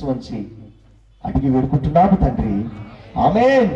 శిరస్సు వంచి అడిగి వేడుకుంటున్నాము తండ్రి ఆమెన్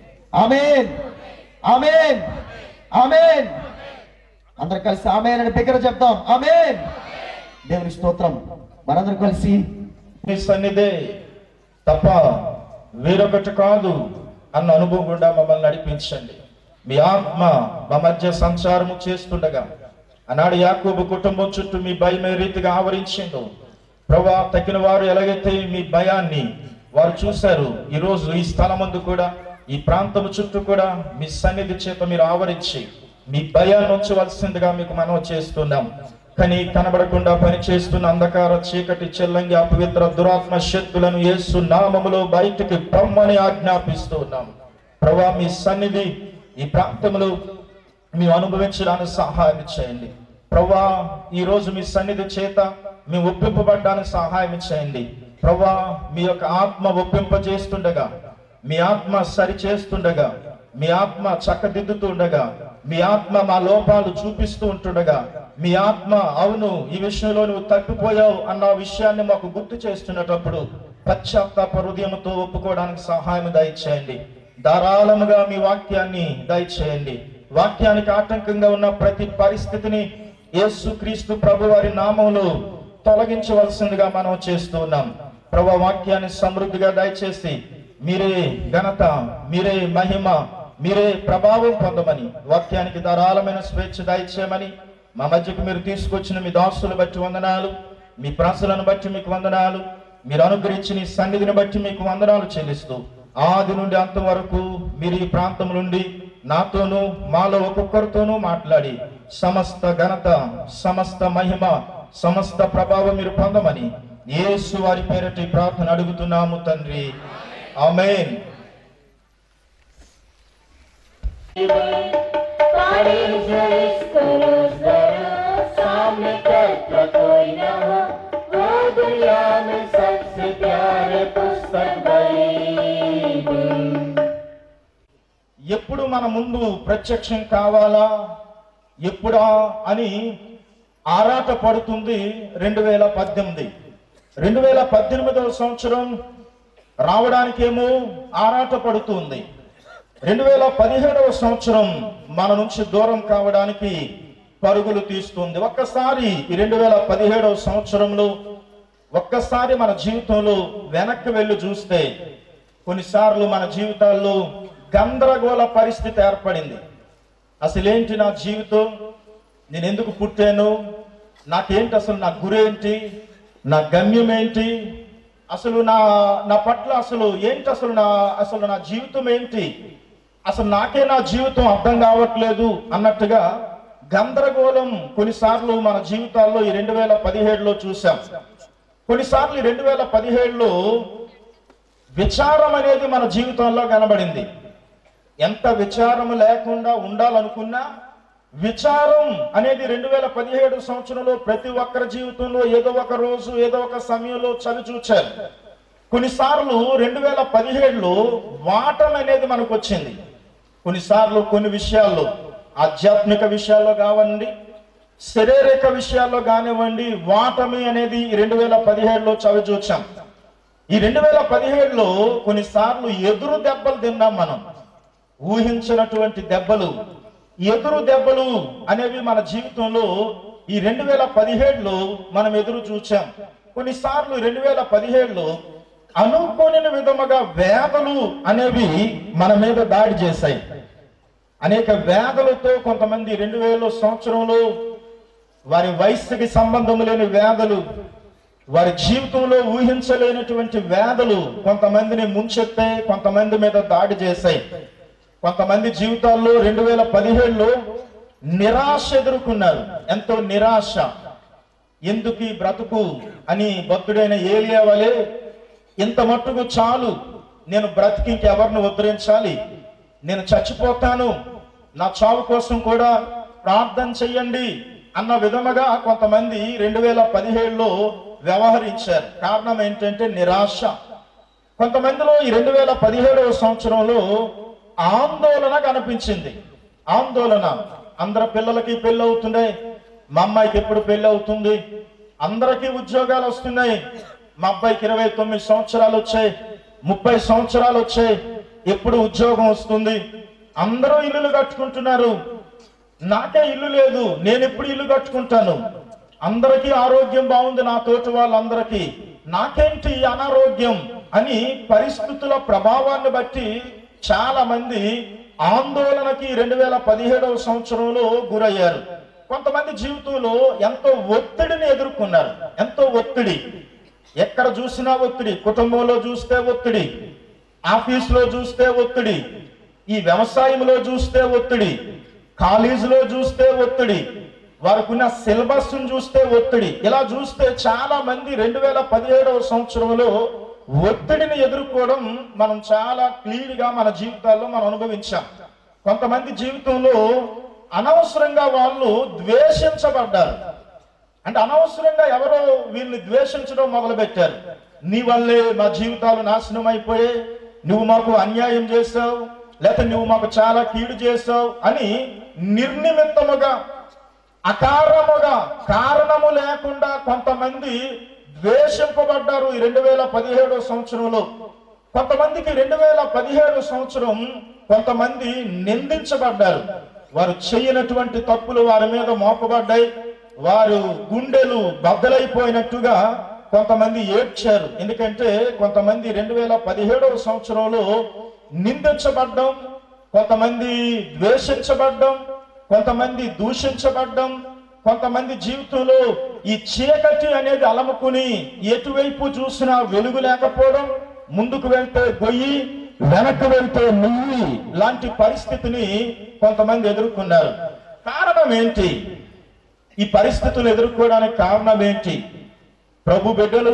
ఆమెన్ ఆమెన్ ఆమెన్ అందరు కలిసి ఆమెన్ అని దగ్గర చెప్తాం ఆమెన్ దేవుని స్తోత్రం మనందరం కలిసి మీ సన్నిధే తప్ప వేరొకటి కాదు అన్న అనుభవం గుండా మమ్మల్ని నడిపించండి మీ ఆత్మ మా మధ్య సంచారము చేస్తుండగా ఆనాడు యాకోబు కుటుంబం చుట్టూ మీ భయం ఏ రీతిగా ఆవరించిందో ప్రభా తగిన వారు ఎలాగైతే మీ భయాన్ని వారు చూశారు ఈ రోజు ఈ స్థలమందు కూడా ఈ ప్రాంతం చుట్టూ కూడా మీ సన్నిధి చేత మీరు ఆవరించి మీ భయాన్ని ఉంచవలసిందిగా మీకు మనం చేస్తున్నాం కానీ కనబడకుండా పనిచేస్తున్న అంధకార చీకటి చెల్లంగి అపవిత్ర దురాత్మ శక్తులను యేసు నామములో బయటికి పొమ్మని ఆజ్ఞాపిస్తున్నాం ప్రభా మీ సన్నిధి ఈ ప్రాంతంలో మేము అనుభవించడానికి సహాయం చేయండి ప్రభా ఈ రోజు మీ సన్నిధి చేత మేము ఒప్పింపబడ్డానికి సహాయం చేయండి ప్రభా మీ యొక్క ఆత్మ ఒప్పింపజేస్తుండగా మీ ఆత్మ సరి చేస్తుండగా మీ ఆత్మ చక్కదిద్దుతుండగా మీ ఆత్మ మా లోపాలు చూపిస్తూ ఉంటుండగా మీ ఆత్మ అవును ఈ విషయంలో నువ్వు తప్పిపోయావు అన్న విషయాన్ని మాకు గుర్తు చేస్తున్నటప్పుడు పశ్చాత్తాప హృదయంతో ఒప్పుకోవడానికి సహాయం దయచేయండి ధారాళముగా మీ వాక్యాన్ని దయచేయండి వాక్యానికి ఆటంకంగా ఉన్న ప్రతి పరిస్థితిని యేసు క్రీస్తు ప్రభు వారి నామంలో తొలగించవలసిందిగా మనం చేస్తూ ఉన్నాం ప్రభు వాక్యాన్ని సమృద్ధిగా దయచేసి మీరే ఘనత మీరే మహిమ మీరే ప్రభావం పొందమని వాక్యానికి ధారాళమైన స్వేచ్ఛ దయచేయమని మా మధ్యకు మీరు తీసుకొచ్చిన మీ దాసులు బట్టి వందనాలు మీ ప్రజలను బట్టి మీకు వందనాలు మీరు అనుగ్రహించిన ఈ సన్నిధిని బట్టి మీకు వందనాలు చెల్లిస్తూ ఆది నుండి అంతం వరకు మీరు ఈ ప్రాంతం నుండి నాతోనూ మాలో ఒక్కొక్కరితోనూ మాట్లాడి సమస్త ఘనత సమస్త మహిమ సమస్త ప్రభావం మీరు పొందమని యేసు వారి పేరటి ప్రార్థన అడుగుతున్నాము తండ్రి ఆమేన్ परिजस करो जरा सामने कल्पना कोई न हो वो दुनिया में सबसे प्यारे पुस्तक बाइबल ఎప్పుడు మన ముందు ప్రత్యక్షం కావాలా ఎప్పుడా అని ఆరాట పడుతుంది రెండు వేల పద్దెనిమిది రెండు వేల పద్దెనిమిదవ సంవత్సరం రావడానికేమో ఆరాట పడుతుంది రెండు వేల పదిహేడవ సంవత్సరం మన నుంచి దూరం కావడానికి పరుగులు తీస్తుంది ఒక్కసారి ఈ రెండు వేల పదిహేడవ సంవత్సరంలో ఒక్కసారి మన జీవితంలో వెనక్కి వెళ్ళి చూస్తే కొన్నిసార్లు మన జీవితాల్లో గందరగోళ పరిస్థితి ఏర్పడింది అసలేంటి నా జీవితం నేను ఎందుకు పుట్టాను నాకేంటి అసలు నా గురేంటి నా గమ్యం ఏంటి అసలు నా నా పట్ల అసలు ఏంటి అసలు నా అసలు నా జీవితం ఏంటి అసలు నాకే నా జీవితం అర్థం కావట్లేదు అన్నట్టుగా గందరగోళం కొన్నిసార్లు మన జీవితాల్లో ఈ రెండు వేల పదిహేడులో చూసాం కొన్నిసార్లు ఈ రెండు వేల పదిహేడులో విచారం అనేది మన జీవితంలో కనబడింది ఎంత విచారం లేకుండా ఉండాలనుకున్నా విచారం అనేది రెండు వేల పదిహేడు సంవత్సరంలో ప్రతి ఒక్కరి జీవితంలో ఏదో ఒక రోజు ఏదో ఒక సమయంలో చవి చూచారు కొన్నిసార్లు రెండు వేల పదిహేడులో వాటం అనేది మనకు వచ్చింది కొన్నిసార్లు కొన్ని విషయాల్లో ఆధ్యాత్మిక విషయాల్లో కావండి శారీరక విషయాల్లో కానివ్వండి వాటమి అనేది రెండు వేల పదిహేడులో చవి చూచాం ఈ రెండు వేల పదిహేడులో కొన్నిసార్లు ఎదురు దెబ్బలు తిన్నాం మనం ఊహించినటువంటి దెబ్బలు ఎదురు దెబ్బలు అనేవి మన జీవితంలో ఈ రెండు వేల పదిహేడులో మనం ఎదురు చూచాం కొన్నిసార్లు రెండు వేల పదిహేడులో అనుకోని విధముగా వేదలు అనేవి మన మీద దాడి చేశాయి అనేక వేదలతో కొంతమంది రెండు వేల సంవత్సరంలో వారి వయస్సుకి సంబంధం లేని వేదలు వారి జీవితంలో ఊహించలేనటువంటి వేదలు కొంతమందిని ముంచెత్తాయి కొంతమంది మీద దాడి చేశాయి కొంతమంది జీవితాల్లో రెండు వేల పదిహేడులో నిరాశ ఎదుర్కొన్నారు ఎంతో నిరాశ ఎందుకు ఈ బ్రతుకు అని భక్తుడైన ఏలియా వలె ఇంత మట్టుకు చాలు నేను బ్రతికి ఇంకెవరిని ఉద్ధరించాలి నేను చచ్చిపోతాను నా చావు కోసం కూడా ప్రార్థన చెయ్యండి అన్న విధముగా కొంతమంది రెండు వేల పదిహేడులో వ్యవహరించారు కారణం ఏంటంటే నిరాశ కొంతమందిలో ఈ రెండు వేల పదిహేడవ సంవత్సరంలో ఆందోళన కనిపించింది ఆందోళన అందరి పిల్లలకి పెళ్ళి అవుతున్నాయి మా అమ్మాయికి ఎప్పుడు పెళ్ళి అవుతుంది అందరికీ ఉద్యోగాలు వస్తున్నాయి మా అబ్బాయికి ఇరవై తొమ్మిది సంవత్సరాలు వచ్చాయి ముప్పై సంవత్సరాలు వచ్చాయి ఎప్పుడు ఉద్యోగం వస్తుంది అందరూ ఇల్లులు కట్టుకుంటున్నారు నాకే ఇల్లు లేదు నేను ఎప్పుడు ఇల్లు కట్టుకుంటాను అందరికీ ఆరోగ్యం బాగుంది నా తోటి వాళ్ళందరికీ నాకేంటి ఈ అనారోగ్యం అని పరిస్థితుల ప్రభావాన్ని బట్టి చాలా మంది ఆందోళనకి రెండు వేల పదిహేడవ సంవత్సరంలో గురయ్యారు కొంతమంది జీవితంలో ఎంతో ఒత్తిడిని ఎదుర్కొన్నారు ఎంతో ఒత్తిడి ఎక్కడ చూసినా ఒత్తిడి కుటుంబంలో చూస్తే ఒత్తిడి ఆఫీసులో చూస్తే ఒత్తిడి ఈ వ్యవసాయంలో చూస్తే ఒత్తిడి కాలేజీలో చూస్తే ఒత్తిడి వారికి ఉన్న సిలబస్ చూస్తే ఒత్తిడి ఇలా చూస్తే చాలా మంది రెండు వేల పదిహేడవ సంవత్సరంలో ఒత్తిడిని ఎదుర్కోవడం మనం చాలా క్లియర్ గా మన జీవితాల్లో మనం అనుభవించాం కొంతమంది జీవితంలో అనవసరంగా వాళ్ళు ద్వేషించబడ్డారు అంటే అనవసరంగా ఎవరో వీళ్ళని ద్వేషించడం మొదలు పెట్టారు నీ వల్లే మా జీవితాలు నాశనం అయిపోయాయి నువ్వు మాకు అన్యాయం చేసావు లేకపోతే నువ్వు మాకు చాలా కీడు చేసావు అని నిర్నిమిత్తముగా అకారణముగా కారణము లేకుండా కొంతమంది ద్వేషింపబడ్డారు ఈ రెండు వేల పదిహేడో సంవత్సరంలో కొంతమందికి రెండు వేల పదిహేడు సంవత్సరం కొంతమంది నిందించబడ్డారు వారు చేయనటువంటి తప్పులు వారి మీద మోపబడ్డాయి వారు గుండెలు బద్దలైపోయినట్టుగా కొంతమంది ఏడ్చారు ఎందుకంటే కొంతమంది రెండు వేల పదిహేడవ సంవత్సరంలో నిందించబడ్డం కొంతమంది ద్వేషించబడ్డం కొంతమంది దూషించబడ్డం కొంతమంది జీవితంలో ఈ చీకటి అనేది అలముకుని ఎటువైపు చూసినా వెలుగు లేకపోవడం ముందుకు వెళ్తే గొయ్యి వెనక్కి వెళ్తే నువ్వు లాంటి పరిస్థితిని కొంతమంది ఎదుర్కొన్నారు కారణం ఏంటి ఈ పరిస్థితులు ఎదుర్కోవడానికి కారణం ఏంటి ప్రభు బిడ్డలు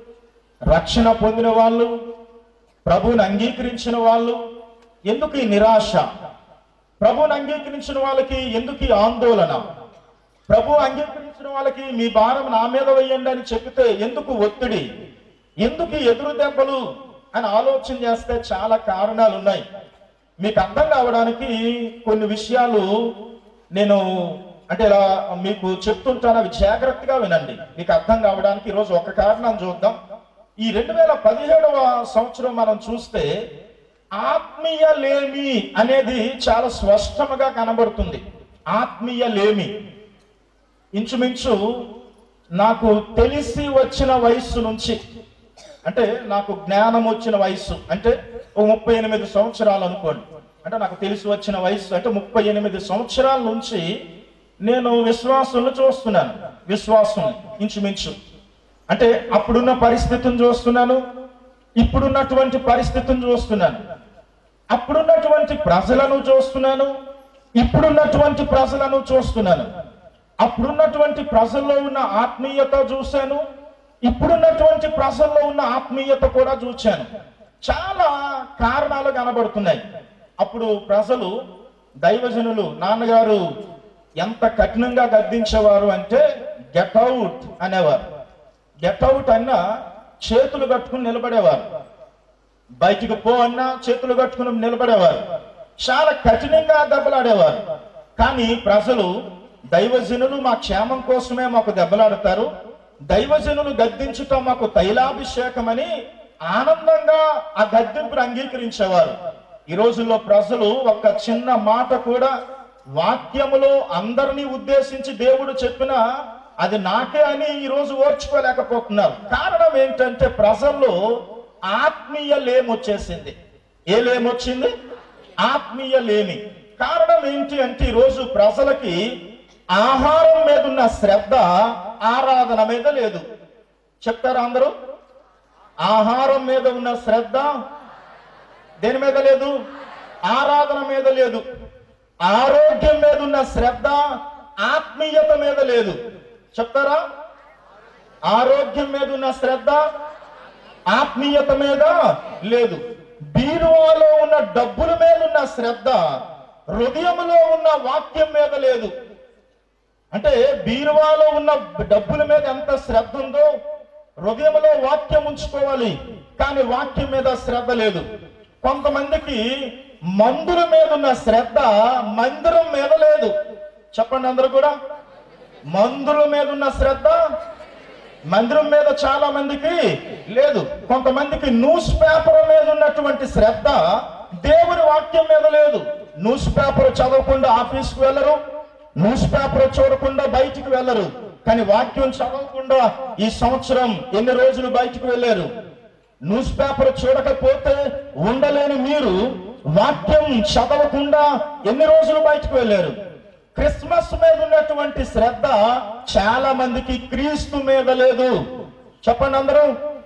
రక్షణ పొందిన వాళ్ళు ప్రభువుని అంగీకరించిన వాళ్ళు ఎందుకు ఈ నిరాశ ప్రభువుని అంగీకరించిన వాళ్ళకి ఎందుకు ఈ ఆందోళన ప్రభు అంగీకరించిన వాళ్ళకి మీ భారం నా మీద వేయండి అని చెప్తే ఎందుకు ఒత్తిడి ఎందుకు ఈ ఎదురు దెబ్బలు అని ఆలోచన చేస్తే చాలా కారణాలు ఉన్నాయి మీకు అర్థం కావడానికి కొన్ని విషయాలు నేను అంటే ఇలా మీకు చెప్తుంటాను అవి జాగ్రత్తగా వినండి మీకు అర్థం కావడానికి ఈరోజు ఒక కారణం చూద్దాం ఈ రెండు వేల పదిహేడవ సంవత్సరం మనం చూస్తే ఆత్మీయ లేమి అనేది చాలా స్పష్టంగా కనబడుతుంది ఆత్మీయ లేమి ఇంచుమించు నాకు తెలిసి వచ్చిన వయస్సు నుంచి అంటే నాకు జ్ఞానం వచ్చిన వయస్సు అంటే ఓ ముప్పై ఎనిమిది సంవత్సరాలు అనుకోండి అంటే నాకు తెలిసి వచ్చిన వయస్సు అంటే ముప్పై ఎనిమిది సంవత్సరాల నుంచి నేను విశ్వాసులను చూస్తున్నాను విశ్వాసం ఇంచుమించు అంటే అప్పుడున్న పరిస్థితిని చూస్తున్నాను ఇప్పుడున్నటువంటి పరిస్థితిని చూస్తున్నాను అప్పుడున్నటువంటి ప్రజలను చూస్తున్నాను ఇప్పుడున్నటువంటి ప్రజలను చూస్తున్నాను అప్పుడున్నటువంటి ప్రజల్లో ఉన్న ఆత్మీయత చూశాను ఇప్పుడున్నటువంటి ప్రజల్లో ఉన్న ఆత్మీయత కూడా చూశాను చాలా కారణాలు కనబడుతున్నాయి అప్పుడు ప్రజలు దైవజనులు నాన్నగారు ఎంత కఠినంగా గద్దించేవారు అంటే గెట్ అవుట్ అనేవారు గెట్ అవుట్ అన్నా చేతులు కట్టుకుని నిలబడేవారు బయటికి పో అన్నా చేతులు కట్టుకుని నిలబడేవారు చాలా కఠినంగా దెబ్బలాడేవారు కానీ ప్రజలు దైవజనులు మా క్షేమం కోసమే మాకు దెబ్బలాడతారు దైవజనులు గద్దించుట మాకు తైలాభిషేకమని ఆనందంగా ఆ గద్దింపును అంగీకరించేవారు ఈ రోజుల్లో ప్రజలు ఒక చిన్న మాట కూడా వాక్యములో అందరినీ ఉద్దేశించి దేవుడు చెప్పిన అది నాకే అని ఈ రోజు ఓర్చుకోలేకపోతున్నారు కారణం ఏంటంటే ప్రజల్లో ఆత్మీయ లేమి వచ్చేసింది ఏ లేమి వచ్చింది ఆత్మీయ లేమి కారణం ఏంటి అంటే ఈ రోజు ప్రజలకి ఆహారం మీద ఉన్న శ్రద్ధ ఆరాధన మీద లేదు చెప్తారా అందరూ ఆహారం మీద ఉన్న శ్రద్ధ దేని మీద లేదు ఆరాధన మీద లేదు ఆరోగ్యం మీద ఉన్న శ్రద్ధ ఆత్మీయత మీద లేదు చెప్తారా ఆరోగ్యం మీద ఉన్న శ్రద్ధ ఆత్మీయత మీద లేదు బీరువాలో ఉన్న డబ్బుల మీద ఉన్న శ్రద్ధ హృదయములో ఉన్న వాక్యం మీద లేదు అంటే బీరువాలో ఉన్న డబ్బుల మీద ఎంత శ్రద్ధ ఉందో హృదయంలో వాక్యం ఉంచుకోవాలి కానీ వాక్యం మీద శ్రద్ధ లేదు కొంతమందికి మందుల మీద ఉన్న శ్రద్ధ మందిరం మీద లేదు చెప్పండి అందరూ కూడా మందుల మీద ఉన్న శ్రద్ధ మందిరం మీద చాలా మందికి లేదు కొంతమందికి న్యూస్ పేపర్ మీద ఉన్నటువంటి శ్రద్ధ దేవుని వాక్యం మీద లేదు న్యూస్ పేపర్ చదవకుండా ఆఫీస్కి వెళ్ళరు న్యూస్ పేపర్ చూడకుండా బయటికి వెళ్ళరు కానీ వాక్యం చదవకుండా ఈ సంవత్సరం ఎన్ని రోజులు బయటికి వెళ్ళారు న్యూస్ పేపర్ చూడకపోతే ఉండలేని మీరు వాక్యం చదవకుండా ఎన్ని రోజులు బయటకు వెళ్ళారు క్రిస్మస్ మీద ఉన్నటువంటి శ్రద్ధ చాలా మందికి క్రీస్తు మీద లేదు చెప్పండి అందరూ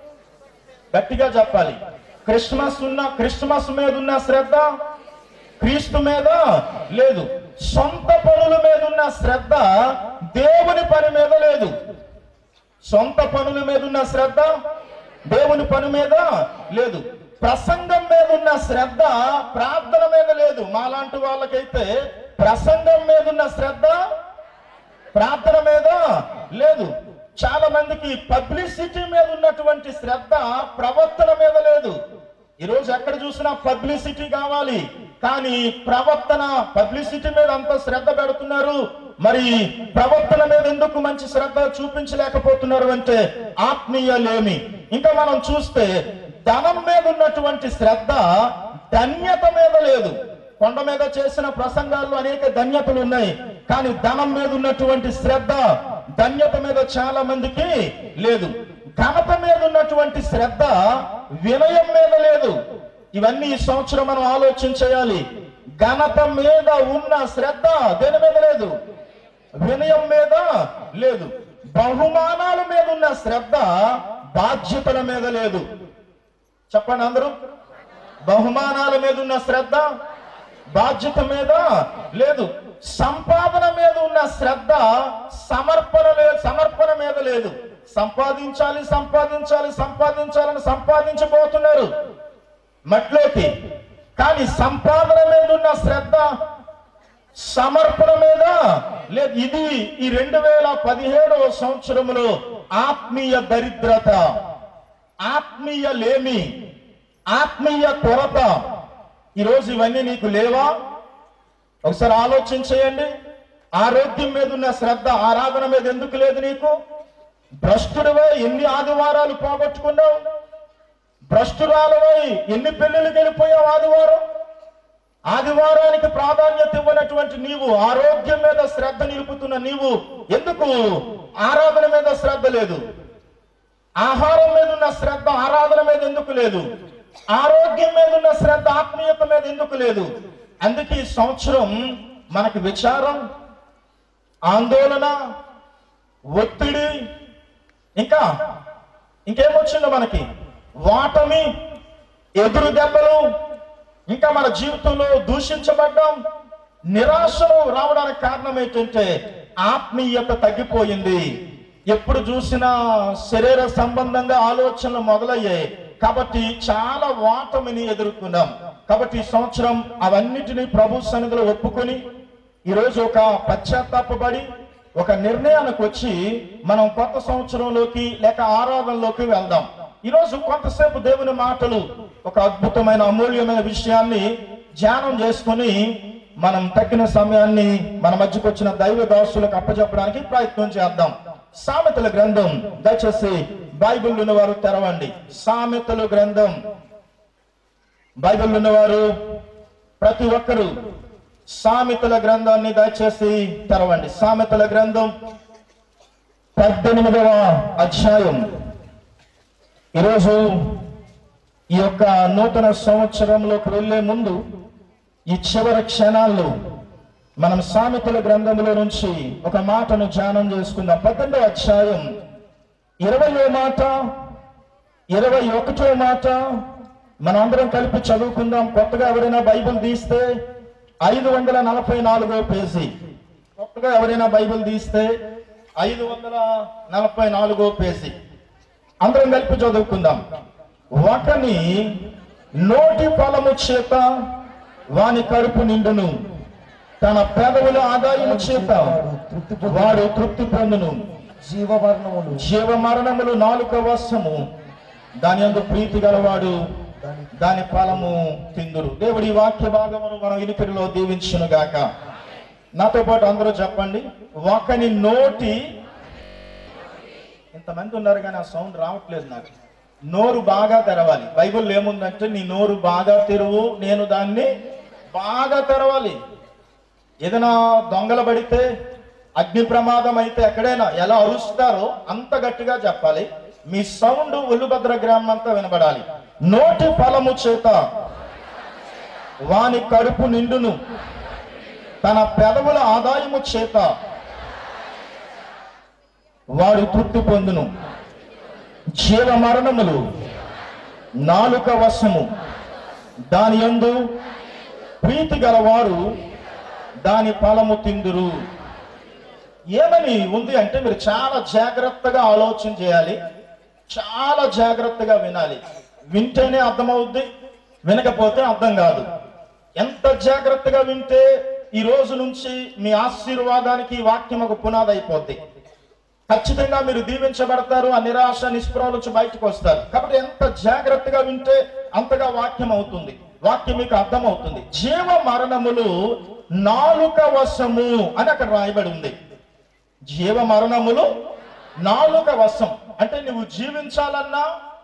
గట్టిగా చెప్పాలి క్రిస్మస్ ఉన్న క్రిస్మస్ మీద ఉన్న శ్రద్ధ క్రీస్తు మీద లేదు సొంత పనుల మీద ఉన్న శ్రద్ధ దేవుని పని మీద లేదు సొంత పనుల మీద ఉన్న శ్రద్ధ దేవుని పని మీద లేదు ప్రసంగం మీద ఉన్న శ్రద్ధ ప్రార్థన మీద లేదు మాలాంటి వాళ్ళకైతే ప్రసంగం మీద ఉన్న శ్రద్ధ ప్రార్థన మీద లేదు చాలా మందికి పబ్లిసిటీ మీద ఉన్నటువంటి శ్రద్ధ ప్రవర్తన మీద లేదు ఈరోజు ఎక్కడ చూసినా పబ్లిసిటీ కావాలి కానీ ప్రవర్తన పబ్లిసిటీ మీద అంత శ్రద్ధ పెడుతున్నారు మరి ప్రవర్తన మీద ఎందుకు మంచి శ్రద్ధ చూపించలేకపోతున్నారు అంటే ఆత్మీయలేమి ఇంకా మనం చూస్తే ధనం మీద ఉన్నటువంటి శ్రద్ధ ధన్యత మీద లేదు కొండ మీద చేసిన ప్రసంగాల్లో అనేక ధన్యతలు ఉన్నాయి కానీ ధనం మీద ఉన్నటువంటి శ్రద్ధ ధన్యత మీద చాలా మందికి లేదు ఘనత మీద ఉన్నటువంటి శ్రద్ధ వినయం మీద లేదు ఇవన్నీ ఈ సంవత్సరం మనం ఆలోచన చేయాలి ఘనత మీద ఉన్న శ్రద్ధ దేని మీద లేదు వినయం మీద లేదు బహుమానాల మీద ఉన్న శ్రద్ధ బాధ్యతల మీద లేదు చెప్పండి అందరూ బహుమానాల మీద ఉన్న శ్రద్ధ బాధ్యత మీద లేదు సంపాదన మీద ఉన్న శ్రద్ధ సమర్పణ లేదు సమర్పణ మీద లేదు సంపాదించాలి సంపాదించాలి సంపాదించాలని సంపాదించబోతున్నారు మట్లోకి కానీ సంపాదన మీద ఉన్న శ్రద్ధ సమర్పణ మీద లేదు ఇది ఈ రెండు వేల పదిహేడవ సంవత్సరములో ఆత్మీయ దరిద్రత ఆత్మీయ లేమి ఆత్మీయ కొరత ఈరోజు ఇవన్నీ నీకు లేవా ఒకసారి ఆలోచన చేయండి ఆరోగ్యం మీద ఉన్న శ్రద్ధ ఆరాధన మీద ఎందుకు లేదు నీకు భ్రష్టుడివై ఎన్ని ఆదివారాలు పోగొట్టుకున్నావు భ్రష్టురాలవై ఎన్ని పెళ్లిళ్ళకి వెళ్ళిపోయావు ఆదివారం ఆదివారానికి ప్రాధాన్యత ఇవ్వనటువంటి నీవు ఆరోగ్యం మీద శ్రద్ధ నిలుపుతున్న నీవు ఎందుకు ఆరాధన మీద శ్రద్ధ లేదు ఆహారం మీద ఉన్న శ్రద్ధ ఆరాధన మీద ఎందుకు లేదు ఆరోగ్యం మీద ఉన్న శ్రద్ధ ఆత్మీయత మీద ఎందుకు లేదు అందుకే ఈ సంవత్సరం మనకి విచారం ఆందోళన ఒత్తిడి ఇంకా ఇంకేమొచ్చిందో మనకి వాటమి ఎదురు దెబ్బలు ఇంకా మన జీవితంలో దూషించబడ్డాం నిరాశలు రావడానికి కారణం ఏంటంటే ఆత్మీయత తగ్గిపోయింది ఎప్పుడు చూసినా శరీర సంబంధంగా ఆలోచనలు మొదలయ్యాయి కాబట్టి చాలా వాటమిని ఎదుర్కొన్నాం కాబట్టి ఈ సంవత్సరం అవన్నిటినీ ప్రభు సన్నిధిలో ఒప్పుకొని ఈరోజు ఒక పశ్చాత్తాపబడి ఒక నిర్ణయానికి వచ్చి మనం కొత్త సంవత్సరంలోకి లేక ఆరాధనలోకి వెళ్దాం ఈరోజు కొంతసేపు దేవుని మాటలు ఒక అద్భుతమైన అమూల్యమైన విషయాన్ని ధ్యానం చేసుకొని మనం తగ్గిన సమయాన్ని మన మధ్యకు వచ్చిన దైవ దాసులకు అప్పచెప్పడానికి ప్రయత్నం చేద్దాం సామెతల గ్రంథం దయచేసి బైబిల్ ఉన్నవారు తెరవండి సామెతల గ్రంథం బైబిల్ ఉన్నవారు ప్రతి ఒక్కరూ సామెతల గ్రంథాన్ని దయచేసి తెరవండి సామెతల గ్రంథం పద్దెనిమిదవ అధ్యాయం ఈరోజు ఈ యొక్క నూతన సంవత్సరంలోకి వెళ్లే ముందు ఈ చివరి క్షణాల్లో మనం సామెతల గ్రంథంలో నుంచి ఒక మాటను ధ్యానం చేసుకుందాం పద్దెనిమిదవ అధ్యాయం ఇరవయో మాట ఇరవై ఒకటో మాట మనందరం కలిపి చదువుకుందాం కొత్తగా ఎవరైనా బైబిల్ తీస్తే ఐదు వందల నలభై నాలుగో పేజీ కొత్తగా ఎవరైనా బైబిల్ తీస్తే ఐదు వందల నలభై నాలుగో పేజీ అందరం కలిపి చదువుకుందాం ఒకని నోటి ఫలము చేత వాని కడుపు నిండును తన పెదవుల ఆదాయము చేత తృప్తి పొందు వాడు తృప్తి పొందును జీవవర్ణములు జీవ మరణములు నాలుక వశము దాని అందు ప్రీతి గలవాడు దాని ఫలము తిందురు దేవుడి ఈ వాక్య భాగమును మనం ఇనికిడిలో దీవించును గాక నాతో పాటు అందరూ చెప్పండి ఒకని నోటి ఇంతమంది ఉన్నారు కానీ ఆ సౌండ్ రావట్లేదు నాకు నోరు బాగా తెరవాలి బైబిల్ ఏముందంటే నీ నోరు బాగా తెరువు నేను దాన్ని బాగా తెరవాలి ఏదైనా దొంగల పడితే అగ్ని ప్రమాదం అయితే ఎక్కడైనా ఎలా అరుస్తారో అంత గట్టిగా చెప్పాలి మీ సౌండ్ ఒల్లుభద్ర గ్రామం అంతా వినబడాలి నోటి ఫలము చేత వాని కడుపు నిండును తన పెదవుల ఆదాయము చేత వాడు తృప్తి పొందును జీవ మరణములు నాలుక వశము దాని యందు ప్రీతి గలవారు దాని ఫలము తిందురు ఏమని ఉంది అంటే మీరు చాలా జాగ్రత్తగా ఆలోచన చేయాలి చాలా జాగ్రత్తగా వినాలి వింటేనే అర్థమవుద్ది వినకపోతే అర్థం కాదు ఎంత జాగ్రత్తగా వింటే ఈ రోజు నుంచి మీ ఆశీర్వాదానికి ఈ వాక్యం ఒక పునాది అయిపోద్ది ఖచ్చితంగా మీరు దీవించబడతారు ఆ నిరాశ నిస్పృహల నుంచి బయటకు వస్తారు కాబట్టి ఎంత జాగ్రత్తగా వింటే అంతగా వాక్యం అవుతుంది వాక్యం మీకు అర్థమవుతుంది జీవ మరణములు నాలుక వశము అని అక్కడ రాయబడి ఉంది జీవ మరణములు నాలుక వశం అంటే నువ్వు జీవించాలన్నా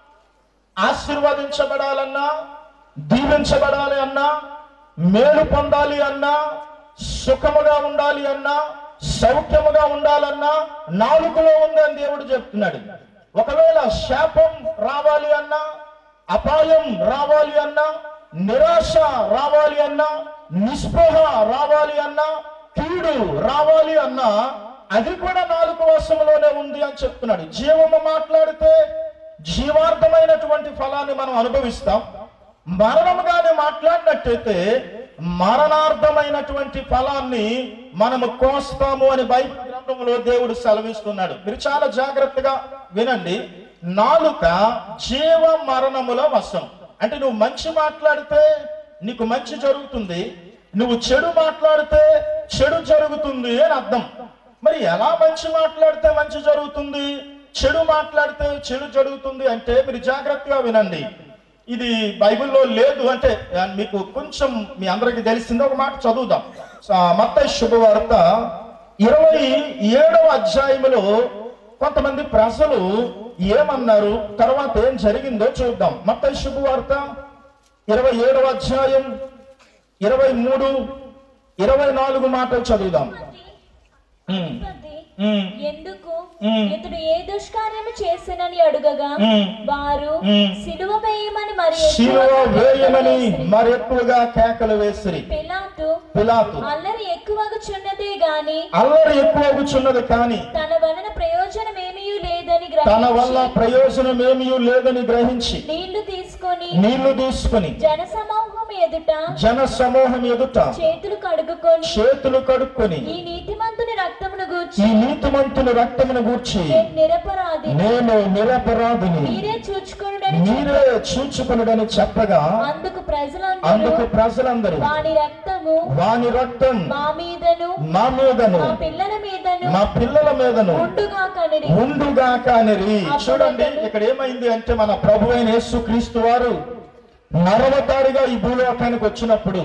ఆశీర్వదించబడాలన్నా దీవించబడాలి అన్నా మేలు పొందాలి అన్నా సుఖముగా ఉండాలి అన్నా సౌఖ్యముగా ఉండాలన్నా నాలుగులో ఉందని దేవుడు చెప్తున్నాడు ఒకవేళ శాపం రావాలి అన్నా అపాయం రావాలి అన్నా నిరాశ రావాలి అన్నా నిస్పృహ రావాలి అన్నా కీడు రావాలి అన్నా అది కూడా నాలుగు వశంలోనే ఉంది అని చెప్తున్నాడు జీవము మాట్లాడితే జీవార్థమైనటువంటి ఫలాన్ని మనం అనుభవిస్తాం మరణముగానే మాట్లాడినట్టయితే మరణార్థమైనటువంటి ఫలాన్ని మనము కోస్తాము అని బైబిల్ గ్రంథంలో దేవుడు సెలవిస్తున్నాడు మీరు చాలా జాగ్రత్తగా వినండి నాలుక జీవ మరణముల వశం అంటే నువ్వు మంచి మాట్లాడితే నీకు మంచి జరుగుతుంది నువ్వు చెడు మాట్లాడితే చెడు జరుగుతుంది అని అర్థం మరి ఎలా మంచి మాట్లాడితే మంచి జరుగుతుంది చెడు మాట్లాడితే చెడు జరుగుతుంది అంటే మీరు జాగ్రత్తగా వినండి ఇది బైబిల్లో లేదు అంటే ఆ, మీకు కొంచెం మీ అందరికి తెలిసింది ఒక మాట చదువుదాం మత్త శుభవార్త ఇరవై ఏడవ అధ్యాయములో కొంతమంది ప్రజలు ఏమన్నారు తర్వాత ఏం జరిగిందో చూద్దాం మత్త శుభవార్త ఇరవై ఏడవ అధ్యాయం ఇరవై మూడు ఇరవై నాలుగు మాటలు చదువుదాం ఉమ్, అధిపతి ఉమ్, ఎందుకు మ్మ్. ఇతడు ఏ దుష్కార్యము చేసినని అడుగగా మ్మ్. వారు మ్మ్. సిలువ వేయమని మరి శిలువ ఎక్కువగా వేయమని వేసిరి. మరెక్కువగా కేకలు వేసిరి పిలాతు పిలాతు అల్లరి ఎక్కువగుచున్నదే గాని అల్లరి ఎక్కువగుచున్నది కానీ తన వలన ప్రయోజనం ఏమీ లేదని తన వల్ల గ్రహించి ప్రయోజనం ఏమీ లేదని గ్రహించి నీళ్లు తీసుకొని నీళ్లు తీసుకుని జనసమూహం ఎదుట జన సమూహం ఎదుట చేతులు కడుగుకొని చేతులు కడుక్కొని ఈ నీతిమంతుని రక్తమును ఈ గూర్చి నీతిమంతుని రక్తమును గూర్చి నేను నిరపరాధి నేను నిరపరాధిని మీరే చూచుకొనుడని మీరే చూచుకునుడని చెప్పగా అందుకు ప్రజలందరూ అందుకు ప్రజలందరూ వాని రక్తము వాని రక్తం మా మీదను మా మీదను మా పిల్లల మీదను మా పిల్లల మీదను ఉండుగా కనిడి ఉండుగా కానిరి చూడండి ఇక్కడ ఏమైంది అంటే మన ప్రభు అయిన యేసు క్రీస్తు వారు నరవతారిగా ఈ భూలోకానికి వచ్చినప్పుడు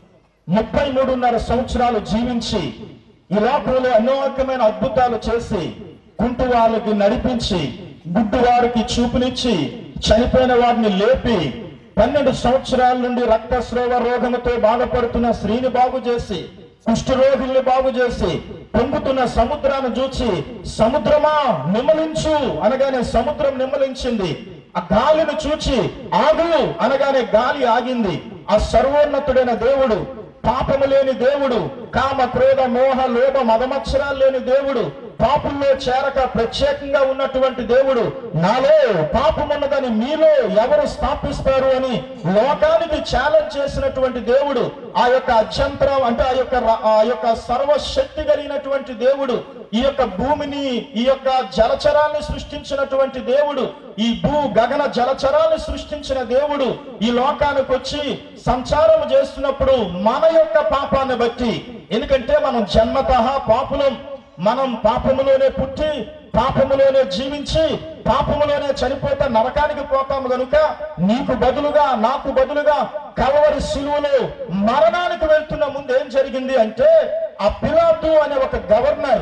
ముప్పై మూడున్నర సంవత్సరాలు జీవించి ఈ లోకంలో అనేకమైన అద్భుతాలు చేసి కుంటు వాళ్ళకి నడిపించి గుడ్డు వారికి చూపునిచ్చి చనిపోయిన వారిని లేపి పన్నెండు సంవత్సరాల నుండి రక్తస్రావ రోగముతో బాధపడుతున్న స్త్రీని బాగు చేసి కుష్ఠరోగుల్ని బాగు చేసి పొంగుతున్న సముద్రాన్ని చూచి సముద్రమా నిమ్మలించు అనగానే సముద్రం నిమ్మలించింది ఆ గాలిని చూచి ఆగు అనగానే గాలి ఆగింది ఆ సర్వోన్నతుడైన దేవుడు పాపము లేని దేవుడు కామ క్రోధ మోహ లోభ మదమత్సరాలు లేని దేవుడు పాపుల్లో చేరక ప్రత్యేకంగా ఉన్నటువంటి దేవుడు నాలో పాపమున్నదని మీలో ఎవరు స్థాపిస్తారు అని లోకానికి ఛాలెంజ్ చేసినటువంటి దేవుడు ఆ యొక్క అత్యంతరం అంటే ఆ యొక్క ర- ఆ యొక్క సర్వశక్తి కలిగినటువంటి దేవుడు ఈ యొక్క భూమిని ఈ యొక్క జలచరాల్ని సృష్టించినటువంటి దేవుడు ఈ భూ గగన జలచరాల్ని సృష్టించిన దేవుడు ఈ లోకానికి వచ్చి సంచారం చేస్తున్నప్పుడు మన యొక్క పాపాన్ని బట్టి ఎందుకంటే మనం జన్మతః పాపులం మనం పాపములోనే పుట్టి పాపములోనే జీవించి పాపములోనే చనిపోతే నరకానికి పోతాము గనుక నీకు బదులుగా నాకు బదులుగా కలవరి సిలువలో మరణానికి వెళ్తున్న ముందు ఏం జరిగింది అంటే ఆ పిలాతు అనే ఒక గవర్నర్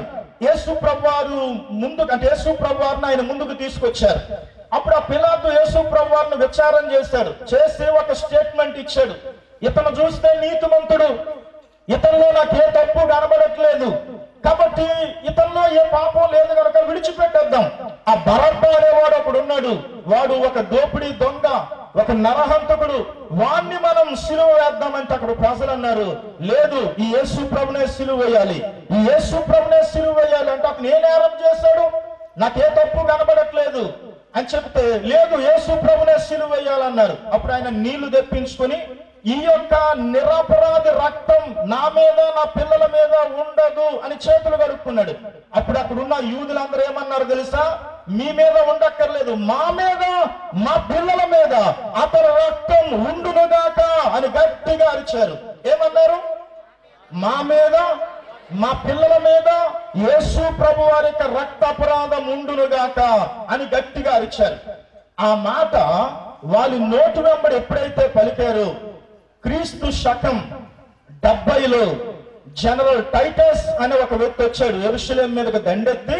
యేసు ప్రభు వారు ముందుకు అంటే యేసు ప్రభు వారిని ఆయన ముందుకు తీసుకొచ్చారు అప్పుడు ఆ పిలాతు యేసు ప్రభు వారిని విచారం చేశాడు చేసి ఒక స్టేట్మెంట్ ఇచ్చాడు ఇతను చూస్తే నీతిమంతుడు ఇతనిలో నాకు ఏ తప్పు కనబడట్లేదు కాబట్టి ఇతనిలో ఏ పాపం లేదు కనుక విడిచిపెట్టేద్దాం ఆ బరబ్బ అనేవాడు ఒకడు ఉన్నాడు వాడు ఒక దోపిడీ దొంగ ఒక నరహంతకుడు వాణ్ణి మనం సిలువ వేద్దామంటే అక్కడ ప్రజలు అన్నారు లేదు ఈ యేసు ప్రభునే సిలువ వేయాలి ఈ యేసు ప్రభునే సిలువ వేయాలి అంటే అతను ఏ నేరం చేశాడు నాకే తప్పు కనబడట్లేదు అని చెప్తే లేదు యేసు ప్రభునే సిలువ వేయాలన్నారు అప్పుడు ఆయన నీళ్లు తెప్పించుకొని ఈ యొక్క నిరపరాధి రక్తం నా మీద నా పిల్లల మీద ఉండదు అని చేతులు కడుక్కున్నాడు అప్పుడు అక్కడ ఉన్న యూదులందరూ ఏమన్నారు తెలుసా మీ మీద ఉండక్కర్లేదు మా మీద మా పిల్లల మీద అతని రక్తం ఉండునుగాక అని గట్టిగా అరిచారు ఏమన్నారు మా మీద మా పిల్లల మీద యేసు ప్రభు వారి యొక్క రక్త అపరాధం ఉండునుగాక అని గట్టిగా అరిచారు ఆ మాట వాళ్ళ నోటి వెంబడి ఎప్పుడైతే పలికారు క్రీస్తు శకం డెబ్బైలో జనరల్ టైటస్ అనే ఒక వ్యక్తి వచ్చాడు ఎరుషలేం మీదకి దండెత్తి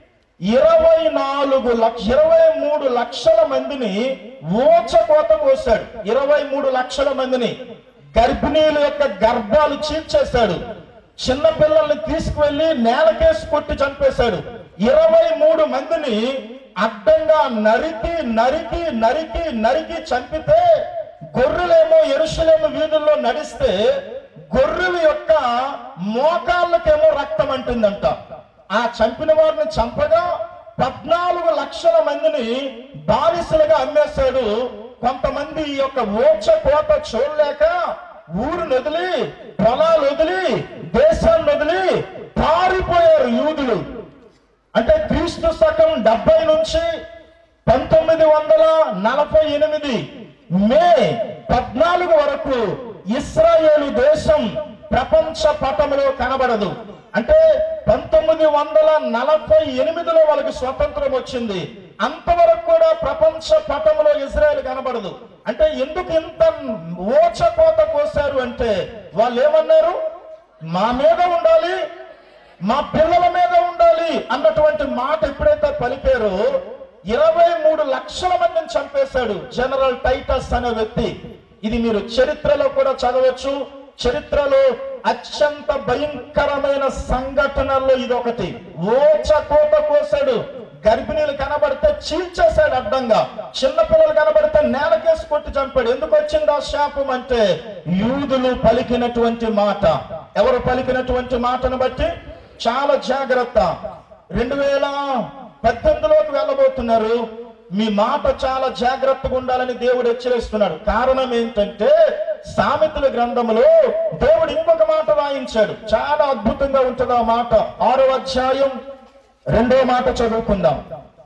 ఇరవై నాలుగు లక్ష ఇరవై మూడు లక్షల మందిని ఊచకోత కోసాడు ఇరవై మూడు లక్షల మందిని గర్భిణీల యొక్క గర్భాలు చీల్చేశాడు చిన్న పిల్లల్ని తీసుకువెళ్లి నేలకేసి కొట్టి చంపేశాడు ఇరవై మూడు మందిని అడ్డంగా నరికి నరికి నరికి నరికి చంపితే గొర్రెలేమో ఎరుషలేము వీధుల్లో నడిస్తే గొర్రెల యొక్క మోకాళ్ళకేమో రక్తం అంటుందంట ఆ చంపిన వారిని చంపగా పద్నాలుగు లక్షల మందిని బానిసలుగా అమ్మేశాడు కొంతమంది ఈ యొక్క ఓచ కోత చూడలేక ఊరు వదిలి పొలాలు వదిలి దేశాన్ని వదిలి పారిపోయారు యూదులు అంటే క్రీస్తు శకం డెబ్బై నుంచి పంతొమ్మిది వందల నలభై ఎనిమిది మే పద్నాలుగు వరకు ఇస్రాయేలు దేశం ప్రపంచ పటంలో కనబడదు అంటే పంతొమ్మిది వందల నలభై ఎనిమిదిలో వాళ్ళకి స్వతంత్రం వచ్చింది అంతవరకు కూడా ప్రపంచ పటంలో ఇజ్రాయెల్ కనబడదు అంటే ఎందుకు ఇంత ఓచకోత కోసారు అంటే వాళ్ళు ఏమన్నారు మా మీద ఉండాలి మా పిల్లల మీద ఉండాలి అన్నటువంటి మాట ఎప్పుడైతే పలికారో ఇరవై మూడు లక్షల మందిని చంపేశాడు జనరల్ టైటస్ అనే వ్యక్తి ఇది మీరు చరిత్రలో కూడా చదవచ్చు చరిత్రలో అత్యంత భయంకరమైన సంఘటనల్లో ఇది ఒకటి ఓచ కోత కోసాడు గర్భిణీలు కనబడితే చీల్చేశాడు అడ్డంగా చిన్నపిల్లలు కనబడితే నేలకేసి కొట్టి చంపాడు ఎందుకు వచ్చింది ఆ శాపం అంటే యూదులు పలికినటువంటి మాట ఎవరు పలికినటువంటి మాటను బట్టి చాలా జాగ్రత్త రెండు వేల పద్దెనిమిదిలోకి వెళ్ళబోతున్నారు మీ మాట చాలా జాగ్రత్తగా ఉండాలని దేవుడు హెచ్చరిస్తున్నాడు కారణం ఏంటంటే సామెతల గ్రంథంలో దేవుడు ఇంకొక మాట రాయించాడు చాలా అద్భుతంగా ఉంటుంది ఆ మాట ఆరో అధ్యాయం రెండో మాట చదువుకుందాం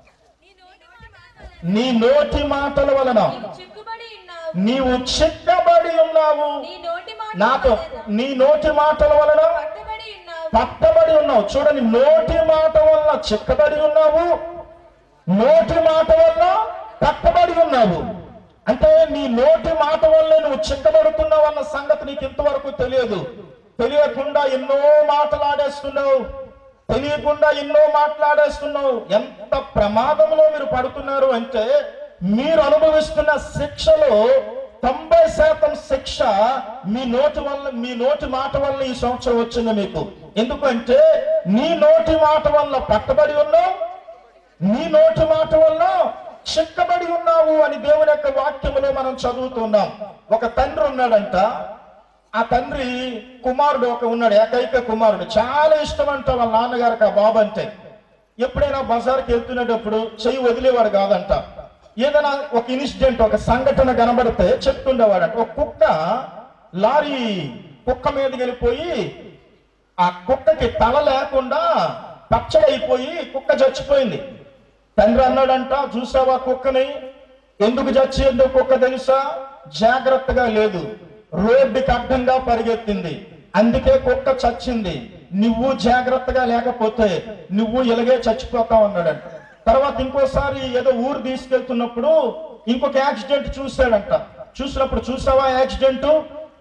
నీ నోటి మాటల వలన నీవు చిక్కుబడి ఉన్నావు నీవు చిక్కబడి ఉన్నావు నీ నోటి మాట నాతో వలన నీ నోటి మాటల వలన పట్టబడి ఉన్నావు పట్టబడి ఉన్నావు చూడండి నోటి మాట వల్ల చిక్కబడి ఉన్నావు నోటి మాట వల్ల పట్టబడి ఉన్నావు అంటే నీ నోటి మాట వల్లే నువ్వు చిక్కబడుతున్నావు అన్న సంగతి నీకు ఇంతవరకు తెలియదు తెలియకుండా ఎన్నో మాటలాడేస్తున్నావు తెలియకుండా ఎన్నో మాట్లాడేస్తున్నావు ఎంత ప్రమాదంలో మీరు పడుతున్నారు అంటే మీరు అనుభవిస్తున్న శిక్షలో తొంభై శాతం శిక్ష మీ నోటి వల్ల మీ నోటి మాట వల్ల ఈ సంవత్సరం వచ్చింది మీకు ఎందుకంటే నీ నోటి మాట వల్ల పట్టబడి ఉన్నావు నీ నోటి మాట వల్ల చిక్కబడి ఉన్నావు అని దేవుని యొక్క వాక్యములో మనం చదువుతున్నాం ఒక తండ్రి ఉన్నాడంట ఆ తండ్రి కుమారుడు ఒక ఉన్నాడు ఏకైక కుమారుడు చాలా ఇష్టం అంట వాళ్ళ నాన్నగారికి ఆ బాబు అంటే ఎప్పుడైనా బజార్కి వెళ్తున్నప్పుడు చెయ్యి వదిలేవాడు కాదంట ఏదైనా ఒక ఇన్సిడెంట్ ఒక సంఘటన కనబడితే చెప్తుండేవాడంట ఒక కుక్క లారీ కుక్క మీదకి వెళ్ళిపోయి ఆ కుక్కకి తల లేకుండా పచ్చడైపోయి కుక్క చచ్చిపోయింది తండ్రి అన్నాడంట చూసావా కుక్కని ఎందుకు చచ్చిందో కుక్క తెలుసా జాగ్రత్తగా లేదు రోడ్డుకి అడ్డంగా పరిగెత్తింది అందుకే కుక్క చచ్చింది నువ్వు జాగ్రత్తగా లేకపోతే నువ్వు ఇలాగే చచ్చిపోతావు అన్నాడంట తర్వాత ఇంకోసారి ఏదో ఊరు తీసుకెళ్తున్నప్పుడు ఇంకొక యాక్సిడెంట్ చూశాడంట చూసినప్పుడు చూసావా యాక్సిడెంట్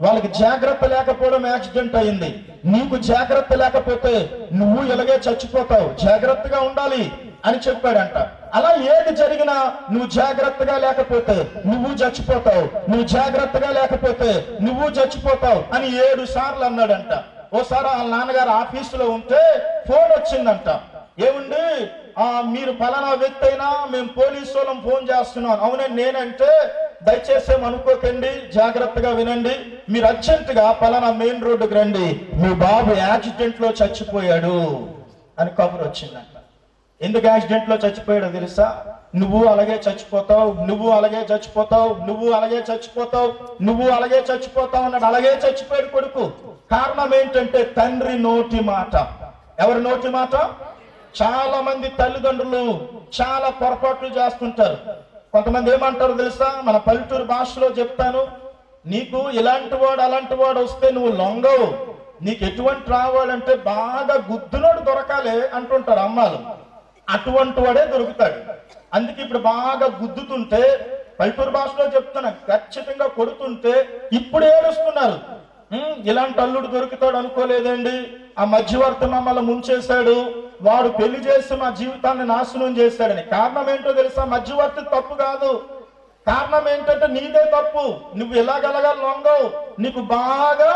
వాళ్ళకి జాగ్రత్త లేకపోవడం యాక్సిడెంట్ అయింది నీకు జాగ్రత్త లేకపోతే నువ్వు ఇలాగే చచ్చిపోతావు జాగ్రత్తగా ఉండాలి అని చెప్పాడంట అలా ఏది జరిగినా నువ్వు జాగ్రత్తగా లేకపోతే నువ్వు చచ్చిపోతావు నువ్వు జాగ్రత్తగా లేకపోతే నువ్వు చచ్చిపోతావు అని ఏడు సార్లు అన్నాడంట ఓసారి వాళ్ళ నాన్నగారు ఆఫీసులో ఉంటే ఫోన్ వచ్చిందంట ఏముంది ఆ మీరు ఫలానా వ్యక్తి అయినా మేము పోలీసు వాళ్ళం ఫోన్ చేస్తున్నాం అవునండి నేనంటే దయచేసి ఏం అనుకోకండి జాగ్రత్తగా వినండి మీరు అర్జెంట్ గా పలానా మెయిన్ రోడ్డుకి రండి మీ బాబు యాక్సిడెంట్ లో చచ్చిపోయాడు అని కబురు వచ్చిందంట ఎందుకు యాక్సిడెంట్ లో చచ్చిపోయాడో తెలుసా నువ్వు అలాగే చచ్చిపోతావు నువ్వు అలాగే చచ్చిపోతావు నువ్వు అలాగే చచ్చిపోతావు నువ్వు అలాగే చచ్చిపోతావు అన్నాడు అలాగే చచ్చిపోయాడు కొడుకు కారణం ఏంటంటే తండ్రి నోటి మాట ఎవరి నోటి మాట చాలా మంది తల్లిదండ్రులు చాలా పొరపాట్లు చేస్తుంటారు కొంతమంది ఏమంటారు తెలుసా మన పల్లెటూరు భాషలో చెప్తాను నీకు ఇలాంటి వాడు అలాంటి వాడు వస్తే నువ్వు లొంగవు నీకు ఎటువంటి రావాలంటే బాగా గుద్దునోడు దొరకాలి అంటుంటారు అమ్మాలు అటువంటి వాడే దొరుకుతాడు అందుకే ఇప్పుడు బాగా గుద్దుతుంటే పల్లెటూరు భాషలో చెప్తున్నా ఖచ్చితంగా కొడుతుంటే ఇప్పుడు ఏడుస్తున్నారు "ఉమ్, ఇలాంటి అల్లుడు దొరుకుతాడు అనుకోలేదండి ఆ మధ్యవర్తి మమ్మల్ని ముంచేశాడు వాడు పెళ్లి చేసి మా జీవితాన్ని నాశనం చేశాడని కారణం ఏంటో తెలుసా మధ్యవర్తి తప్పు కాదు కారణం ఏంటంటే నీదే తప్పు నువ్వు ఎలాగలగా లొంగవు నీకు బాగా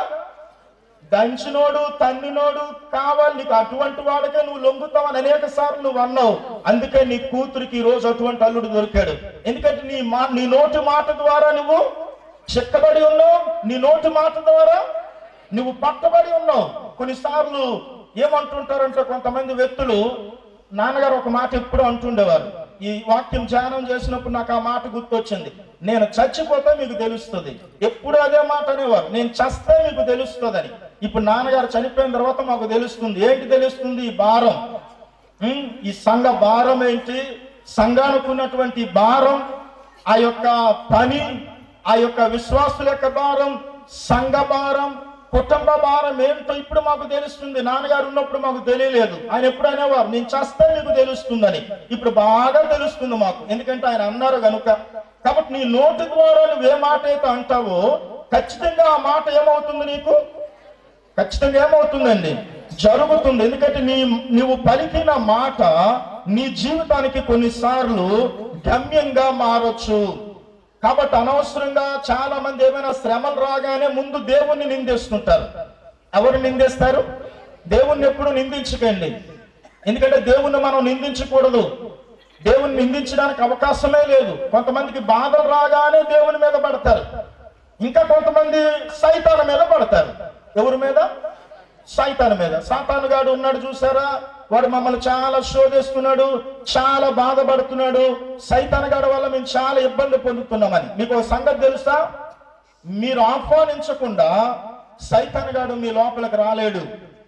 దంచినోడు తన్నినోడు కావాలి నీకు అటువంటి వాడికే నువ్వు లొంగుతావని అనేక సార్లు నువ్వు అన్నావు అందుకే నీ కూతురికి ఈ రోజు అటువంటి అల్లుడు దొరికాడు ఎందుకంటే నీ మా నీ నోటి మాట ద్వారా నువ్వు చిక్కబడి ఉన్నావు నీ నోటి మాట ద్వారా నువ్వు పట్టబడి ఉన్నావు కొన్నిసార్లు ఏమంటుంటారంటే కొంతమంది వ్యక్తులు నాన్నగారు ఒక మాట ఎప్పుడు అంటుండేవారు ఈ వాక్యం ధ్యానం చేసినప్పుడు నాకు ఆ మాట గుర్తొచ్చింది నేను చచ్చిపోతే మీకు తెలుస్తుంది ఎప్పుడు అదే మాట అనేవారు నేను చస్తే మీకు తెలుస్తుందని ఇప్పుడు నాన్నగారు చనిపోయిన తర్వాత మాకు తెలుస్తుంది ఏంటి తెలుస్తుంది ఈ భారం ఉమ్, ఈ సంఘ భారం ఏంటి సంఘానికి ఉన్నటువంటి భారం ఆ యొక్క పని ఆ యొక్క విశ్వాసుల యొక్క భారం సంఘ భారం కుటుంబ భారం ఏంటో ఇప్పుడు మాకు తెలుస్తుంది నాన్నగారు ఉన్నప్పుడు మాకు తెలియలేదు ఆయన ఎప్పుడు అనేవారు నేను చస్తే మీకు తెలుస్తుందని ఇప్పుడు బాగా తెలుస్తుంది మాకు ఎందుకంటే ఆయన అన్నారు కనుక కాబట్టి నీ నోటి ద్వారా నువ్వు ఏ మాట అయితే అంటావో ఖచ్చితంగా ఆ మాట ఏమవుతుంది నీకు ఖచ్చితంగా ఏమవుతుందండి జరుగుతుంది ఎందుకంటే నీ నువ్వు పలికిన మాట నీ జీవితానికి కొన్నిసార్లు గమ్యంగా మారొచ్చు కాబట్టి అనవసరంగా చాలా మంది ఏమైనా శ్రమలు రాగానే ముందు దేవుణ్ణి నిందిస్తుంటారు ఎవరు నిందిస్తారు దేవుణ్ణి ఎప్పుడు నిందించకండి ఎందుకంటే దేవుణ్ణి మనం నిందించకూడదు దేవుణ్ణి నిందించడానికి అవకాశమే లేదు కొంతమందికి బాధలు రాగానే దేవుని మీద పడతారు ఇంకా కొంతమంది సైతాన్ మీద పడతారు ఎవరి మీద సైతాన్ మీద సాతాను గాడు ఉన్నాడు చూసారా వాడు మమ్మల్ని చాలా శోధిస్తున్నాడు చాలా బాధపడుతున్నాడు సైతాన్ గాడు వల్ల మేము చాలా ఇబ్బంది పొందుతున్నామని మీకు ఒక సంగతి తెలుసా మీరు ఆహ్వానించకుండా సైతాన్ గాడు మీ లోపలికి రాలేడు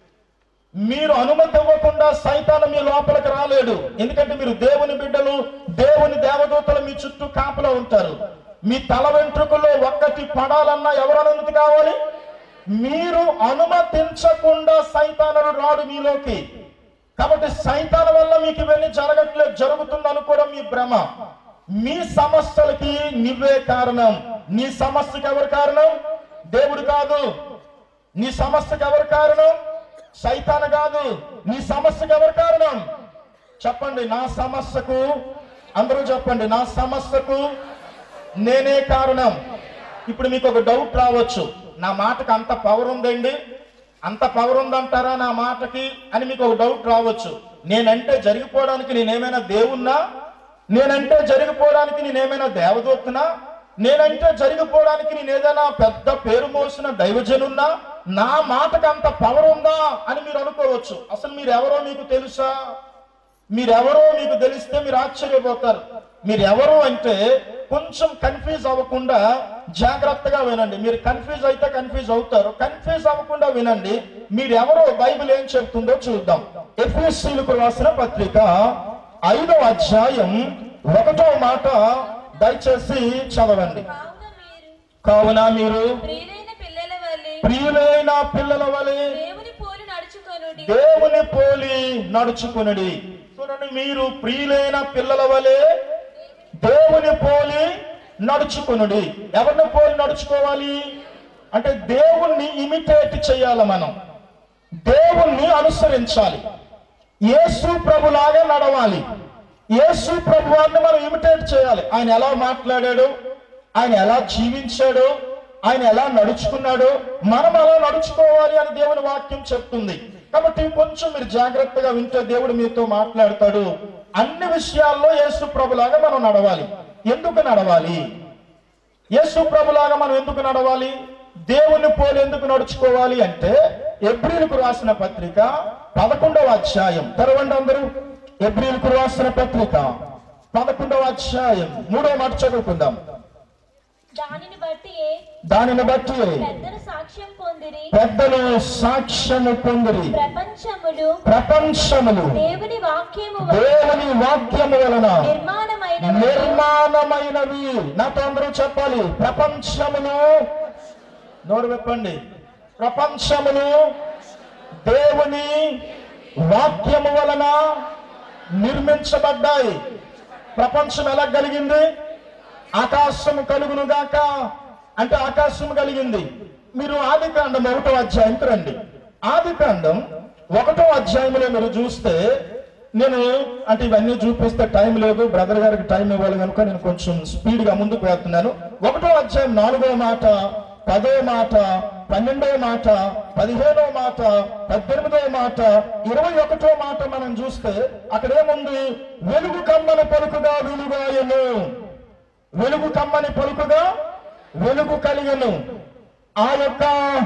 మీరు అనుమతి ఇవ్వకుండా సైతాను మీ లోపలికి రాలేడు ఎందుకంటే మీరు దేవుని బిడ్డలు దేవుని దేవదూతలు మీ చుట్టూ కాపలా ఉంటారు మీ తల వెంట్రుకలో ఒక్కటి పడాలన్నా ఎవరు అనుమతి కావాలి మీరు అనుమతించకుండా సైతానుడు రాడు మీలోకి కాబట్టి సైతాన్ వల్ల మీకు ఇవన్నీ జరగట్లేదు జరుగుతుంది అనుకోవడం మీ భ్రమ మీ సమస్యలకి నువ్వే కారణం నీ సమస్యకి ఎవరు కారణం దేవుడు కాదు నీ సమస్యకి ఎవరు కారణం సైతాన్ కాదు నీ సమస్యకి ఎవరు కారణం చెప్పండి నా సమస్యకు అందరూ చెప్పండి నా సమస్యకు నేనే కారణం ఇప్పుడు మీకు ఒక డౌట్ రావచ్చు నా మాటకి అంత పవర్ ఉందండి అంత పవర్ ఉందంటారా నా మాటకి అని మీకు ఒక డౌట్ రావచ్చు నేనంటే జరిగిపోవడానికి నేనేమైనా దేవుణ్ణా నేనంటే జరిగిపోవడానికి నేనేమైనా దేవదూతనా నేనంటే జరిగిపోవడానికి నేను ఏదైనా పెద్ద పేరు మోసిన దైవజనున్నా నా మాటకి అంత పవర్ ఉందా అని మీరు అనుకోవచ్చు అసలు మీరు ఎవరో మీకు తెలుసా మీరెవరో మీకు తెలిస్తే మీరు ఆశ్చర్యపోతారు మీరెవరు అంటే కొంచెం కన్ఫ్యూజ్ అవ్వకుండా జాగ్రత్తగా వినండి మీరు కన్ఫ్యూజ్ అయితే కన్ఫ్యూజ్ అవుతారు కన్ఫ్యూజ్ అవ్వకుండా వినండి మీరెవరో బైబిల్ ఏం చెప్తుందో చూద్దాం ఎఫ్ఎస్సీలకు రాసిన పత్రిక ఐదో అధ్యాయం ఒకటో మాట దయచేసి చదవండి కావున కావున మీరు మీరు ప్రియులైన పిల్లల వల్లే ప్రియులైన పిల్లల వలె దేవుని పోలి నడుచుకొనుడి దేవుని పోలి నడుచుకునడి చూడండి మీరు ప్రియులైన పిల్లల వలె దేవుని పోలి నడుచుకునుడి ఎవరిని పోలి నడుచుకోవాలి అంటే దేవుణ్ణి ఇమిటేట్ చేయాలి మనం దేవుణ్ణి అనుసరించాలి యేసు ప్రభులాగా నడవాలి యేసు ప్రభు వారిని మనం ఇమిటేట్ చేయాలి ఆయన ఎలా మాట్లాడాడు ఆయన ఎలా జీవించాడు ఆయన ఎలా నడుచుకున్నాడు మనం ఎలా నడుచుకోవాలి అని దేవుని వాక్యం చెప్తుంది కాబట్టి కొంచెం మీరు జాగ్రత్తగా వింటే దేవుడు మీతో మాట్లాడతాడు అన్ని విషయాల్లో యేసు ప్రభులాగా మనం నడవాలి ఎందుకు నడవాలి యేసు ప్రభులాగా మనం ఎందుకు నడవాలి దేవుని పోలి ఎందుకు నడుచుకోవాలి అంటే ఎబ్రిలకు రాసిన పత్రిక పదకొండవ అధ్యాయం తెరవండి అందరూ ఎబ్రిలకు రాసిన పత్రిక పదకొండవ అధ్యాయం మూడవ మాట చదువుకుందాం దానిని బట్టి దానిని బట్టి పెద్దలు సాక్ష్యం పొందిరి పెద్దలు సాక్ష్యము పొందిరి ప్రపంచములు ప్రపంచములు దేవుని వాక్యము వలన దేవుని వాక్యము వలన నిర్మాణమైన నిర్మాణమైనవి నాతో అందరూ చెప్పాలి ప్రపంచమును నోరు విప్పండి ప్రపంచమును దేవుని వాక్యము వలన నిర్మించబడ్డాయి ప్రపంచం ఎలా కలిగింది ఆకాశం కలుగును గాక అంటే ఆకాశం కలిగింది మీరు ఆది కాండం ఒకటో అధ్యాయంకి రండి ఆది కాండం ఒకటో అధ్యాయంలో మీరు చూస్తే నేను అంటే ఇవన్నీ చూపిస్తే టైం లేదు బ్రదర్ గారికి టైం ఇవ్వాలి కనుక నేను కొంచెం స్పీడ్ గా ముందుకు వెళ్తున్నాను ఒకటో అధ్యాయం నాలుగో మాట పదో మాట పన్నెండో మాట పదిహేనో మాట పద్దెనిమిదో మాట ఇరవై ఒకటో మాట మనం చూస్తే అక్కడ ఏముంది వెలుగు కమ్మని పలుకుగా వెలుగాయను వెలుగు కమ్మని పలుకుగా వెలుగు కలిగను ఆ యొక్క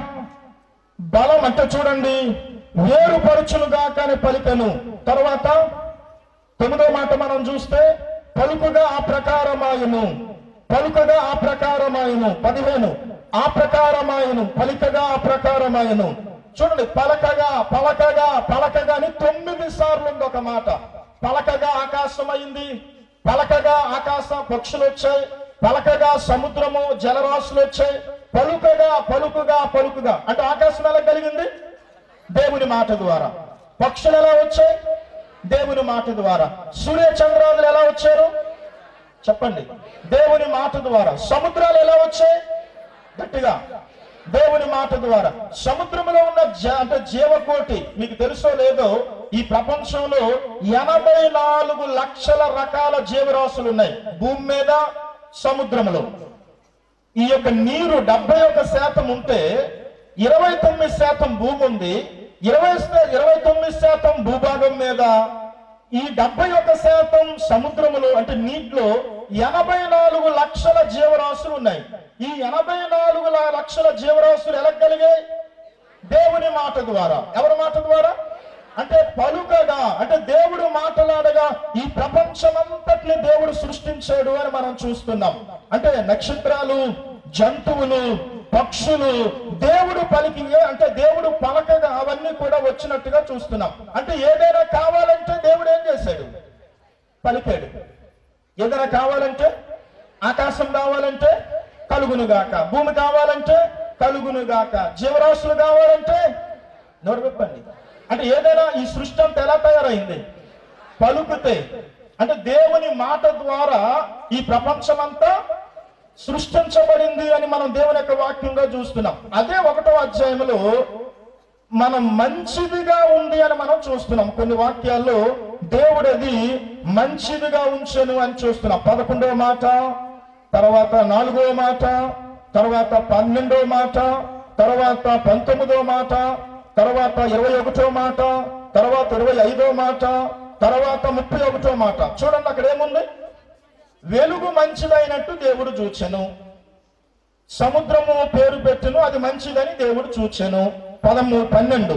బలం అంటే చూడండి వేరుపరచునుగా కానీ పలికను తర్వాత తొమ్మిదో మాట మనం చూస్తే పలుకుగా ఆ ప్రకారమాయను పలుకగా ఆ ప్రకారమాయను పదిహేను ఆ ప్రకారమాయను పలికగా ఆ ప్రకారమాయను చూడండి పలకగా పలకగా పలకగా అని తొమ్మిది సార్లు ఉంది ఒక మాట పలకగా ఆకాశం అయింది పలకగా ఆకాశ పక్షులు వచ్చాయి పలకగా సముద్రము జలరాశులు వచ్చాయి పలుకగా పలుకుగా పలుకుగా అంటే ఆకాశం ఎలా కలిగింది దేవుని మాట ద్వారా పక్షులు ఎలా వచ్చాయి దేవుని మాట ద్వారా సూర్య చంద్రాదులు ఎలా వచ్చారు చెప్పండి దేవుని మాట ద్వారా సముద్రాలు ఎలా వచ్చాయి గట్టిగా దేవుని మాట ద్వారా సముద్రంలో ఉన్న జ- అంటే జీవకోటి మీకు తెలుసో లేదో ఈ ప్రపంచంలో ఎనభై నాలుగు లక్షల రకాల జీవరాశులు ఉన్నాయి భూమి మీద సముద్రంలో ఈ యొక్క నీరు డెబ్బై ఒక శాతం ఉంటే ఇరవై తొమ్మిది శాతం భూమి ఉంది ఇరవై శా- ఇరవై తొమ్మిది శాతం భూభాగం మీద ఈ డెబ్బై ఒక శాతం సముద్రములో అంటే నీటిలో ఎనభై నాలుగు లక్షల జీవరాశులు ఉన్నాయి ఈ ఎనభై నాలుగు ల- లక్షల జీవరాశులు ఎలా కలిగాయి దేవుని మాట ద్వారా ఎవరి మాట ద్వారా అంటే పలుకగా అంటే దేవుడు మాట్లాడగా ఈ ప్రపంచమంతటిని దేవుడు సృష్టించాడు అని మనం చూస్తున్నాం అంటే నక్షత్రాలు జంతువులు పక్షులు దేవుడు పలికి అంటే దేవుడు పలకగా అవన్నీ కూడా వచ్చినట్టుగా చూస్తున్నాం అంటే ఏదైనా కావాలంటే దేవుడు ఏం చేశాడు పలికాడు ఏదైనా కావాలంటే ఆకాశం కావాలంటే కలుగునుగాక భూమి కావాలంటే కలుగునుగాక జీవరాశులు కావాలంటే నోరు విప్పండి అంటే ఏదైనా ఈ సృష్టి అంతా ఎలా తయారైంది పలుకుతే అంటే దేవుని మాట ద్వారా ఈ ప్రపంచమంతా సృష్టించబడింది అని మనం దేవుని యొక్క వాక్యంగా చూస్తున్నాం అదే ఒకటో అధ్యాయంలో మనం మంచిదిగా ఉంది అని మనం చూస్తున్నాం కొన్ని వాక్యాల్లో దేవుడు అది మంచిదిగా ఉంచెను అని చూస్తున్నాం పదకొండవ మాట తర్వాత నాలుగవ మాట తర్వాత పన్నెండవ మాట తర్వాత పంతొమ్మిదవ మాట తర్వాత ఇరవై ఒకటో మాట తర్వాత ఇరవై ఐదో మాట తర్వాత ముప్పై ఒకటో మాట చూడండి అక్కడ ఏముంది వెలుగు మంచిదైనట్టు దేవుడు చూచెను సముద్రము పేరు పెట్టును అది మంచిదని దేవుడు చూచెను పదమూడు పన్నెండు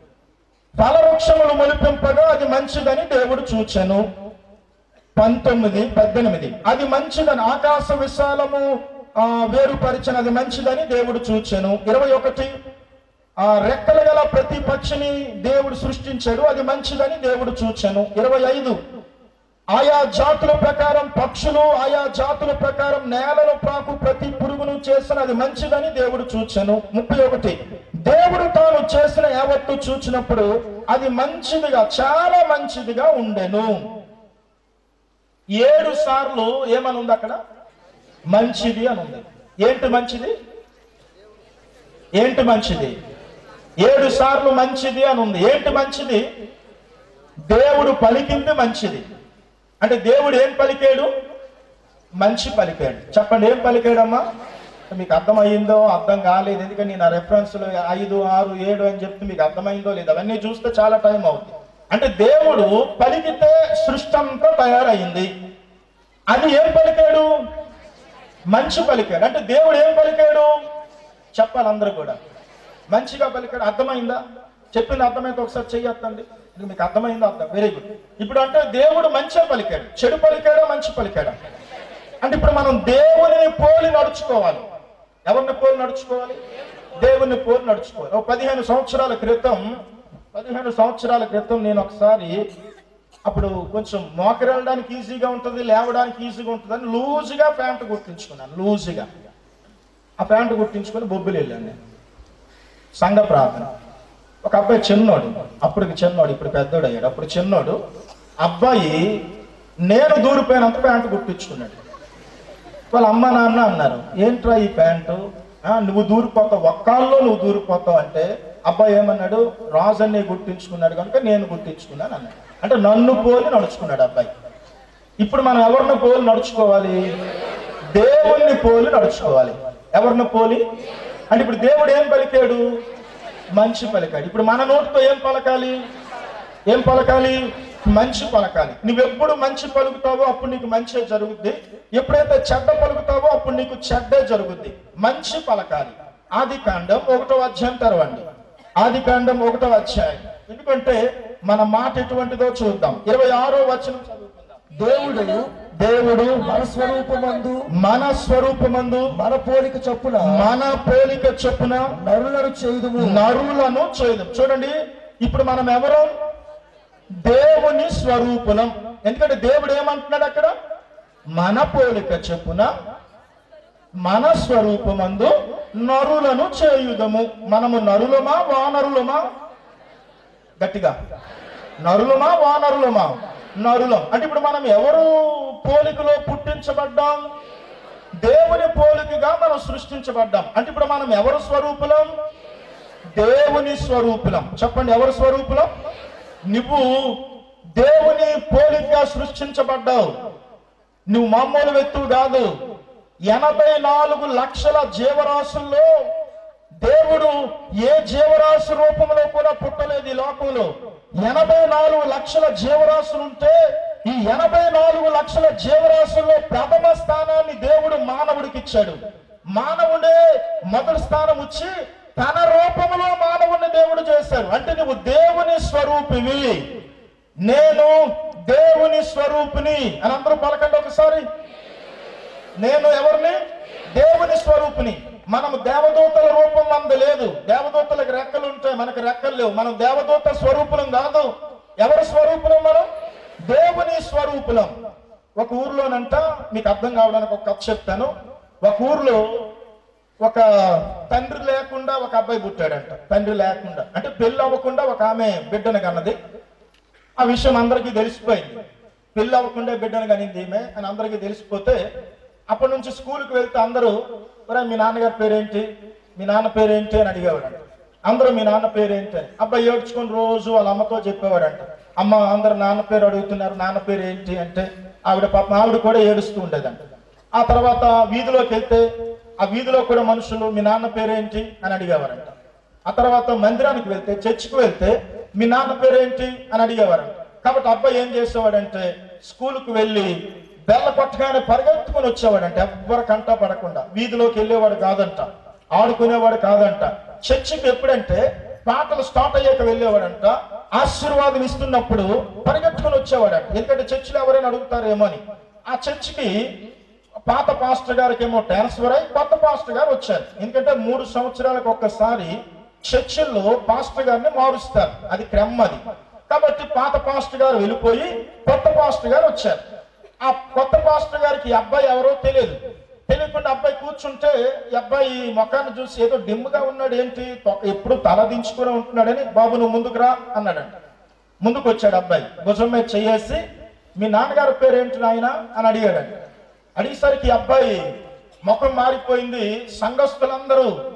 ఫలవృక్షములు మొలిపింపగా అది మంచిదని దేవుడు చూచెను పంతొమ్మిది పద్దెనిమిది అది మంచిదని ఆకాశ విశాలము ఆ, వేరుపరిచిన అది మంచిదని దేవుడు చూచెను ఇరవై ఒకటి ఆ రెక్కలు గల ప్రతి పక్షిని దేవుడు సృష్టించాడు అది మంచిదని దేవుడు చూచెను ఇరవై ఐదు ఆయా జాతుల ప్రకారం పక్షులు ఆయా జాతుల ప్రకారం నేలను ప్రాకు ప్రతి పురుగును చేసిన అది మంచిదని దేవుడు చూచెను ముప్పై ఒకటి దేవుడు తాను చేసిన యావత్తు చూచినప్పుడు అది మంచిదిగా చాలా మంచిదిగా ఉండెను ఏడు సార్లు ఏమని ఉంది అక్కడ మంచిది అని ఉంది ఏంటి మంచిది ఏంటి మంచిది ఏడు సార్లు మంచిది అని ఉంది ఏంటి మంచిది దేవుడు పలికింది మంచిది అంటే దేవుడు ఏం పలికాడు మంచి పలికాడు చెప్పండి ఏం పలికాడమ్మా మీకు అర్థమైందో అర్థం కాలేదు ఎందుకంటే నేను ఆ రెఫరెన్స్లు ఐదు ఆరు ఏడు అని చెప్తే మీకు అర్థమైందో లేదు అవన్నీ చూస్తే చాలా టైం అవుతుంది అంటే దేవుడు పలికితే సృష్టి అంతా తయారైంది అది ఏం పలికాడు మంచి పలికాడు అంటే దేవుడు ఏం పలికాడు చెప్పాలి అందరూ కూడా మంచిగా పలికాడు అర్థమైందా చెప్పింది అర్థమైతే ఒకసారి చెయ్యొద్దండి ఇది మీకు అర్థమైందా అర్థం వెరీ గుడ్ ఇప్పుడు అంటే దేవుడు మంచిగా పలికాడు చెడు పలికాడా మంచి పలికాడా అంటే ఇప్పుడు మనం దేవుని పోలి నడుచుకోవాలి ఎవరిని పోలి నడుచుకోవాలి దేవుని పోలి నడుచుకోవాలి ఒక పదిహేను సంవత్సరాల క్రితం పదిహేను సంవత్సరాల క్రితం నేను ఒకసారి అప్పుడు కొంచెం మోకరెళ్ళడానికి ఈజీగా ఉంటుంది లేవడానికి ఈజీగా ఉంటుంది అని లూజుగా ప్యాంటు కుట్టించుకున్నాను లూజుగా ఆ ప్యాంటు కుట్టించుకొని బొబ్బులు వెళ్ళాను నేను సంఘ ప్రార్థన ఒక అబ్బాయి చిన్నోడు అప్పటికి చిన్నోడు ఇప్పుడు పెద్దోడు అయ్యాడు అప్పుడు చిన్నోడు అబ్బాయి నేను దూరిపోయినంత ప్యాంటు కుట్టించుకున్నాడు వాళ్ళ అమ్మ నాన్న అన్నారు ఏంట్రా ఈ ప్యాంటు ఆ, నువ్వు దూరిపోతావు ఒక్కాల్లో నువ్వు దూరిపోతావు అంటే అబ్బాయి ఏమన్నాడు రాజన్నే గుర్తించుకున్నాడు కనుక నేను గుర్తించుకున్నాను అన్నాడు అంటే నన్ను పోలి నడుచుకున్నాడు అబ్బాయి ఇప్పుడు మనం ఎవరిని పోలి నడుచుకోవాలి దేవుణ్ణి పోలి నడుచుకోవాలి ఎవరిని పోలి అంటే ఇప్పుడు దేవుడు ఏం పలికాడు మంచి పలికాడు ఇప్పుడు మన నోటితో ఏం పలకాలి ఏం పలకాలి మంచి పలకాలి నువ్వెప్పుడు మంచి పలుకుతావో అప్పుడు నీకు మంచి జరుగుద్ది ఎప్పుడైతే చెడ్డ పలుకుతావో అప్పుడు నీకు చెడ్డే జరుగుద్ది మంచి పలకాలి ఆది కాండం ఒకటో అధ్యాయం తెరవండి ఆది కాండం ఒకటో అధ్యాయం ఎందుకంటే మన మాట ఎటువంటిదో చూద్దాం ఇరవై ఆరో వచనం చదువుకుందాం దేవుడు దేవుడు మన స్వరూపమందు మన స్వరూపమందు మన పోలిక చొప్పున మన పోలిక చొప్పున నరులను చేయుదుము నరులను చేయదు చూడండి ఇప్పుడు మనం ఎవరు దేవుని స్వరూపులం ఎందుకంటే దేవుడు ఏమంటున్నాడు అక్కడ మన పోలిక చొప్పున మన స్వరూపమందు నరులను చేయుదము మనము నరులమా వానరులమా గట్టిగా నరులమా వానరులమా నరులం అంటే ఇప్పుడు మనం ఎవరు పోలికలో పుట్టించబడ్డాం దేవుని పోలికగా మనం సృష్టించబడ్డాం అంటే ఇప్పుడు మనం ఎవరు స్వరూపులం దేవుని స్వరూపులం చెప్పండి ఎవరు స్వరూపులం నువ్వు దేవుని పోలికగా సృష్టించబడ్డావు నువ్వు మామూలు వ్యక్తువు కాదు ఎనభై నాలుగు లక్షల జీవరాశుల్లో దేవుడు ఏ జీవరాశి రూపంలో కూడా పుట్టలేదు ఈ లోకంలో ఎనభై నాలుగు లక్షల జీవరాశులు ఉంటే ఈ ఎనభై నాలుగు లక్షల జీవరాశుల్లో ప్రథమ స్థానాన్ని దేవుడు మానవుడికి ఇచ్చాడు మానవుడే మొదటి స్థానం వచ్చి తన రూపంలో మానవుని దేవుడు చేశాడు అంటే నువ్వు దేవుని స్వరూపివి నేను దేవుని స్వరూపిని అని అందరూ పలకండి ఒకసారి నేను ఎవరిని దేవుని స్వరూపిని మనం దేవదూతల రూపం మనది లేదు దేవదూతలకు రెక్కలు ఉంటాయి మనకు రెక్కలు లేవు మనం దేవదూత స్వరూపులం కాదు ఎవరి స్వరూపులం మనం దేవుని స్వరూపులం ఒక ఊర్లోనంట మీకు అర్థం కావడానికి ఒక కథ చెప్తాను ఒక ఊర్లో ఒక తండ్రి లేకుండా ఒక అబ్బాయి పుట్టాడంట తండ్రి లేకుండా అంటే పెళ్లి అవ్వకుండా ఒక ఆమె బిడ్డను కన్నది ఆ విషయం అందరికీ తెలిసిపోయింది పెళ్లి అవ్వకుండా బిడ్డను కనింది ఈమె అని అందరికీ తెలిసిపోతే అప్పటి నుంచి స్కూల్కి వెళ్తే అందరూ ఒరే మీ నాన్నగారి పేరేంటి మీ నాన్న పేరేంటి అని అడిగేవాడంట అందరూ మీ నాన్న పేరేంటి అని అబ్బాయి ఏడ్చుకొని రోజు వాళ్ళ అమ్మతో చెప్పేవాడంట అమ్మ అందరు నాన్న పేరు అడుగుతున్నారు నాన్న పేరు ఏంటి అంటే ఆవిడ పాప ఆవిడ కూడా ఏడుస్తూ ఉండేదంట ఆ తర్వాత వీధిలోకి వెళ్తే ఆ వీధిలో కూడా మనుషులు మీ నాన్న పేరేంటి అని అడిగేవారంట ఆ తర్వాత మందిరానికి వెళ్తే చర్చికి వెళ్తే మీ నాన్న పేరేంటి అని అడిగేవారంట కాబట్టి అబ్బాయి ఏం చేసేవాడంటే స్కూల్కి వెళ్ళి బెల్ల కొట్టగానే పరిగెత్తుకొని వచ్చేవాడంట ఎవ్వరు కంట పడకుండా వీధిలోకి వెళ్ళేవాడు కాదంట ఆడుకునేవాడు కాదంట చర్చికి ఎప్పుడంటే పాటలు స్టార్ట్ అయ్యాక వెళ్ళేవాడంట ఆశీర్వాదం ఇస్తున్నప్పుడు పరిగెత్తుకొని వచ్చేవాడంట ఎందుకంటే చర్చిలో ఎవరైనా అడుగుతారేమో అని ఆ చర్చికి పాత పాస్టర్ గారికి ఏమో ట్రాన్స్ఫర్ అయి కొత్త పాస్టర్ గారు వచ్చారు ఎందుకంటే మూడు సంవత్సరాలకు ఒక్కసారి చర్చిల్లో పాస్టర్ గారిని మారుస్తారు అది క్రమం అది కాబట్టి పాత పాస్టర్ గారు వెళ్ళిపోయి కొత్త పాస్టర్ గారు వచ్చారు ఆ కొత్త పాస్టర్ గారికి ఈ అబ్బాయి ఎవరో తెలియదు తెలియకుండా అబ్బాయి కూర్చుంటే ఈ అబ్బాయి ముఖాన్ని చూసి ఏదో డిమ్గా ఉన్నాడు ఏంటి తొ- ఎప్పుడు తల దించుకుని ఉంటున్నాడని బాబు నువ్వు ముందుకు రా అన్నాడంట ముందుకు వచ్చాడు అబ్బాయి భుజం మీద చెయ్యేసి మీ నాన్నగారి పేరు ఏంటి నాయన అని అడిగాడంట అడిగేసరికి ఈ అబ్బాయి ముఖం మారిపోయింది సంఘస్థులందరూ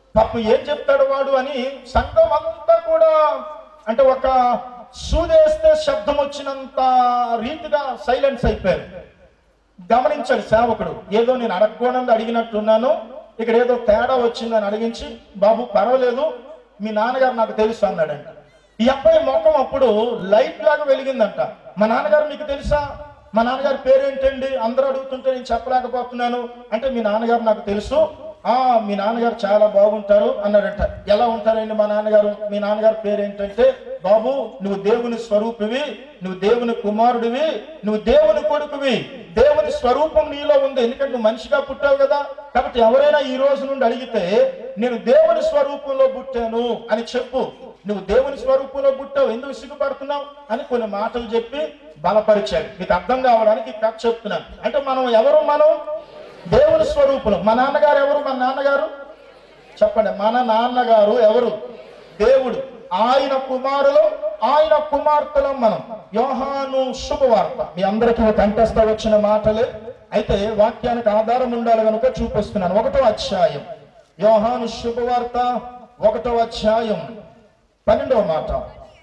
పాపం ఏం చెప్తాడు వాడు అని సంఘం అంతా కూడా అంటే ఒక సూదేస్తే శబ్దం వచ్చినంత రీతిగా సైలెన్స్ అయిపోయారు గమనించాడు సేవకుడు ఏదో నేను అడగకూడదు అడిగినట్టున్నాను ఇక్కడ ఏదో తేడా వచ్చిందని అడిగించి బాబు పర్వాలేదు మీ నాన్నగారు నాకు తెలుసు అన్నాడంట ఈ అబ్బాయి ముఖం అప్పుడు లైట్ లాగా వెలిగిందంట మా నాన్నగారు మీకు తెలుసా మా నాన్నగారి పేరేంటండి అందరూ అడుగుతుంటే నేను చెప్పలేకపోతున్నాను అంటే మీ నాన్నగారు నాకు తెలుసు ఆ మీ నాన్నగారు చాలా బాగుంటారు అన్నాడంట ఎలా ఉంటారండి మా నాన్నగారు మీ నాన్నగారి పేరేంటంటే బాబు నువ్వు దేవుని స్వరూపివి నువ్వు దేవుని కుమారుడివి నువ్వు దేవుని కొడుకువి దేవుని స్వరూపం నీలో ఉంది ఎందుకంటే నువ్వు మనిషిగా పుట్టావు కదా కాబట్టి ఎవరైనా ఈ రోజు నుండి అడిగితే నేను దేవుని స్వరూపంలో పుట్టాను అని చెప్పు నువ్వు దేవుని స్వరూపంలో పుట్టావు ఎందుకు సిగ్గుపడుతున్నావు అని కొన్ని మాటలు చెప్పి బలపరిచాడు మీకు అర్థం కావడానికి ఈ కథ చెప్తున్నాను అంటే మనం ఎవరు మనం దేవుని స్వరూపులు మా నాన్నగారు ఎవరు మా నాన్నగారు చెప్పండి మన నాన్నగారు ఎవరు దేవుడు ఆయన కుమారులు ఆయన కుమార్తెలం మనం యోహాను శుభవార్త మీ అందరికీ కంఠస్థ వచ్చిన మాటలే అయితే వాక్యానికి ఆధారం ఉండాలి కనుక చూపిస్తున్నాను ఒకటో అధ్యాయం యోహాను శుభవార్త ఒకటో అధ్యాయం పన్నెండవ మాట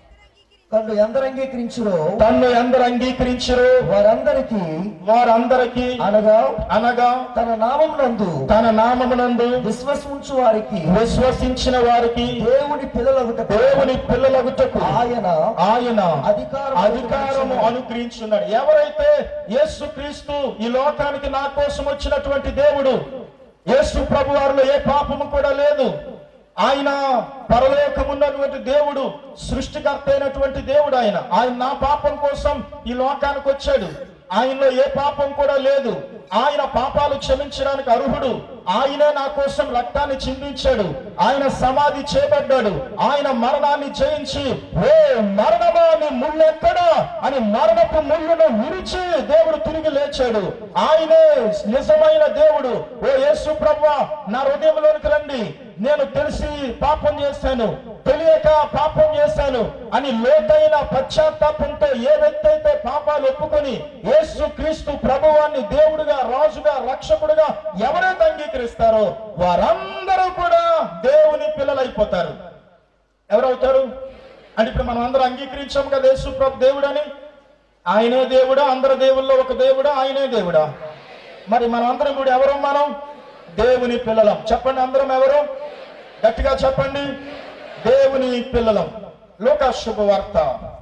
తన్ను ఎందరు అంగీకరించురో తన్ను ఎందరు అంగీకరించరు వారందరికీ వారందరికీ అనగా అనగా తన నామం నందు తన నామమునందు విశ్వసించు వారికి విశ్వసించిన వారికి దేవుని పిల్లలగుట దేవుని పిల్లలగుటకు ఆయన ఆయన అధికారం అధికారము అనుగ్రహించున్నాడు ఎవరైతే యేసుక్రీస్తు ఈ లోకానికి నా కోసం వచ్చినటువంటి దేవుడు యేసు ప్రభు వారిలో ఏ పాపము కూడా లేదు ఆయన పరలోకమున్నటువంటి దేవుడు సృష్టికర్త అయినటువంటి దేవుడు ఆయన ఆయన నా పాపం కోసం ఈ లోకానికి వచ్చాడు ఆయనలో ఏ పాపం కూడా లేదు ఆయన పాపాలు క్షమించడానికి అర్హుడు ఆయనే నా కోసం రక్తాన్ని చిందించాడు ఆయన సమాధి చేపడ్డాడు ఆయన మరణాన్ని జయించి ఓ మరణమా నీ ముళ్ళెక్కడా అని మరణపు ముళ్ళును విరిచి దేవుడు తిరిగి లేచాడు ఆయనే నిజమైన దేవుడు ఓ యేసు ప్రభు నా హృదయంలోనికి రండి నేను తెలిసి పాపం చేశాను తెలియక పాపం చేశాను అని లోతైన పశ్చాత్తాపంతో ఏ వ్యక్తి అయితే పాపాలు ఒప్పుకొని యేసు క్రీస్తు ప్రభువాన్ని దేవుడుగా రాజుగా రక్షకుడుగా ఎవరైతే అంగీకరిస్తారో వారందరూ కూడా దేవుని పిల్లలైపోతారు ఎవరవుతారు అంటే ఇప్పుడు మనం అందరం అంగీకరించాం కదా యేసు ప్రభు దేవుడని ఆయనే దేవుడా అందరు దేవుల్లో ఒక దేవుడా ఆయనే దేవుడా మరి మనం అందరం కూడా ఎవరు మనం దేవుని పిల్లలం చెప్పండి అందరం ఎవరు గట్టిగా చెప్పండి దేవుని పిల్లలం లోకా శుభవార్త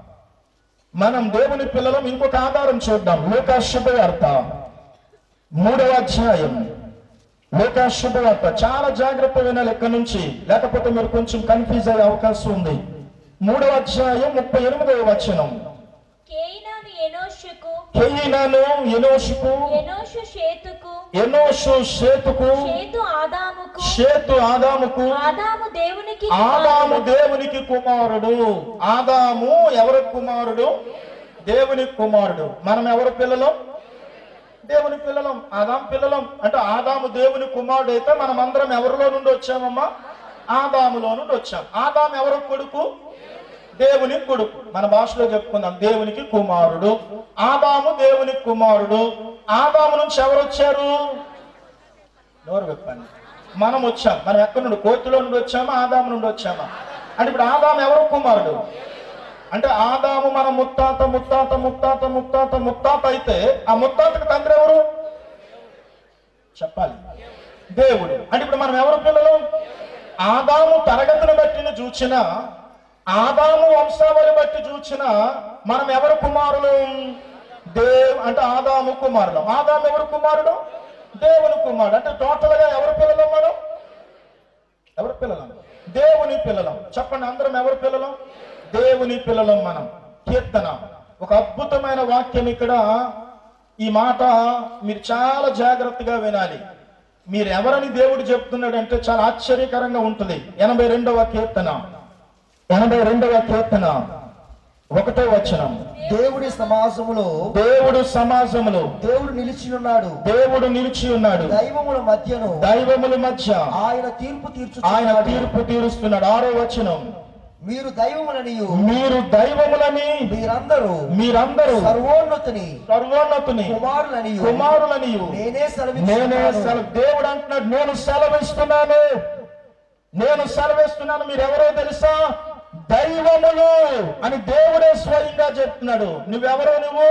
మనం దేవుని పిల్లలం ఇంకొక ఆధారం చూద్దాం లోకా శుభవార్త మూడవ అధ్యాయం లోకా శుభవార్త చాలా జాగ్రత్త వినాలి ఎక్కడి నుంచి లేకపోతే మీరు కొంచెం కన్ఫ్యూజ్ అయ్యే అవకాశం ఉంది మూడవ అధ్యాయం ముప్పై ఎనిమిదవ వచనం కేయినాను ఎనోషుకు కెయినాను ఎనోషుకు ఎనోషు షేతుకు ఎనోషు షేతుకు షేతు ఆదాముకు షేతు ఆదాముకు ఆదాము దేవునికి ఆదాము దేవునికి కుమారుడు ఆదాము ఎవరి కుమారుడు దేవుని కుమారుడు మనం ఎవరి పిల్లలం దేవుని పిల్లలం ఆదాం పిల్లలం అంటే ఆదాము దేవుని కుమారుడు అయితే మనం అందరం ఎవరిలో నుండి వచ్చామమ్మా ఆదాములో నుండి వచ్చాం ఆదాం ఎవరు కొడుకు దేవుని కొడుకు మన భాషలో చెప్పుకుందాం దేవునికి కుమారుడు ఆదాము దేవుని కుమారుడు ఆదాము నుంచి ఎవరు వచ్చారు నోరు విప్పండి మనం వచ్చాం మనం ఎక్కడి నుండి కోతిలో నుండి వచ్చామా ఆదాము నుండి వచ్చామా అంటే ఇప్పుడు ఆదాము ఎవరు కుమారుడు అంటే ఆదాము మన ముత్తాత ముత్తాత ముత్తాత ముత్తాత ముత్తాత అయితే ఆ ముత్తాతకి తండ్రి ఎవరు చెప్పాలి దేవుడు అంటే ఇప్పుడు మనం ఎవరు పిల్లలు ఆదాము తరగతిని బట్టిని చూచిన ఆదాము వంశావళి బట్టి చూచిన మనం ఎవరు కుమారులు దేవ్ అంటే ఆదాము కుమారులు ఆదాము ఎవరు కుమారుడు దేవుని కుమారుడు అంటే టోటల్ గా ఎవరు పిల్లలు మనం ఎవరు పిల్లలం దేవుని పిల్లలం చెప్పండి అందరం ఎవరు పిల్లలం దేవుని పిల్లలం మనం కీర్తన ఒక అద్భుతమైన వాక్యం ఇక్కడ ఈ మాట మీరు చాలా జాగ్రత్తగా వినాలి మీరు ఎవరని దేవుడు చెప్తున్నాడంటే చాలా ఆశ్చర్యకరంగా ఉంటుంది ఎనభై రెండవ కీర్తన ఎనభై రెండవ కీర్తన ఒకటో వచనం దేవుడి సమాజములో దేవుడు సమాజములో దేవుడు నిలిచి ఉన్నాడు దేవుడు నిలిచి ఉన్నాడు దైవముల మధ్యను దైవముల మధ్య ఆయన తీర్పు ఆయన తీర్చు తీర్పు తీరుస్తున్నాడు ఆరో వచనం మీరు దైవములనియు మీరు దైవములని మీరందరూ మీరందరూ సర్వోన్నతిని సర్వోన్నతుని కుమారులనియు కుమారులని నేనే నేనే సెలవిస్తున్నాను సెలవు దేవుడు అంటున్నాడు నేను సెలవిస్తున్నాను నేను సెలవిస్తున్నాను మీరు ఎవరో తెలుసా దైవములు అని దేవుడే స్వయంగా చెప్తున్నాడు నువ్వెవరో నువ్వు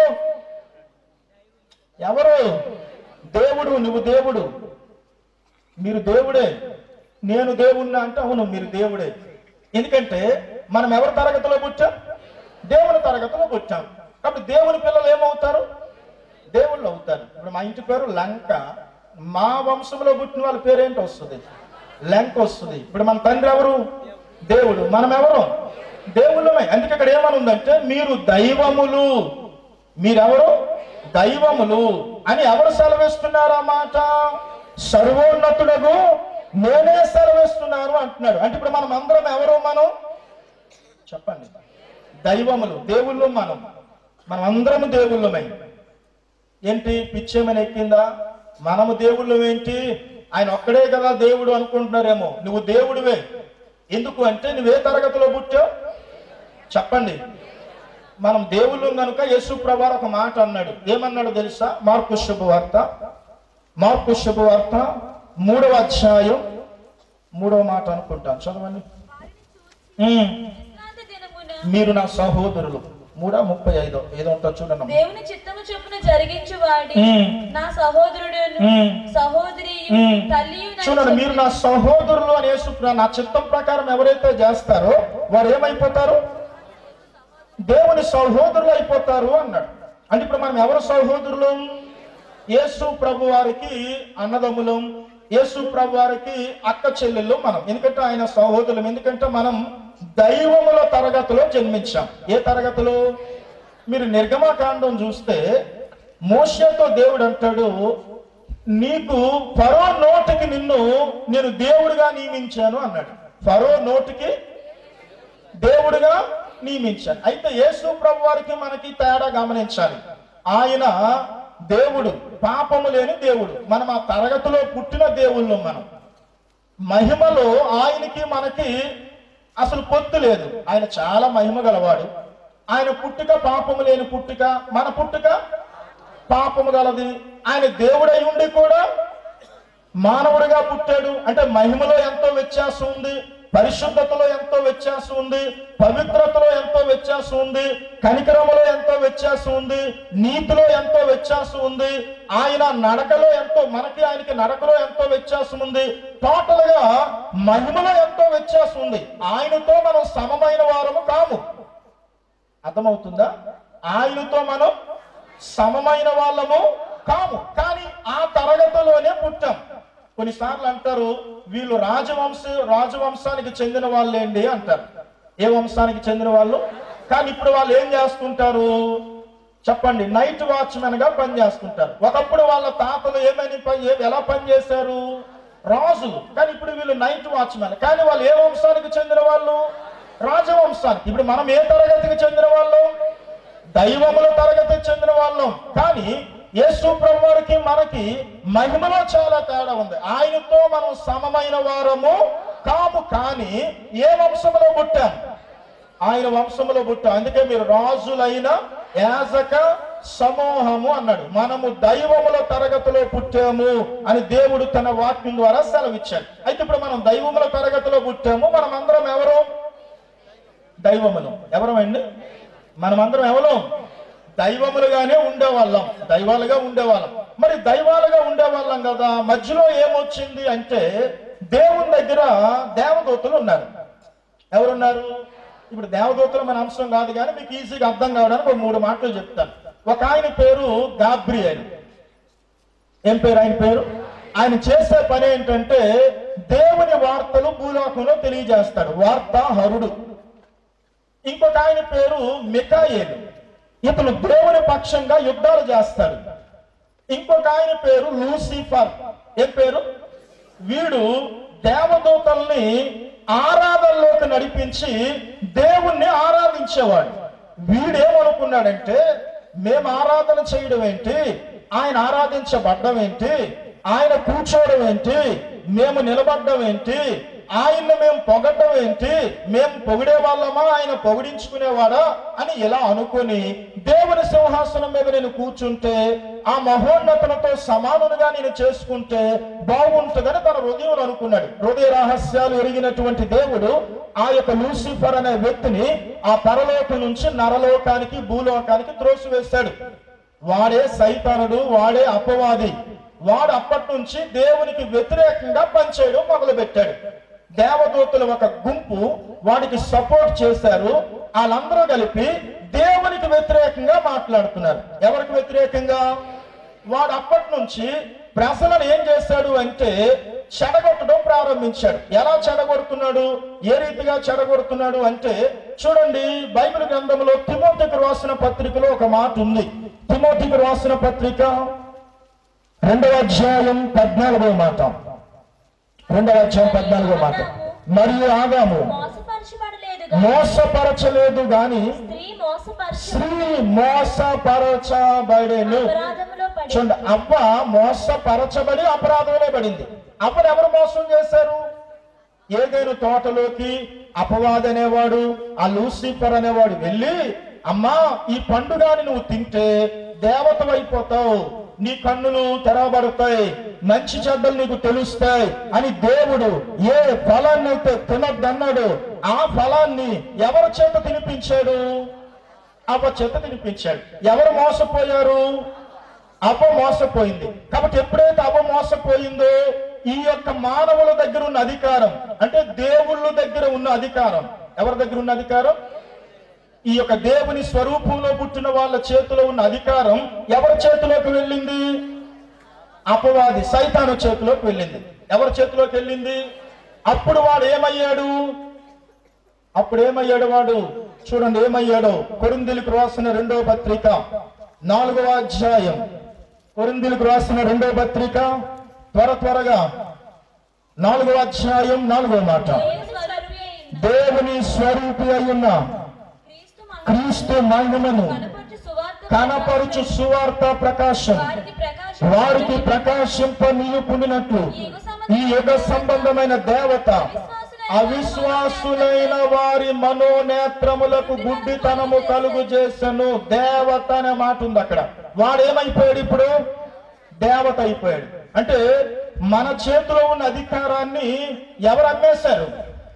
ఎవరు దేవుడు నువ్వు దేవుడు మీరు దేవుడే నేను దేవుణ్ణి అంటే అవును మీరు దేవుడే ఎందుకంటే మనం ఎవరి తరగతిలో పుట్టాం దేవుని తరగతిలో పుట్టాం కాబట్టి దేవుని పిల్లలు ఏమవుతారు దేవుళ్ళు అవుతారు ఇప్పుడు మా ఇంటి పేరు లంక మా వంశంలో పుట్టిన వాళ్ళ పేరు ఏంటి వస్తుంది లంక వస్తుంది ఇప్పుడు మన తండ్రి ఎవరు దేవుడు మనం ఎవరు దేవుళ్ళమే అందుకే ఇక్కడ ఏమని ఉందంటే మీరు దైవములు మీరెవరు దైవములు అని ఎవరు సెలవిస్తున్నారు ఆ మాట సర్వోన్నతుడగు నేనే సెలవిస్తున్నాను అంటున్నాడు అంటే ఇప్పుడు మనం అందరం ఎవరు మనం చెప్పండి దైవములు దేవుళ్ళు మనం మనం అందరము దేవుళ్ళమై ఏంటి పిచ్చేమని ఎక్కిందా మనము దేవుళ్ళు ఏంటి ఆయన ఒక్కడే కదా దేవుడు అనుకుంటున్నారేమో నువ్వు దేవుడివే ఎందుకు అంటే నువ్వే తరగతిలో పుట్టావు చెప్పండి మనం దేవుళ్ళు కనుక యేసు ప్రభారు ఒక మాట అన్నాడు ఏమన్నాడు తెలుసా మార్పు శుభవార్త మార్పు శుభవార్త మూడవ అధ్యాయం మూడవ మాట అనుకుంటాను చదవండి ఉమ్. విశ్రాంతి దినమున మీరు నా సహోదరులు మూడా ముప్పై ఐదో ఏదో ఉంటుంది చూడండి దేవుని చిత్తము చొప్పున జరిగించువాడి ఉమ్. నా సహోదరుడును ఉమ్. సహోదరి ఉమ్. తల్లియు నన్ను చూడండి మీరు నా సహోదరులు అని యేసు నా చిత్తం ప్రకారం ఎవరైతే చేస్తారో వారు ఏమైపోతారు దేవుని సహోదరులు అయిపోతారు అన్నాడు అంటే ఇప్పుడు మనం ఎవరు సహోదరులు యేసు ప్రభు వారికి అన్నదమ్ములం యేసు ప్రభు వారికి అక్క చెల్లెళ్ళు మనం ఎందుకంటే ఆయన సహోదరులం ఎందుకంటే మనం దైవముల తరగతిలో జన్మించాం ఏ తరగతిలో మీరు నిర్గమాకాండం చూస్తే మోషతో దేవుడు అంటాడు నీకు ఫరో నోటికి నిన్ను నేను దేవుడిగా నియమించాను అన్నాడు ఫరో నోటికి దేవుడిగా నియమించాను అయితే యేసు ప్రభు వారికి మనకి తేడా గమనించాలి ఆయన దేవుడు పాపము లేని దేవుడు మనం ఆ తరగతిలో పుట్టిన దేవుళ్ళు మనం మహిమలో ఆయనకి మనకి అసలు పొత్తు లేదు ఆయన చాలా మహిమ గలవాడు ఆయన పుట్టుక పాపము లేని పుట్టుక మన పుట్టుక పాపము గలది ఆయన దేవుడై ఉండి కూడా మానవుడిగా పుట్టాడు అంటే మహిమలో ఎంతో వ్యత్యాసం ఉంది పరిశుద్ధతలో ఎంతో వ్యత్యాసం ఉంది పవిత్రతలో ఎంతో వ్యత్యాసం ఉంది కనికరములో ఎంతో వ్యత్యాసం ఉంది నీతిలో ఎంతో వ్యత్యాసం ఉంది ఆయన నడకలో ఎంతో మనకి ఆయనకి నడకలో ఎంతో వ్యత్యాసం ఉంది టోటల్ గా మహిమలో ఎంతో వ్యత్యాసం ఉంది ఆయనతో మనం సమమైన వారము కాము అర్థమవుతుందా ఆయనతో మనం సమమైన వాళ్ళము కాము కానీ ఆ తరగతిలోనే పుట్టాం కొన్నిసార్లు అంటారు వీళ్ళు రాజవంశ రాజవంశానికి చెందిన వాళ్ళేంటి అంటారు ఏ వంశానికి చెందిన వాళ్ళు కానీ ఇప్పుడు వాళ్ళు ఏం చేస్తుంటారు చెప్పండి నైట్ వాచ్మెన్ గా పని చేస్తుంటారు ఒకప్పుడు వాళ్ళ తాతలు ఏమని పని ఏ- ఎలా పని చేశారు రాజులు కానీ ఇప్పుడు వీళ్ళు నైట్ వాచ్మెన్ కానీ వాళ్ళు ఏ వంశానికి చెందిన వాళ్ళు రాజవంశానికి ఇప్పుడు మనం ఏ తరగతికి చెందిన వాళ్ళం దైవముల తరగతికి చెందిన వాళ్ళం కానీ యేసు ప్రభువారికి మనకి మహిమలో చాలా తేడా ఉంది ఆయనతో మనం సమమైన వారము కాము కానీ ఏ వంశంలో పుట్టాం ఆయన వంశంలో పుట్టాం అందుకే మీరు రాజులైన యాజక సమూహము అన్నాడు మనము దైవముల తరగతిలో పుట్టాము అని దేవుడు తన వాక్యం ద్వారా సెలవిచ్చాడు అయితే ఇప్పుడు మనం దైవముల తరగతిలో పుట్టాము మనం అందరం ఎవరు దైవములు ఎవరమండి మనమందరం ఎవరు దైవములుగానే ఉండేవాళ్ళం దైవాలుగా ఉండేవాళ్ళం మరి దైవాలుగా ఉండేవాళ్ళం కదా మధ్యలో ఏమొచ్చింది అంటే దేవుని దగ్గర దేవదూతలు ఉన్నారు ఎవరున్నారు ఇప్పుడు దేవదూతలు మన అంశం కాదు కానీ మీకు ఈజీగా అర్థం కావడానికి ఒక మూడు మాటలు చెప్తాను ఒక ఆయన పేరు గాబ్రియల్ ఏం పేరు ఆయన పేరు ఆయన చేసే పని ఏంటంటే దేవుని వార్తలు భూలోకంలో తెలియజేస్తాడు వార్త హరుడు ఇంకొక ఆయన పేరు మికాయేలు ఇతను దేవుని పక్షంగా యుద్ధాలు చేస్తాడు ఇంకొక ఆయన పేరు లూసిఫర్ ఏం పేరు వీడు దేవదూతల్ని ఆరాధనలోకి నడిపించి దేవుణ్ణి ఆరాధించేవాడు వీడేమనుకున్నాడంటే మేము ఆరాధన చేయడం ఏంటి ఆయన ఆరాధించబడ్డం ఏంటి ఆయన కూర్చోవడం ఏంటి మేము నిలబడ్డం ఏంటి ఆయన్ని మేము పొగడ్డం ఏంటి మేము పొగిడే వాళ్ళమా ఆయన పొగిడించుకునేవాడా అని ఇలా అనుకుని దేవుని సింహాసనం మీద నేను కూర్చుంటే ఆ మహోన్నతులతో సమానులుగా నేను చేసుకుంటే బాగుంటుందని తన హృదయంలో అనుకున్నాడు హృదయ రహస్యాలు ఎరిగినటువంటి దేవుడు ఆ యొక్క లూసిఫర్ అనే వ్యక్తిని ఆ పరలోకం నుంచి నరలోకానికి భూలోకానికి త్రోసివేశాడు వాడే సైతానుడు వాడే అపవాది వాడు అప్పటి నుంచి దేవునికి వ్యతిరేకంగా పనిచేయడం మొదలు పెట్టాడు దేవదూతలు ఒక గుంపు వాడికి సపోర్ట్ చేశారు వాళ్ళందరూ కలిపి దేవునికి వ్యతిరేకంగా మాట్లాడుతున్నారు ఎవరికి వ్యతిరేకంగా వాడు అప్పటి నుంచి ప్రజలను ఏం చేశాడు అంటే చెడగొట్టడం ప్రారంభించాడు ఎలా చెడగొడుతున్నాడు ఏ రీతిగా చెడగొడుతున్నాడు అంటే చూడండి బైబిల్ గ్రంథంలో తిమోతికి రాసిన పత్రికలో ఒక మాట ఉంది తిమోతికి రాసిన పత్రిక రెండవ అధ్యాయం పద్నాలుగో మాట రెండవ అధ్యాయం పద్నాలుగో మాట మరియు ఆగాము మోసపరచబడలేదు మోసపరచలేదు గాని స్త్రీ మోసపరచ స్త్రీ మోసపరచబడేను అపరాధములో పడి చూడండి అవ్వ మోసపరచబడి అపరాధంలో పడింది అవ్వను ఎవరు మోసం చేశారు ఏదైనా తోటలోకి అపవాది అనేవాడు ఆ లూసిఫర్ అనేవాడు వెళ్ళి అమ్మా ఈ పండుగాని నువ్వు తింటే దేవతవైపోతావు నీ కన్నులు తెరవబడతాయి మంచి చెడ్డలు నీకు తెలుస్తాయి అని దేవుడు ఏ ఫలాన్ని అయితే తినొద్దన్నాడు ఆ ఫలాన్ని ఎవరి చేత తినిపించాడు అవ్వ చేత తినిపించాడు ఎవరు మోసపోయారు అవ్వ మోసపోయింది కాబట్టి ఎప్పుడైతే అవ్వ మోసపోయిందో ఈ యొక్క మానవుల దగ్గర ఉన్న అధికారం అంటే దేవుళ్ళ దగ్గర ఉన్న అధికారం ఎవరి దగ్గర ఉన్న అధికారం ఈ యొక్క దేవుని స్వరూపంలో పుట్టిన వాళ్ళ చేతిలో ఉన్న అధికారం ఎవరి చేతిలోకి వెళ్ళింది అపవాది సైతాను చేతిలోకి వెళ్ళింది ఎవరి చేతిలోకి వెళ్ళింది అప్పుడు వాడు ఏమయ్యాడు అప్పుడు ఏమయ్యాడు వాడు చూడండి ఏమయ్యాడు కొరిందులకు రాసిన రెండవ పత్రిక నాలుగవ అధ్యాయం కొరిందులకు రాసిన రెండవ పత్రిక త్వర త్వరగా నాలుగవ అధ్యాయం నాలుగవ మాట దేవుని స్వరూపి అయిన దేవుని స్వరూపి అయ్యున్న క్రీస్తు మన క్రీస్తు మహిమను కనపరచు సువార్త కనపరుచు సువార్త ప్రకాశం వారికి ప్రకాశం వారికి ప్రకాశింప నీయుకున్నట్లు ఈ యుగ సంబంధమైన దేవత అవిశ్వాసులైన వారి మనోనేత్రములకు గుడ్డితనము కలుగు చేసను దేవత అనే మాట ఉంది అక్కడ వాడు ఏమైపోయాడు ఇప్పుడు దేవత అయిపోయాడు అంటే మన చేతిలో ఉన్న అధికారాన్ని ఎవరు అమ్మేశారు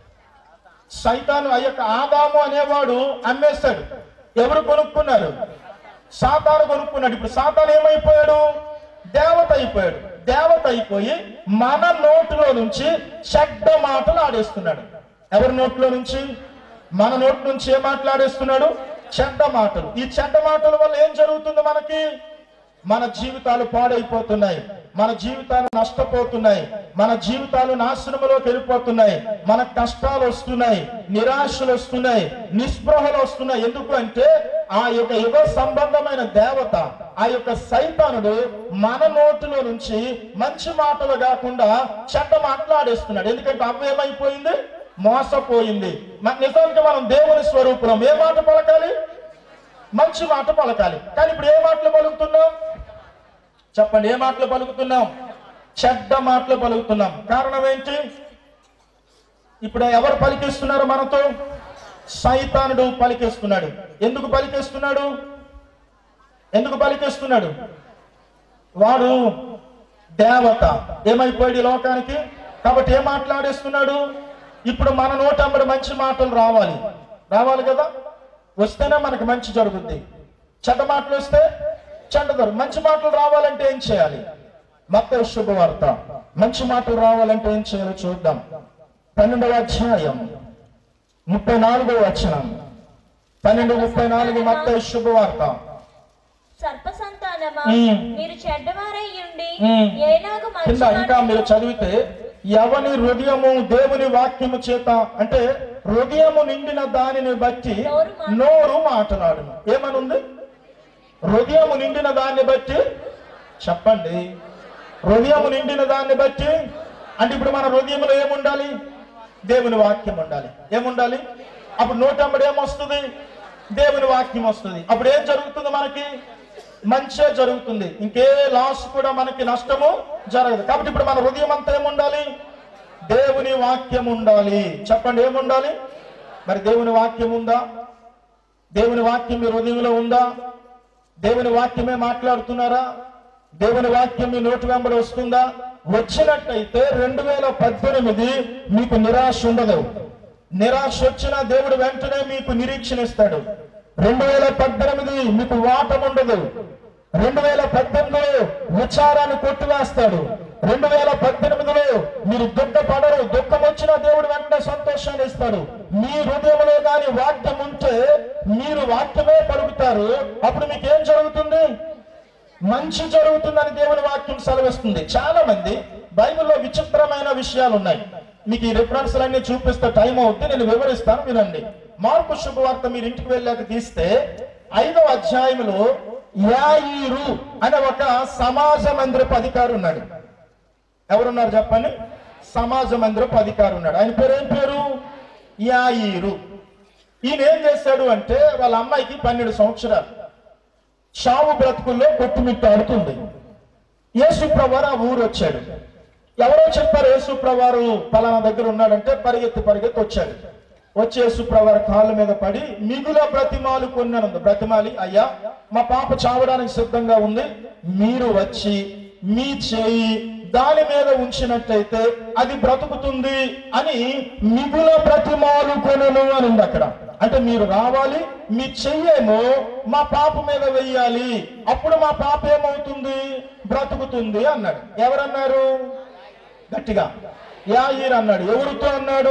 సైతాను ఆ యొక్క ఆదాము అనేవాడు అమ్మేశాడు ఎవరు కొనుక్కున్నారు సాతాను కొనుక్కున్నాడు ఇప్పుడు సాతాను ఏమైపోయాడు దేవత అయిపోయాడు దేవత అయిపోయి మన నోటిలో నుంచి చెడ్డ మాటలు ఆడేస్తున్నాడు ఎవరి నోట్లో నుంచి మన నోటి నుంచి ఏ మాట్లాడేస్తున్నాడు చెడ్డ మాటలు ఈ చెడ్డ మాటల వల్ల ఏం జరుగుతుంది మనకి మన జీవితాలు పాడైపోతున్నాయి మన జీవితాలు నష్టపోతున్నాయి మన జీవితాలు నాశనములోకి వెళ్ళిపోతున్నాయి మన కష్టాలు వస్తున్నాయి నిరాశలు వస్తున్నాయి నిస్పృహలు వస్తున్నాయి ఎందుకు అంటే ఆ యొక్క యుగ సంబంధమైన దేవత ఆ యొక్క సైతానుడు మన నోటిలో నుంచి మంచి మాటలు కాకుండా చెడ్డ మాట్లాడేస్తున్నాడు ఎందుకంటే అవ్వ ఏమైపోయింది మోసపోయింది మ- నిజానికి మనం దేవుని స్వరూపులం ఏ మాట పలకాలి మంచి మాట పలకాలి కానీ ఇప్పుడు ఏ మాటలు పలుకుతున్నాం చెప్పండి ఏ మాటలు పలుకుతున్నాం చెడ్డ మాటలు పలుకుతున్నాం కారణం ఏంటి ఇప్పుడు ఎవరు పలికిస్తున్నారు మనతో సైతానుడు పలికిస్తున్నాడు ఎందుకు పలికిస్తున్నాడు ఎందుకు పలికిస్తున్నాడు వాడు దేవత ఏమైపోయాడు ఈ లోకానికి కాబట్టి ఏం మాట్లాడేస్తున్నాడు ఇప్పుడు మన నోటంబడి మంచి మాటలు రావాలి రావాలి కదా వస్తేనే మనకి మంచి జరుగుద్ది చెడ్డ మాటలు వస్తే చెడ్డ జరుగు మంచి మాటలు రావాలంటే ఏం చేయాలి మత శుభవార్త మంచి మాటలు రావాలంటే ఏం చేయాలో చూద్దాం పన్నెండవ అధ్యాయం ముప్పై నాలుగవ వచనం పన్నెండు ముప్పై నాలుగు మత శుభవార్త సర్ప సంతానమా మ్మ్. మీరు చెడ్డవారై ఉండి మ్మ్. ఏలాగు మంచి కింద ఇంకా మీరు మాటలు- చదివితే ఎవని హృదయము దేవుని వాక్యము చేత అంటే హృదయము నిండిన దానిని బట్టి నోరు మాట్లాడు. నోరు మాట్లాడును ఏమనుంది హృదయము నిండిన దాన్ని బట్టి చెప్పండి హృదయము నిండిన దాన్ని బట్టి అంటే ఇప్పుడు మన హృదయంలో ఏముండాలి దేవుని వాక్యం ఉండాలి ఏముండాలి అప్పుడు నోటమ్మడి ఏమొస్తుంది దేవుని వాక్యం వస్తుంది అప్పుడు ఏం జరుగుతుంది మనకి మంచే జరుగుతుంది ఇంకే లాస్ కూడా మనకి నష్టము జరగదు కాబట్టి ఇప్పుడు మన హృదయం అంతా ఏముండాలి దేవుని వాక్యం ఉండాలి చెప్పండి ఏముండాలి మరి దేవుని వాక్యం ఉందా దేవుని వాక్యం మీ హృదయంలో ఉందా దేవుని వాక్యమే మాట్లాడుతున్నారా దేవుని వాక్యం మీ నోటి వెంబడి వస్తుందా వచ్చినట్టయితే రెండు వేల పద్దెనిమిది మీకు నిరాశ ఉండదు నిరాశ వచ్చినా దేవుడు వెంటనే మీకు నిరీక్షణ ఇస్తాడు రెండు వేల పద్దెనిమిది మీకు వాటం ఉండదు రెండు వేల పద్దెనిమిదిలో విచారాన్ని కొట్టివేస్తాడు రెండు వేల పద్దెనిమిదిలో మీరు దుఃఖపడరు దుఃఖం వచ్చినా దేవుడు వెంటనే సంతోషాన్ని ఇస్తాడు మీ హృదయంలో కానీ వాక్యం ఉంటే మీరు వాక్యమే పలుకుతారు అప్పుడు మీకు ఏం జరుగుతుంది మంచి జరుగుతుందని దేవుని వాక్యం సెలవిస్తుంది చాలా మంది బైబిల్లో విచిత్రమైన విషయాలు ఉన్నాయి మీకు ఈ రిఫరెన్స్లన్నీ చూపిస్తే టైం అవుతుంది నేను వివరిస్తాను వినండి మార్పు శుభవార్త మీరు ఇంటికి వెళ్ళాక తీస్తే ఐదవ అధ్యాయంలో యాయిరు అనే ఒక సమాజ మందిరపు అధికారి ఉన్నాడు ఎవరున్నారు చెప్పండి సమాజ మందిరపు అధికారి ఉన్నాడు ఆయన పేరు ఏం పేరు యాయిరు ఈయన ఏం చేశాడు అంటే వాళ్ళ అమ్మాయికి పన్నెండు సంవత్సరాలు చావు బ్రతుకుల్లో కొట్టుమిట్టాడుతుంది యేసుప్రవారు ఆ ఊరు వచ్చాడు ఎవరో చెప్పారు యేసుప్రవారు పలానా దగ్గర ఉన్నాడంటే పరిగెత్తి పరిగెత్తి వచ్చాడు వచ్చి యేసుప్రవారు కాళ్ళ మీద పడి మిగుల బ్రతిమాలు కొన్నాను బ్రతిమాలి అయ్యా మా పాప చావడానికి సిద్ధంగా ఉంది మీరు వచ్చి మీ చేయి దాని మీద ఉంచినట్లయితే అది బ్రతుకుతుంది అని మిగుల బ్రతిమాలు కొనను అని ఉంది అక్కడ అంటే మీరు రావాలి మీ చెయ్యేమో మా పాప మీద వెయ్యాలి అప్పుడు మా పాప ఏమవుతుంది బ్రతుకుతుంది అన్నాడు ఎవరన్నారు గట్టిగా యాయిర్ అన్నాడు ఎవరితో అన్నాడు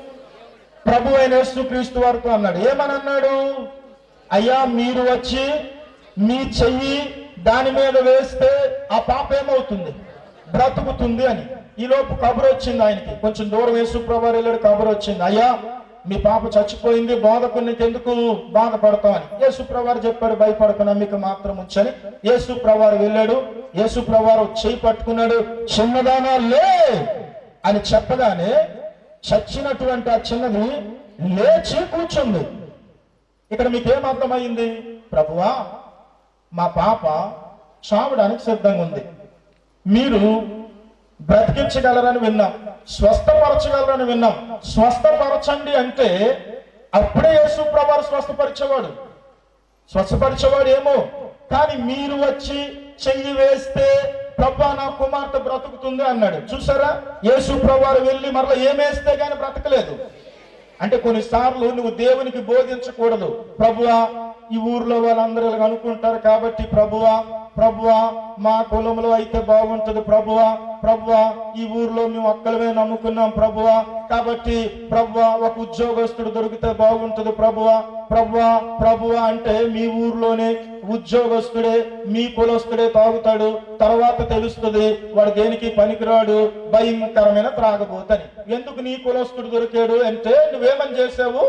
ప్రభు అయిన యేసుక్రీస్తు వారితో అన్నాడు ఏమని అన్నాడు అయ్యా మీరు వచ్చి మీ చెయ్యి దాని మీద వేస్తే ఆ పాప ఏమవుతుంది బ్రతుకుతుంది అని ఈ లోపు కబురు వచ్చింది ఆయనకి కొంచెం దూరం యేసు ప్రభు వెళ్ళాడు కబురు వచ్చింది అయ్యా మీ పాప చచ్చిపోయింది బోధకునికి ఎందుకు బాధపడతాం అని యేసు ప్రవారు చెప్పాడు భయపడకు నమ్మిక మాత్రం ఉంచని యేసు ప్రవారు వెళ్ళాడు యేసు ప్రవారు చేయి పట్టుకున్నాడు చిన్నదానా లే అని చెప్పగానే చచ్చినటువంటి ఆ చిన్నది లేచి కూర్చుంది ఇక్కడ మీకు ఏం అర్థమైంది ప్రభువా మా పాప చావడానికి సిద్ధంగా ఉంది మీరు బ్రతికించగలరని విన్నాం స్వస్థపరచగలరని విన్నాం స్వస్థపరచండి అంటే అప్పుడే యేసు ప్రభావం స్వస్థపరిచేవాడు స్వస్థపరిచేవాడు ఏమో కానీ మీరు వచ్చి చెయ్యి వేస్తే ప్రభా నా కుమార్తె బ్రతుకుతుంది అన్నాడు చూసారా యేసు ప్రభువారు వెళ్ళి మరలా ఏమేస్తే గాని బ్రతకలేదు అంటే కొన్నిసార్లు నువ్వు దేవునికి బోధించకూడదు ప్రభువా ఈ ఊర్లో వాళ్ళందరూ ఇలాగ అనుకుంటారు కాబట్టి ప్రభువా ప్రభువా మా కులంలో అయితే బాగుంటది ప్రభువా ప్రభువా ఈ ఊర్లో మేము ఒక్కలమే నమ్ముకున్నాం ప్రభువా కాబట్టి ప్రభువా ఒక ఉద్యోగస్తుడు దొరికితే బాగుంటది ప్రభువా ప్రభువా ప్రభువా అంటే మీ ఊర్లోనే ఉద్యోగస్తుడే మీ కులస్తుడే తాగుతాడు తర్వాత తెలుస్తుంది వాడు దేనికి పనికిరాడు భయంకరమైన త్రాగబోతని ఎందుకు నీ కులస్తుడు దొరికాడు అంటే నువ్వేమని చేసావు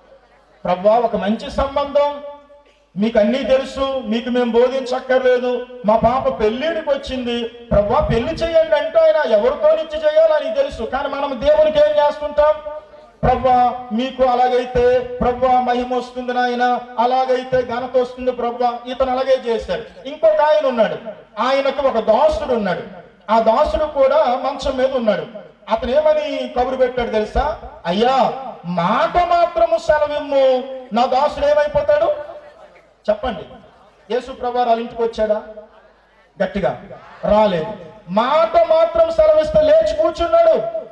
ప్రభా ఒక మంచి సంబంధం మీకు అన్నీ తెలుసు మీకు మేము బోధించక్కర్లేదు మా పాప పెళ్ళిడికి వచ్చింది ప్రభా పెళ్లి చేయండి అంటే ఆయన ఎవరితో నుంచి చేయాలని తెలుసు కానీ మనం దేవునికి ఏం చేస్తుంటాం ప్రభా మీకు అలాగైతే ప్రభా మహిమ వస్తుంది నాయన అలాగైతే ఘనత వస్తుంది ప్రభా ఇతను అలాగే చేశాడు ఇంకొక ఆయన ఉన్నాడు ఆయనకు ఒక దాసుడు ఉన్నాడు ఆ దాసుడు కూడా మంచం మీద ఉన్నాడు అతను ఏమని కబురు పెట్టాడు తెలుసా అయ్యా మాట మాత్రము సెలవిమ్ము నా దాసుడు ఏమైపోతాడు చెప్పండి యేసు ప్రభు వాళ్ళ ఇంటికి వచ్చాడా గట్టిగా రాలేదు మాట మాత్రం సెలవిస్తే లేచి కూర్చున్నాడు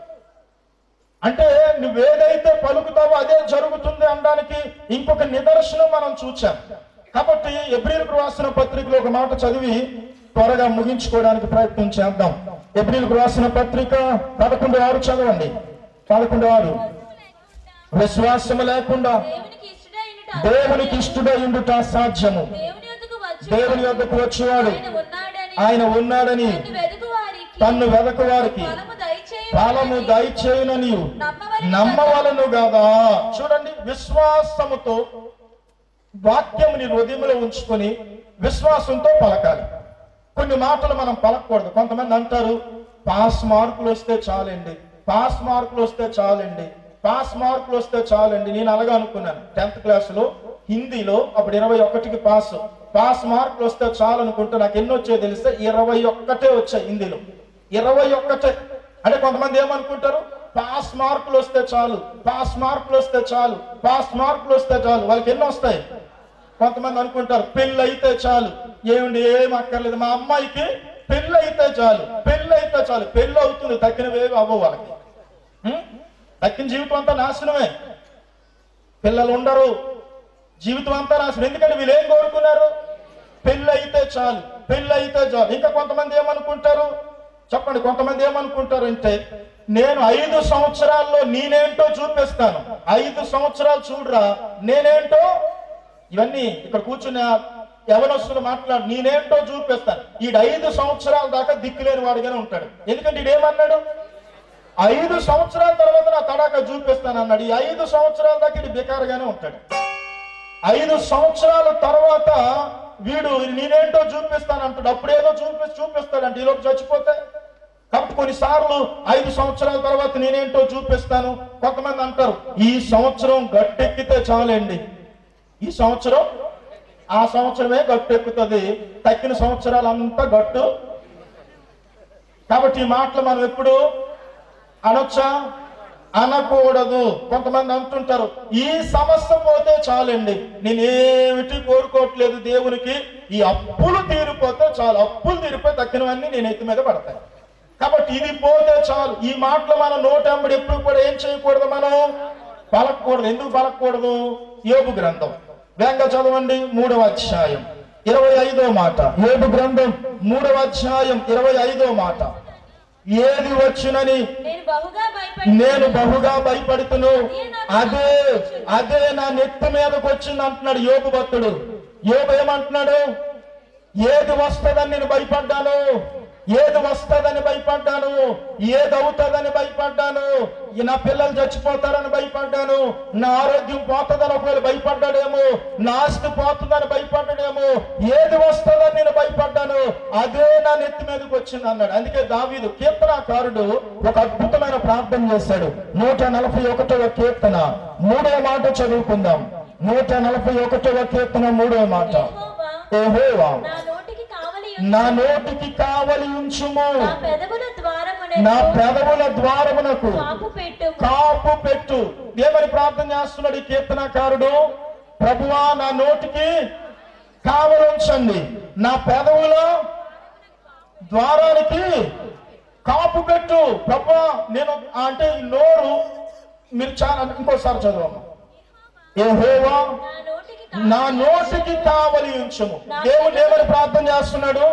అంటే నువ్వేదైతే పలుకుతావో అదే జరుగుతుంది అనడానికి ఇంకొక నిదర్శనం మనం చూచాం కాబట్టి ఎబ్రిల్కు రాసిన పత్రికలో ఒక మాట చదివి త్వరగా ముగించుకోవడానికి ప్రయత్నం చేద్దాం ఎబ్రిల్కు రాసిన పత్రిక పదకొండు ఆరు చదవండి పదకొండు ఆరు విశ్వాసము లేకుండా దేవునికి ఇష్టడైనట దేవునికి ఇష్టడయుండుట సాధ్యము దేవుని యొద్దకు వచ్చు దేవుని యొద్దకు వచ్చేవాడు ఆయన ఉన్నాడని ఆయన ఉన్నాడని తన్ను వెదుకు వారికి తన్ను వెదకు వారికి ఫలము దయచేయ ఫలము దయచేయునని నమ్మవలెను నమ్మవలను కదా చూడండి విశ్వాసముతో వాక్యముని హృదయంలో ఉంచుకొని విశ్వాసంతో పలకాలి కొన్ని మాటలు మనం పలకూడదు కొంతమంది అంటారు పాస్ మార్కులు వస్తే చాలండి పాస్ మార్కులు వస్తే చాలండి పాస్ మార్కులు వస్తే చాలండి నేను అలాగే అనుకున్నాను టెన్త్ క్లాసులో హిందీలో అప్పుడు ఇరవై ఒకటికి పాస్ పాస్ మార్కులు వస్తే చాలు అనుకుంటే నాకు ఎన్ని వచ్చాయో తెలిస్తే ఇరవై ఒక్కటే వచ్చాయి హిందీలో ఇరవై ఒక్కటే అంటే కొంతమంది ఏమనుకుంటారు పాస్ మార్కులు వస్తే చాలు పాస్ మార్కులు వస్తే చాలు పాస్ మార్కులు వస్తే చాలు వాళ్ళకి ఎన్ని వస్తాయి కొంతమంది అనుకుంటారు పెళ్ళి అయితే చాలు ఏమిటి ఏం అక్కర్లేదు మా అమ్మాయికి పెళ్ళి అయితే చాలు పెళ్ళి అయితే చాలు పెళ్ళి అవుతుంది తక్కినవేవి అవ్వవు వాళ్ళకి ఉం? తక్కిన జీవితం అంతా నాశనమే పిల్లలు ఉండరు జీవితం అంతా నాశనం ఎందుకంటే వీళ్ళు ఏం కోరుకున్నారు పెళ్ళి అయితే చాలు పెళ్ళి అయితే చాలు ఇంకా కొంతమంది ఏమనుకుంటారు చెప్పండి కొంతమంది ఏమనుకుంటారు అంటే నేను ఐదు సంవత్సరాల్లో నేనేంటో చూపిస్తాను ఐదు సంవత్సరాలు చూడరా నేనేంటో ఇవన్నీ ఇక్కడ కూర్చున్న యవనస్తులు మాట్లాడు నేనేంటో చూపిస్తాను ఈ ఐదు సంవత్సరాల దాకా దిక్కులేని వాడిగానే ఉంటాడు ఎందుకంటే ఈడేమన్నాడు ఐదు సంవత్సరాల తర్వాత నా తడాక చూపిస్తాను అన్నాడు ఈ ఐదు సంవత్సరాల దాకా ఇది బేకారుగానే ఉంటాడు ఐదు సంవత్సరాల తర్వాత వీడు నేనేంటో చూపిస్తాను అంటాడు అప్పుడేదో చూపి చూపిస్తాడంట ఈలోపు చచ్చిపోతే కాబట్టి కొన్నిసార్లు ఐదు సంవత్సరాల తర్వాత నేనేంటో చూపిస్తాను కొంతమంది అంటారు ఈ సంవత్సరం గట్టెక్కితే చాలండి ఈ సంవత్సరం ఆ సంవత్సరమే గట్టెక్కుతుంది తక్కిన సంవత్సరాలంతా గట్టు కాబట్టి ఈ మాటలు మనం ఎప్పుడు అనొచ్చా అనకూడదు కొంతమంది అంటుంటారు ఈ సమస్య పోతే చాలండి నేనేమిటి కోరుకోవట్లేదు దేవునికి ఈ అప్పులు తీరిపోతే చాలు అప్పులు తీరిపోతే తక్కినవన్నీ నేను ఎత్తి మీద పడతాయి కాబట్టి ఇది పోతే చాలు ఈ మాటలు మన నోటెంబడి ఎప్పుడు కూడా ఏం చేయకూడదు మనం పలకూడదు ఎందుకు పలకూడదు యోగు గ్రంథం వేగంగా చదవండి మూడవ అధ్యాయం ఇరవై ఐదో మాట యోగు గ్రంథం మూడవ అధ్యాయం ఇరవై ఐదో మాట ఏది వచ్చునని నేను బహుగా భయపడి నేను బహుగా భయపడుతును అదే అదే నా నెత్తి మీదకి వచ్చింది అంటున్నాడు యోగు భక్తుడు యోగు ఏమంటున్నాడు ఏది వస్తుందని నేను భయపడ్డాను ఏది వస్తుందని భయపడ్డాను ఏది అవుతుందని భయపడ్డాను ఈ నా పిల్లలు చచ్చిపోతారని భయపడ్డాను నా ఆరోగ్యం పోతుందని ఒకవేళ భయపడ్డాడేమో నా ఆస్తి పోతుందని భయపడ్డాడేమో ఏది వస్తుందని నేను భయపడ్డాను అదే నా నెత్తి మీదకి వచ్చింది అన్నాడు అందుకే దావీదు కీర్తనాకారుడు ఒక అద్భుతమైన ప్రార్థన చేశాడు నూట నలభై ఒకటవ కీర్తన మూడవ మాట చదువుకుందాం నూట నలభై ఒకటవ కీర్తన మూడవ మాట యెహోవా ఓహోవా నా నోటికి కావలి నా నోటికి కావలి ఉంచుము నా పెదవుల ద్వారమున నా పెదవుల ద్వారమునకు కాపు పెట్టు కాపు పెట్టు ఏమని ప్రార్థన చేస్తున్నాడు ఈ కీర్తనకారుడు ప్రభువా నా నోటికి కావలుంచండి నా పెదవుల ద్వారానికి కాపు పెట్టు ప్రభువా నేను అంటే ఈ నోరు మీరు చాలా ఇంకోసారి చదవమ్మా యెహోవా నా నోటికి నా నోటికి కావలి ఉంచము దేవుడు ఏమని ప్రార్థన చేస్తున్నాడు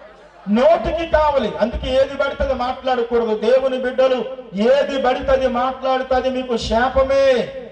నోటికి కావలి అందుకే ఏది పడితే మాట్లాడకూడదు దేవుని బిడ్డలు ఏది పడితే మాట్లాడుతుంది మీకు శాపమే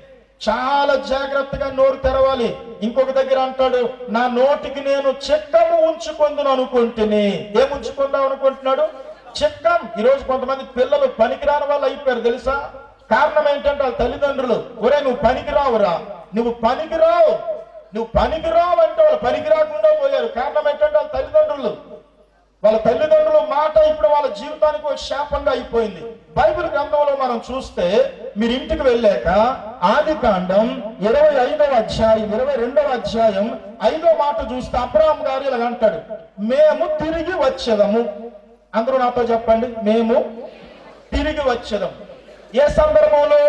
చాలా జాగ్రత్తగా నోరు తెరవాలి ఇంకొక దగ్గర అంటాడు నా నోటికి నేను చిక్కము ఉంచుకుందును అనుకుంటుని ఏం ఉంచుకుందాం అనుకుంటున్నాడు చిక్కం ఈరోజు కొంతమంది పిల్లలు పనికిరాని వాళ్ళు అయిపోయారు తెలుసా కారణం ఏంటంటే వాళ్ళ తల్లిదండ్రులు ఒరే నువ్వు పనికిరావురా నువ్వు పనికిరావు నువ్వు పనికిరావు అంటే వాళ్ళు పనికి రాకుండా పోయారు కారణం ఏంటంటే వాళ్ళ తల్లిదండ్రులు వాళ్ళ తల్లిదండ్రుల మాట ఇప్పుడు వాళ్ళ జీవితానికి ఒక శాపంగా అయిపోయింది బైబిల్ గ్రంథంలో మనం చూస్తే మీరు ఇంటికి వెళ్ళాక ఆది కాండం ఇరవై ఐదవ అధ్యాయం ఇరవై రెండవ అధ్యాయం ఐదో మాట చూస్తే అబ్రాహం గారు ఇలా అంటాడు మేము తిరిగి వచ్చేదము అందరూ నాతో చెప్పండి మేము తిరిగి వచ్చేదము ఏ సందర్భంలో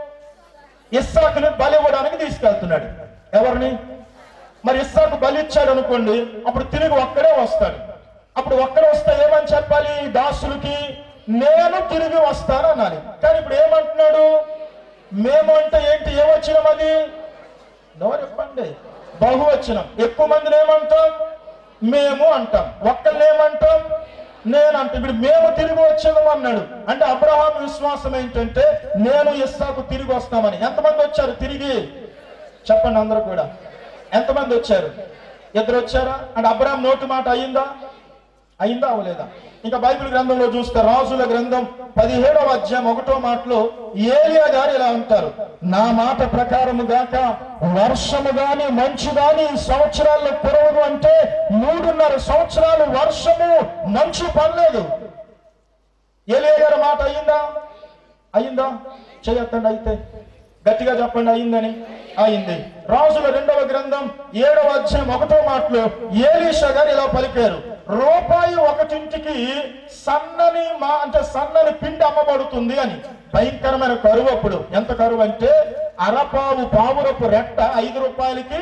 ఇస్సాకుని బలి ఇవ్వడానికి తీసుకెళ్తున్నాడు ఎవరిని మరి ఇస్సాకు బలి ఇచ్చాడు అనుకోండి అప్పుడు తిరిగి ఒక్కడే వస్తాడు అప్పుడు ఒక్కడే వస్తే ఏమని చెప్పాలి దాసులకి నేను తిరిగి వస్తాను అనాలి కానీ ఇప్పుడు ఏమంటున్నాడు మేము అంటే ఏంటి ఏమొచ్చినాం అది నోరు చెప్పండి బహువచనం ఎక్కువ మందిని ఏమంటాం మేము అంటాం ఒక్కళ్ళు ఏమంటాం నేను అంటే ఇప్పుడు మేము తిరిగి వచ్చేదాం అన్నాడు అంటే అబ్రహాం విశ్వాసం ఏంటంటే నేను ఇస్సాకు తిరిగి వస్తామని ఎంతమంది వచ్చారు తిరిగి చెప్పండి అందరూ కూడా ఎంతమంది వచ్చారు ఇద్దరు వచ్చారా అంటే అబ్రహాం నోటి మాట అయిందా అయిందా అవలేదా ఇంకా బైబిల్ గ్రంథంలో చూస్తే రాజుల గ్రంథం పదిహేడవ అధ్యాయం ఒకటో మాటలో ఏలియా గారు ఇలా అంటారు నా మాట ప్రకారము గాక వర్షము గాని మంచు గాని ఈ సంవత్సరాల్లో కురవదు అంటే మూడున్నర సంవత్సరాలు వర్షము మంచు పడలేదు ఏలియా గారి మాట అయిందా అయిందా చేయొద్దండి అయితే గట్టిగా చెప్పండి అయిందని అయింది రాజుల రెండవ గ్రంథం ఏడవ అధ్యాయం ఒకటో మాటలో ఏలీషా గారు ఇలా పలికారు రూపాయి ఒకటింటికి సన్నని మా అంటే సన్నని పిండి అమ్మబడుతుంది అని భయంకరమైన కరువు అప్పుడు ఎంత కరువు అంటే అరపావు పావురపు రెట్ట ఐదు రూపాయలకి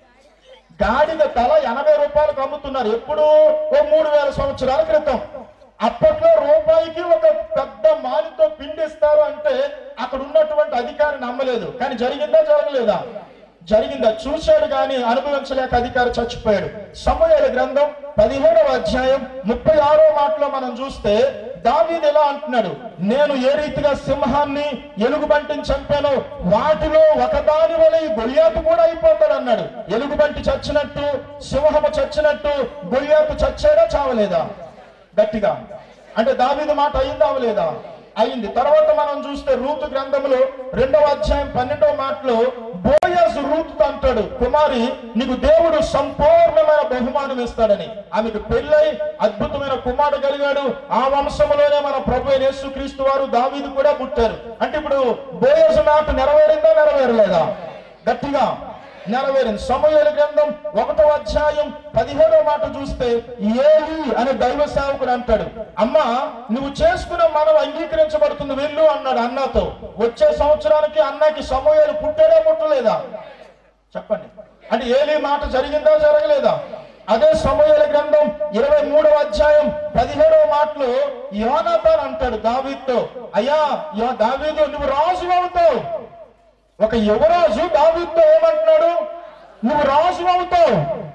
గాడిద తల ఎనభై రూపాయలకు అమ్ముతున్నారు ఎప్పుడు ఓ మూడు వేల సంవత్సరాల క్రితం అప్పట్లో రూపాయికి ఒక పెద్ద మాలితో పిండిస్తారు అంటే అక్కడ ఉన్నటువంటి అధికారి నమ్మలేదు కానీ జరిగిందా జరగలేదా జరిగిందా చూశాడు కానీ అనుభవించలేక అధికారి చచ్చిపోయాడు సమయాల గ్రంథం పదిహేడవ అధ్యాయం ముప్పై ఆరో మాటలో మనం చూస్తే దావీదు ఎలా అంటున్నాడు నేను ఏ రీతిగా సింహాన్ని ఎలుగుబంటిని చంపానో వాటిలో ఒకదాని వల్ల ఈ గొలియాతు కూడా అయిపోతాడు అన్నాడు ఎలుగుబంటి చచ్చినట్టు సింహము చచ్చినట్టు గొలియాతు చచ్చాడా చావలేదా గట్టిగా అంటే దావీదు మాట అయిందా అవలేదా అయింది తర్వాత మనం చూస్తే రూతు గ్రంథంలో రెండవ అధ్యాయం పన్నెండవ మాటలో బోయస్ రూతు అంటాడు కుమారి నీకు దేవుడు సంపూర్ణమైన బహుమానం ఇస్తాడని ఆమెకు పెళ్ళై అద్భుతమైన కుమారుడు కలిగాడు ఆ వంశంలోనే మన ప్రభు అయిన యేసుక్రీస్తు వారు దావీదు కూడా పుట్టారు అంటే ఇప్పుడు బోయస్ మాట నెరవేరిందా నెరవేరలేదా గట్టిగా నెరవేరింది సమయాల గ్రంథం ఒకటో అధ్యాయం పదిహేడో మాట చూస్తే ఏలి అనే దైవ సేవకుడు అంటాడు అమ్మా నువ్వు చేసుకున్న మనం అంగీకరించబడుతుంది వెళ్ళు అన్నాడు అన్నతో వచ్చే సంవత్సరానికి అన్నకి సమయాలు పుట్టాడా పుట్టలేదా చెప్పండి అంటే ఏలి మాట జరిగిందా జరగలేదా అదే సమయాల గ్రంథం ఇరవై మూడవ అధ్యాయం పదిహేడవ మాటలు యోనాథాన్ అంటాడు దావీద్తో అయ్యా యో- దావీదు నువ్వు రాజు అవుతావు ఒక యువరాజు దావీదుతో ఏమంటున్నాడు నువ్వు రాజు అవుతావు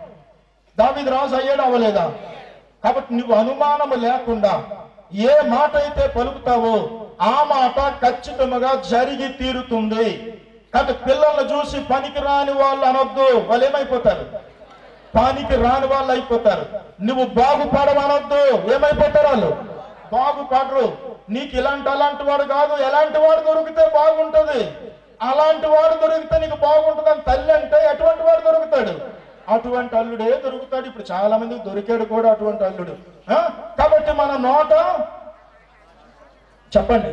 దావీదు రాజు అయ్యాడు అవ్వలేదా కాబట్టి నువ్వు అనుమానము లేకుండా ఏ మాట అయితే పలుకుతావో ఆ మాట ఖచ్చితంగా జరిగి తీరుతుంది కాబట్టి పిల్లల్ని చూసి పనికి రాని వాళ్ళు అనొద్దు వాళ్ళు ఏమైపోతారు పానికి రాని వాళ్ళు అయిపోతారు నువ్వు బాగుపడవనొద్దు ఏమైపోతారు వాళ్ళు బాగుపడరు నీకు ఇలాంటి అలాంటి వాడు కాదు ఎలాంటి వాడు దొరికితే బాగుంటది అలాంటి వాడు దొరికితే నీకు బాగుంటుంది అని తల్లి అంటే ఎటువంటి వాడు దొరుకుతాడు అటువంటి అల్లుడే దొరుకుతాడు ఇప్పుడు చాలా మందికి దొరికాడు కూడా అటువంటి అల్లుడు ఆ? కాబట్టి మన నోట చెప్పండి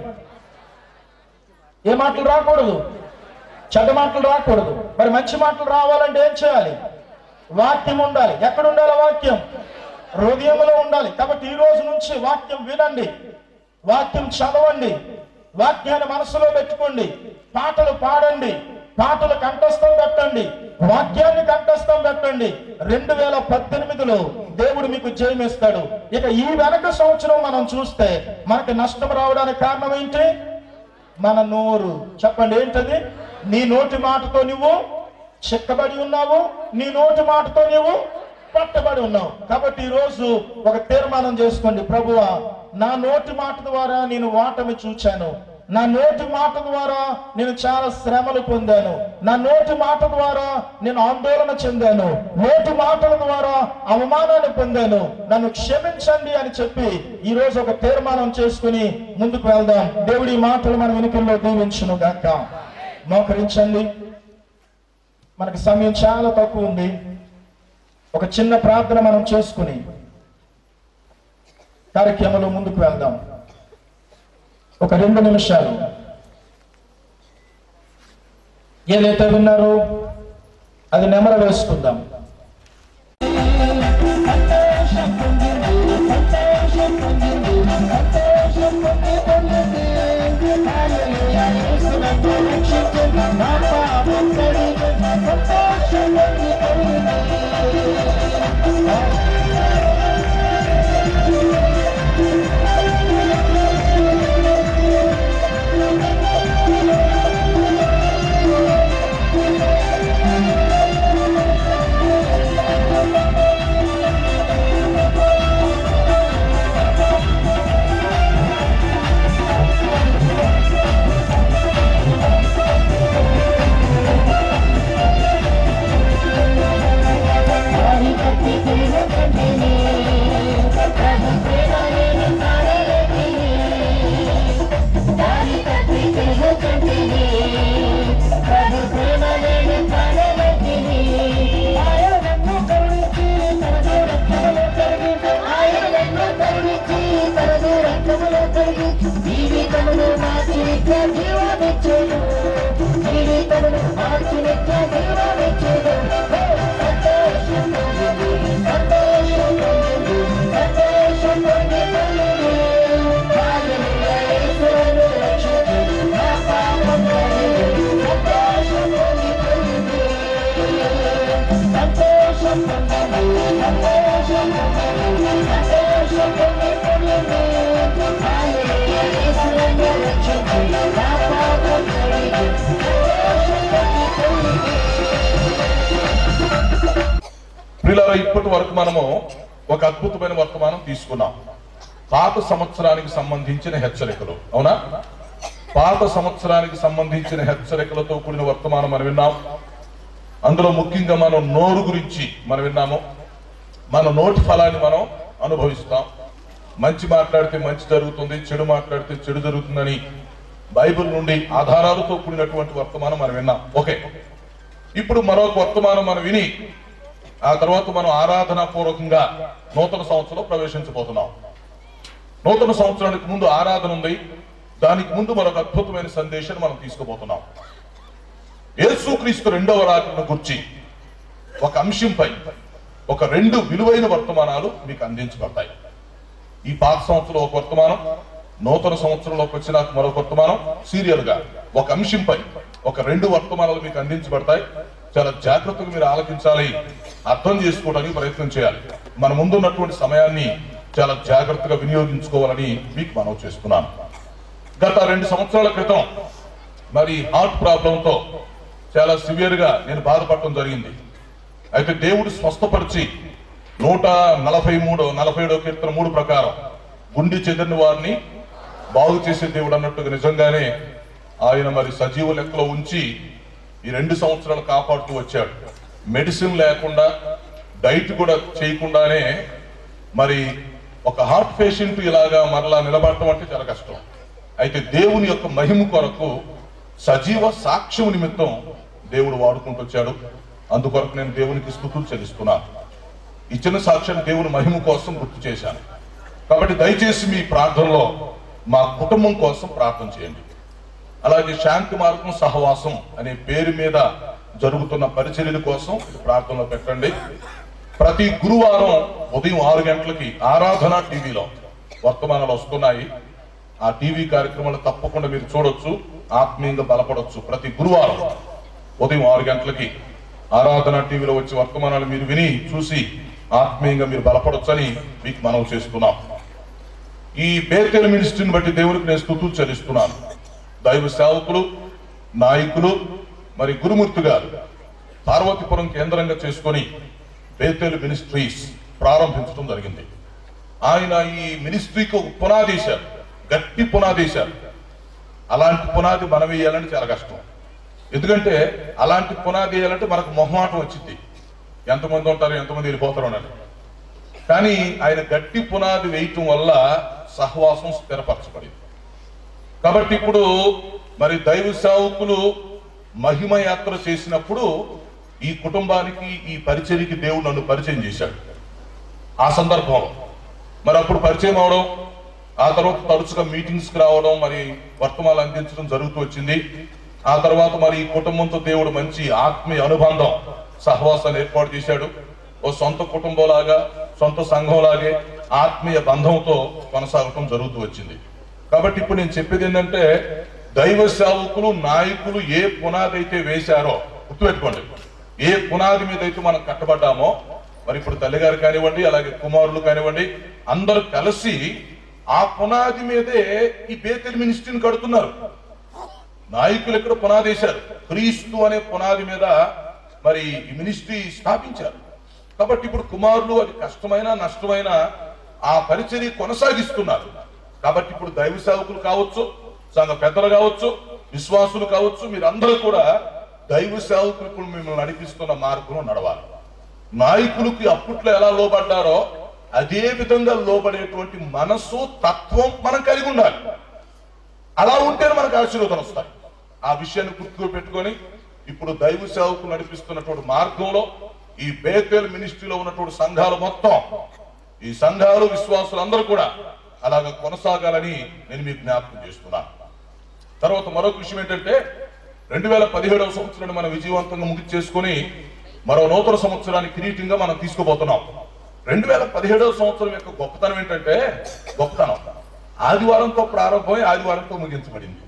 ఏ మాటలు రాకూడదు చెడ్డ మాటలు రాకూడదు మరి మంచి మాటలు రావాలంటే ఏం చేయాలి వాక్యం ఉండాలి ఎక్కడ ఉండాలి వాక్యం హృదయంలో ఉండాలి కాబట్టి ఈ రోజు నుంచి వాక్యం వినండి వాక్యం చదవండి వాక్యాన్ని మనసులో పెట్టుకోండి పాటలు పాడండి పాటలు కంఠస్థం పెట్టండి వాక్యాన్ని కంఠస్థం పెట్టండి రెండు వేల పద్దెనిమిదిలో దేవుడు మీకు జయమిస్తాడు ఇక ఈ వెనక సంవత్సరం మనం చూస్తే మనకి నష్టం రావడానికి కారణం ఏంటి మన నోరు చెప్పండి ఏంటది నీ నోటి మాటతో నువ్వు చిక్కబడి ఉన్నావు నీ నోటి మాటతో నువ్వు పట్టబడి ఉన్నావు కాబట్టి ఈ రోజు ఒక తీర్మానం చేసుకోండి ప్రభువా నా నోటి మాట ద్వారా నేను వాటమి చూచాను నా నోటి మాట ద్వారా నేను చాలా శ్రమలు పొందాను నా నోటి మాట ద్వారా నేను ఆందోళన చెందాను నోటి మాటల ద్వారా అవమానాన్ని పొందాను నన్ను క్షమించండి అని చెప్పి ఈ రోజు ఒక తీర్మానం చేసుకుని ముందుకు వెళ్దాం దేవుడి మాటలు మన వెనుకల్లో దీవించును గాక మోకరించండి మనకి సమయం చాలా తక్కువ ఉంది ఒక చిన్న ప్రార్థన మనం చేసుకుని కార్యక్రమంలో ముందుకు వెళ్దాం ఒక రెండు నిమిషాలు ఏదైతే విన్నారో అది నెమర వేసుకుందాం జీవితమును మార్చి నిత్య జీవమిచ్చేను జీవితమును మార్చి నిత్య జీవమిచ్చేను హే, సంతోషం పొందింది, సంతోషం పొందింది, సంతోషం పొంది పొందింది. హల్లెలూయా, యేసును రక్షించును. వరకు మనము ఒక అద్భుతమైన వర్తమానం తీసుకున్నాం పాత సంవత్సరానికి సంబంధించిన హెచ్చరికలు అవునా పాత సంవత్సరానికి సంబంధించిన హెచ్చరికలతో కూడిన వర్తమానం మనం విన్నాం అందులో ముఖ్యంగా మనం నోరు గురించి మనం విన్నాము మన నోటి ఫలాన్ని మనం అనుభవిస్తాం మంచి మాట్లాడితే మంచి జరుగుతుంది చెడు మాట్లాడితే చెడు జరుగుతుందని బైబిల్ నుండి ఆధారాలతో కూడినటువంటి వర్తమానం మనం విన్నాం ఓకే ఇప్పుడు మరొక వర్తమానం మనం విని ఆ తర్వాత మనం ఆరాధనా పూర్వకంగా నూతన సంవత్సరంలో ప్రవేశించబోతున్నాం నూతన సంవత్సరానికి ముందు ఆరాధన ఉంది దానికి ముందు మరొక అద్భుతమైన సందేశాన్ని మనం తీసుకుపోతున్నాం యేసుక్రీస్తు రెండవ రాకను గుర్చి ఒక అంశంపై ఒక రెండు విలువైన వర్తమానాలు మీకు అందించబడతాయి ఈ పాత సంవత్సరంలో ఒక వర్తమానం నూతన సంవత్సరంలోకి వచ్చిన మరొక వర్తమానం సీరియల్ గా ఒక అంశంపై ఒక రెండు వర్తమానాలు మీకు అందించబడతాయి చాలా జాగ్రత్తగా మీరు ఆలకించాలి అర్థం చేసుకోవడానికి ప్రయత్నం చేయాలి మన ముందున్నటువంటి సమయాన్ని చాలా జాగ్రత్తగా వినియోగించుకోవాలని మీకు మనం చేస్తున్నాను గత రెండు సంవత్సరాల క్రితం మరి హార్ట్ ప్రాబ్లంతో చాలా సివియర్ గా నేను బాధపడటం జరిగింది అయితే దేవుడు స్వస్థపరిచి నూట నలభై మూడు నలభై ఏడో కీర్తన మూడు ప్రకారం గుండె చెదిరిన వారిని బాగు చేసే దేవుడు అన్నట్టుగా నిజంగానే ఆయన మరి సజీవ లెక్కలో ఉంచి ఈ రెండు సంవత్సరాలు కాపాడుతూ వచ్చాడు మెడిసిన్ లేకుండా డైట్ కూడా చేయకుండానే మరి ఒక హార్ట్ పేషెంట్ ఇలాగా మరలా నిలబడటం అంటే చాలా కష్టం అయితే దేవుని యొక్క మహిమ కొరకు సజీవ సాక్ష్యం నిమిత్తం దేవుడు వాడుకుంటూ వచ్చాడు అందుకొరకు నేను దేవునికి స్థుతులు చెల్లిస్తున్నాను ఇచ్చిన సాక్ష్యాన్ని దేవుని మహిమ కోసం గుర్తు చేశాను కాబట్టి దయచేసి మీ ప్రార్థనలో మా కుటుంబం కోసం ప్రార్థన చేయండి అలాగే శాంతి మార్గం సహవాసం అనే పేరు మీద జరుగుతున్న పరిచర్యల కోసం ప్రార్థనలో పెట్టండి ప్రతి గురువారం ఉదయం ఆరు గంటలకి ఆరాధన టీవీలో వర్తమానాలు వస్తున్నాయి ఆ టీవీ కార్యక్రమాలు తప్పకుండా మీరు చూడొచ్చు ఆత్మీయంగా బలపడొచ్చు ప్రతి గురువారం ఉదయం ఆరు గంటలకి ఆరాధన టీవీలో వచ్చే వర్తమానాలు మీరు విని చూసి ఆత్మీయంగా మీరు బలపడొచ్చని మీకు మనం చేస్తున్నాం ఈ బేతేల మినిస్ట్రీని బట్టి దేవునికి నేను స్థుతులు చెల్లిస్తున్నాను దైవ సేవకులు నాయకులు మరి గురుమూర్తి గారు పార్వతీపురం కేంద్రంగా చేసుకొని బేతేలు మినిస్ట్రీస్ ప్రారంభించడం జరిగింది ఆయన ఈ మినిస్ట్రీకి ఒక పునాది వేశారు గట్టి పునాది వేశారు అలాంటి పునాది మనం వేయాలంటే చాలా కష్టం ఎందుకంటే అలాంటి పునాది వేయాలంటే మనకు మొహమాటం వచ్చింది ఎంతమంది ఉంటారు ఎంతమంది వెళ్ళిపోతారు అని కానీ ఆయన గట్టి పునాది వేయటం వల్ల సహవాసం స్థిరపరచబడింది కాబట్టి ఇప్పుడు మరి దైవ సేవకులు మహిమ యాత్ర చేసినప్పుడు ఈ కుటుంబానికి ఈ పరిచర్యకి దేవుడు నన్ను పరిచయం చేశాడు ఆ సందర్భంలో మరి అప్పుడు పరిచయం అవడం ఆ తర్వాత తరచుగా మీటింగ్స్ కి రావడం మరి వర్తమానాలు అందించడం జరుగుతూ వచ్చింది ఆ తర్వాత మరి ఈ కుటుంబంతో దేవుడు మంచి ఆత్మీయ అనుబంధం సహవాసాన్ని ఏర్పాటు చేశాడు ఓ సొంత కుటుంబంలాగా సొంత సంఘంలాగే ఆత్మీయ బంధంతో కొనసాగటం జరుగుతూ వచ్చింది కాబట్టి ఇప్పుడు నేను చెప్పేది ఏంటంటే దైవ సేవకులు నాయకులు ఏ పునాది అయితే వేశారో గుర్తుపెట్టుకోండి ఏ పునాది మీద అయితే మనం కట్టబడ్డామో మరి ఇప్పుడు తల్లిగారు కానివ్వండి అలాగే కుమారులు కానివ్వండి అందరూ కలిసి ఆ పునాది మీదే ఈ బేకరీ మినిస్ట్రీని కడుతున్నారు నాయకులు ఇక్కడ పునాది వేశారు క్రీస్తు అనే పునాది మీద మరి ఈ మినిస్ట్రీ స్థాపించారు కాబట్టి ఇప్పుడు కుమారులు అది కష్టమైన నష్టమైన ఆ పరిచర్య కొనసాగిస్తున్నారు కాబట్టి ఇప్పుడు దైవ సేవకులు కావచ్చు సంఘ పెద్దలు కావచ్చు విశ్వాసులు కావచ్చు మీరందరూ కూడా దైవ సేవకులు ఇప్పుడు మిమ్మల్ని నడిపిస్తున్న మార్గంలో నడవాలి నాయకులకి అప్పట్లో ఎలా లోబడ్డారో అదే విధంగా లోబడేటువంటి మనస్సు తత్వం మనం కలిగి ఉండాలి అలా ఉంటేనే మనకు ఆశీర్వాదాలు వస్తాయి ఆ విషయాన్ని గుర్తుకు పెట్టుకొని ఇప్పుడు దైవ సేవకులు నడిపిస్తున్నటువంటి మార్గంలో ఈ బేతేల్ మినిస్ట్రీలో ఉన్నటువంటి సంఘాలు మొత్తం ఈ సంఘాలు విశ్వాసులు అందరూ కూడా అలాగ కొనసాగాలని నేను మీకు జ్ఞాపకం చేస్తున్నాను తర్వాత మరొక విషయం ఏంటంటే రెండు వేల పదిహేడవ సంవత్సరాన్ని మనం విజయవంతంగా ముగించి చేసుకొని మరో నూతన సంవత్సరాన్ని కిరీటంగా మనం తీసుకుపోతున్నాం రెండు వేల పదిహేడవ సంవత్సరం యొక్క గొప్పతనం ఏంటంటే గొప్పతనం ఆదివారంతో ప్రారంభమై ఆదివారంతో ముగించబడింది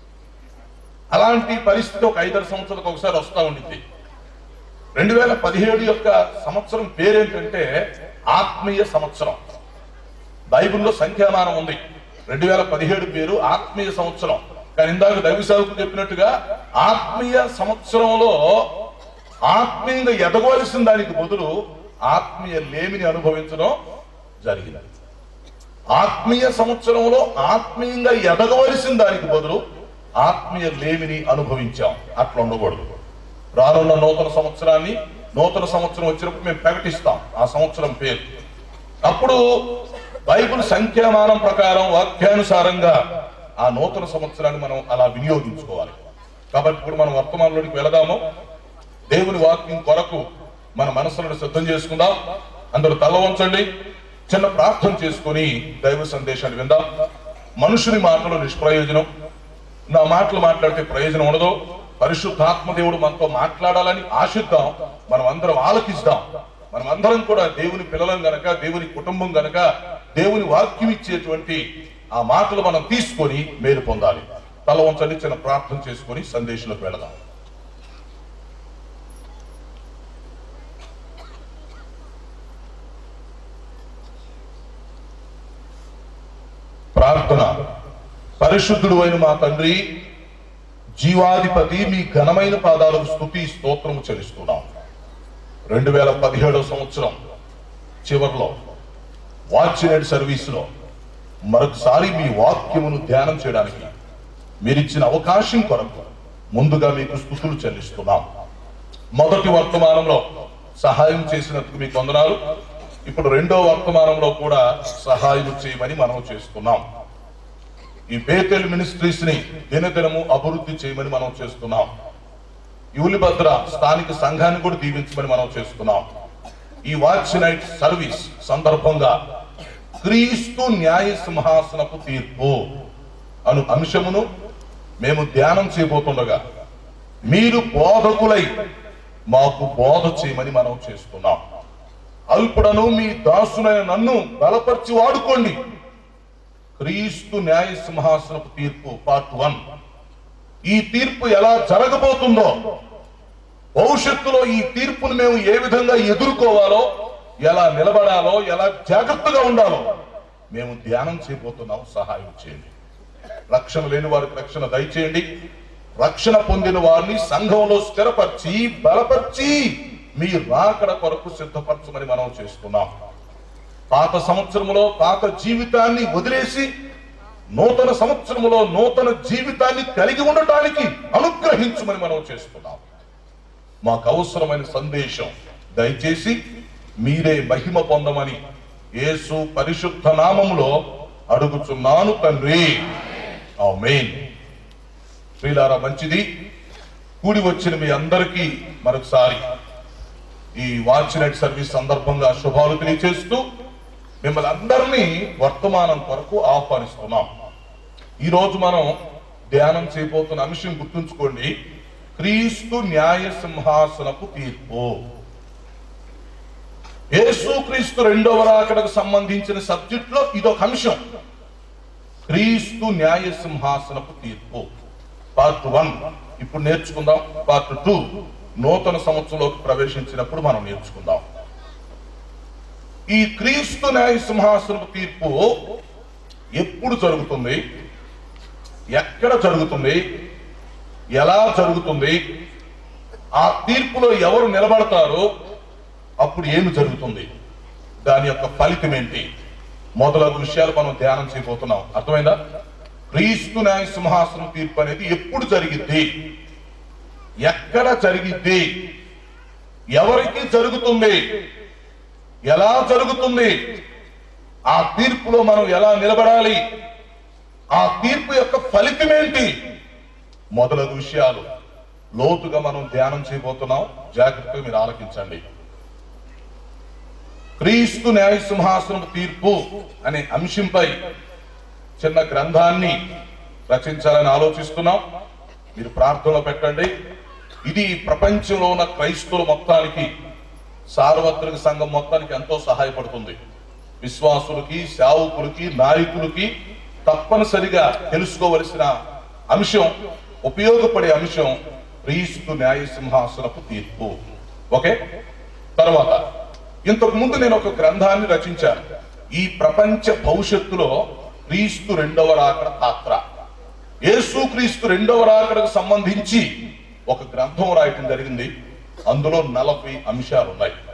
అలాంటి పరిస్థితి ఒక ఐదారు సంవత్సరాలకు ఒకసారి వస్తా ఉండింది రెండు వేల పదిహేడు యొక్క సంవత్సరం పేరేంటంటే ఆత్మీయ సంవత్సరం బైబిల్లో సంఖ్యామానం ఉంది రెండు వేల పదిహేడు పేరు ఆత్మీయ సంవత్సరం కానీ ఇందాక దైవ సేవకులు చెప్పినట్టుగా ఆత్మీయ సంవత్సరంలో ఆత్మీయంగా ఎదగవలసిన దానికి బదులు ఆత్మీయ లేమిని అనుభవించడం జరిగింది ఆత్మీయ సంవత్సరంలో ఆత్మీయంగా ఎదగవలసిన దానికి బదులు ఆత్మీయ లేమిని అనుభవించాం అట్లా ఉండకూడదు రానున్న నూతన సంవత్సరాన్ని నూతన సంవత్సరం వచ్చినప్పుడు మేము ప్రకటిస్తాం ఆ సంవత్సరం పేరు అప్పుడు బైబిల్ సంఖ్యామానం ప్రకారం వాక్యానుసారంగా ఆ నూతన సంవత్సరాన్ని మనం అలా వినియోగించుకోవాలి కాబట్టి ఇప్పుడు మనం వర్తమానంలోనికి వెళదాము దేవుని వాక్యం కొరకు మన మనసులను సిద్ధం చేసుకుందాం అందరూ తల వంచండి చిన్న ప్రార్థన చేసుకొని దైవ సందేశాన్ని విందాం మనుషుని మాటలు నిష్ప్రయోజనం నా మాటలు మాట్లాడితే ప్రయోజనం ఉండదు పరిశుద్ధాత్మ దేవుడు మనతో మాట్లాడాలని ఆశిద్దాం మనం అందరం ఆలకిస్తాం మనం అందరం కూడా దేవుని పిల్లలం గనక దేవుని కుటుంబం గనక దేవుని వాక్యం ఇచ్చేటువంటి ఆ మాటలు మనం తీసుకొని మేలు పొందాలి తల వంచండి చిన్న ప్రార్థన చేసుకొని సందేశంలోకి వెళదాం ప్రార్థన పరిశుద్ధుడు అయిన మా తండ్రి జీవాధిపతి మీ ఘనమైన పాదాలకు స్థుతి స్తోత్రము చెల్లిస్తున్నాం రెండు వేల పదిహేడవ సంవత్సరం చివరిలో వాచ్నెట్ సర్వీసులో మరొకసారి మీ వాక్యమును ధ్యానం చేయడానికి మీరిచ్చిన అవకాశం కొరకు ముందుగా మీకు స్థుతులు చెల్లిస్తున్నాం మొదటి వర్తమానంలో సహాయం చేసినందుకు మీకు వందనాలు ఇప్పుడు రెండో వర్తమానంలో కూడా సహాయం చేయమని మనం చేస్తున్నాం ఈ బేతెల్ మినిస్ట్రీస్ ని దినదినము అభివృద్ధి చేయమని మనం చేస్తున్నాం యూలిభద్ర స్థానిక సంఘాన్ని కూడా దీవించమని మనం చేస్తున్నాం ఈ వాచ్ నైట్ సర్వీస్ సందర్భంగా క్రీస్తు న్యాయ సింహాసనపు తీర్పు అను అంశమును మేము ధ్యానం చేయబోతుండగా మీరు బోధకులై మాకు బోధ చేయమని మనం చేస్తున్నాం అల్పుడను మీ దాసునైన నన్ను బలపరిచి వాడుకోండి క్రీస్తు న్యాయ సింహాసనపు తీర్పు పార్ట్ వన్ ఈ తీర్పు ఎలా జరగబోతుందో భవిష్యత్తులో ఈ తీర్పును మేము ఏ విధంగా ఎదుర్కోవాలో ఎలా నిలబడాలో ఎలా జాగ్రత్తగా ఉండాలో మేము ధ్యానం చేయబోతున్నాం సహాయం చేయండి రక్షణ లేని వారికి రక్షణ దయచేయండి రక్షణ పొందిన వారిని సంఘంలో స్థిరపరిచి బలపరిచి మీ రాకడ కొరకు సిద్ధపరచమని మనం చేస్తున్నాం పాత సంవత్సరములో పాత జీవితాన్ని వదిలేసి నూతన సంవత్సరములో నూతన జీవితాన్ని కలిగి ఉండటానికి అనుగ్రహించమని మనం చేస్తున్నాం మాకు అవసరమైన సందేశం దయచేసి మీరే మహిమ పొందమని యేసు పరిశుద్ధ నామములో అడుగుచున్నాను తండ్రి ఆమేన్ ప్రియులారా మంచిది కూడి వచ్చిన మీ అందరికీ మరొకసారి ఈ వాచ్ నైట్ సర్వీస్ సందర్భంగా శుభాలు తెలియజేస్తూ మిమ్మల్ని అందరినీ వర్తమానం కొరకు ఆహ్వానిస్తున్నాం ఈ రోజు మనం ధ్యానం చేయబోతున్న అంశం గుర్తుంచుకోండి క్రీస్తు న్యాయ సింహాసనపు తీర్పు యేసుక్రీస్తు రెండవ రాకడకు సంబంధించిన సబ్జెక్ట్ లో ఇదొక అంశం క్రీస్తు న్యాయ సింహాసనపు తీర్పు పార్ట్ వన్ ఇప్పుడు నేర్చుకుందాం పార్ట్ టూ నూతన సంవత్సరంలోకి ప్రవేశించినప్పుడు మనం నేర్చుకుందాం ఈ క్రీస్తు న్యాయ సింహాసనపు తీర్పు ఎప్పుడు జరుగుతుంది ఎక్కడ జరుగుతుంది ఎలా జరుగుతుంది ఆ తీర్పులో ఎవరు నిలబడతారో అప్పుడు ఏమి జరుగుతుంది దాని యొక్క ఫలితం ఏంటి మొదలగు విషయాలు మనం ధ్యానం చేయబోతున్నాం అర్థమైందా క్రీస్తు న్యాయ సింహాసనం తీర్పు అనేది ఎప్పుడు జరిగిద్ది ఎక్కడ జరిగిద్ది ఎవరికి జరుగుతుంది ఎలా జరుగుతుంది ఆ తీర్పులో మనం ఎలా నిలబడాలి ఆ తీర్పు యొక్క ఫలితం ఏంటి మొదలగు విషయాలు లోతుగా మనం ధ్యానం చేయబోతున్నాం జాగ్రత్తగా మీరు ఆలకించండి క్రీస్తు న్యాయ సింహాసనం తీర్పు అనే అంశంపై చిన్న గ్రంథాన్ని రచించాలని ఆలోచిస్తున్నాం మీరు ప్రార్థనలో పెట్టండి ఇది ప్రపంచంలో ఉన్న క్రైస్తవుల మొత్తానికి సార్వత్రిక సంఘం మొత్తానికి ఎంతో సహాయపడుతుంది విశ్వాసులకి సేవకులకి నాయకులకి తప్పనిసరిగా తెలుసుకోవలసిన అంశం ఉపయోగపడే అంశం క్రీస్తు న్యాయ సింహాసనపు తీర్పు ఓకే తర్వాత ఇంతకు ముందు నేను ఒక గ్రంథాన్ని రచించాను ఈ ప్రపంచ భవిష్యత్తులో క్రీస్తు రెండవ రాకడ పాత్ర యేసు క్రీస్తు రెండవ రాకడకు సంబంధించి ఒక గ్రంథం రాయటం జరిగింది అందులో నలభై అంశాలు ఉన్నాయి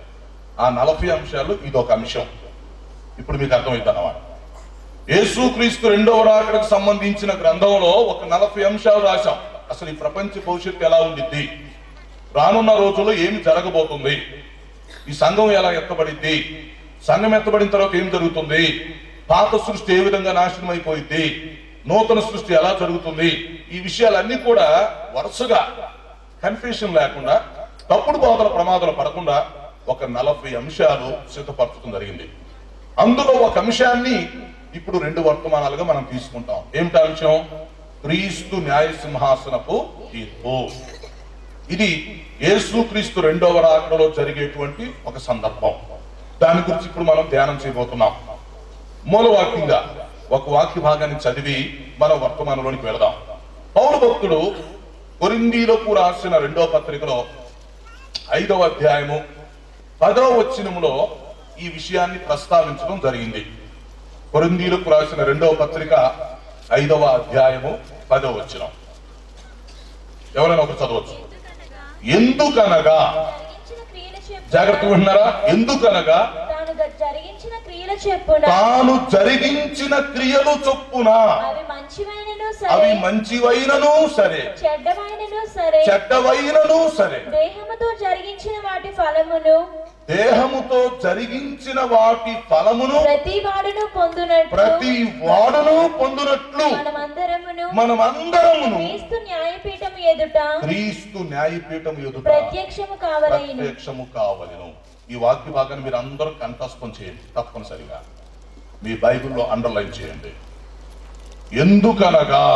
ఆ నలభై అంశాలు ఇదొక అంశం ఇప్పుడు మీకు అర్థమవుతుంది అన్నమాట యేసుక్రీస్తు రెండవ రాకడకు సంబంధించిన గ్రంథంలో ఒక నలభై అంశాలు రాశాం అసలు ఈ ప్రపంచ భవిష్యత్తు ఎలా ఉండిద్ది రానున్న రోజుల్లో ఏమి జరగబోతుంది ఈ సంఘం ఎలా ఎత్తబడిద్ది సంఘం ఎత్తబడిన తర్వాత ఏం జరుగుతుంది పాత సృష్టి ఏ విధంగా నాశనం అయిపోయింది నూతన సృష్టి ఎలా జరుగుతుంది ఈ విషయాలన్నీ కూడా వరుసగా కన్ఫ్యూషన్ లేకుండా తప్పుడు బోధల ప్రమాదాలు పడకుండా ఒక నలభై అంశాలు సిద్ధపరచడం జరిగింది అందులో ఒక అంశాన్ని ఇప్పుడు రెండు వర్తమానాలుగా మనం తీసుకుంటాం ఏమిటి ఆ అంశం క్రీస్తు న్యాయ సింహాసనపు తీర్పు ఇది యేసుక్రీస్తు రెండవ రాకడలో జరిగేటువంటి ఒక సందర్భం దాని గురించి ఇప్పుడు మనం ధ్యానం చేయబోతున్నాం మూలవాక్యంగా ఒక వాక్య భాగాన్ని చదివి మన వర్తమానంలోనికి వెళదాం పౌరు భక్తుడు కొరిందీలకు రాసిన రెండవ పత్రికలో ఐదవ అధ్యాయము పదవ వచనములో ఈ విషయాన్ని ప్రస్తావించడం జరిగింది కొరిందీలకు రాసిన రెండవ పత్రిక ఐదవ అధ్యాయము పదవ వచనం ఎవరైనా ఒకరు చదవచ్చు ఎందుకనగా జరిగించిన క్రియల చెప్పున జాగ్రత్తగా ఉంటున్నారా ఎందుకనగా తాను గ- జరిగించిన క్రియల చెప్పున తాను జరిగించిన క్రియలు చొప్పున అవి మంచివైనను అవి సరే మంచివైనను సరే చెడ్డమైనను సరే చెడ్డవైనను సరే దేహముతో జరిగించిన వాటి ఫలమును దేహముతో జరిగించిన వాటి ఫలమును ప్రతి వాడును పొందునట్లు ప్రతి వాడును పొందునట్లు మనమందరమును మనమందరమును క్రీస్తు న్యాయపీఠం ఎదుట క్రీస్తు న్యాయపీఠం ఎదుట ప్రత్యక్షము కావలైను ప్రత్యక్షము కావలను ఈ వాక్య భాగాన్ని మీరు అందరూ కంఠస్థం చేయండి తప్పనిసరిగా మీ బైబిల్లో అండర్లైన్ చేయండి ఎందుకనగా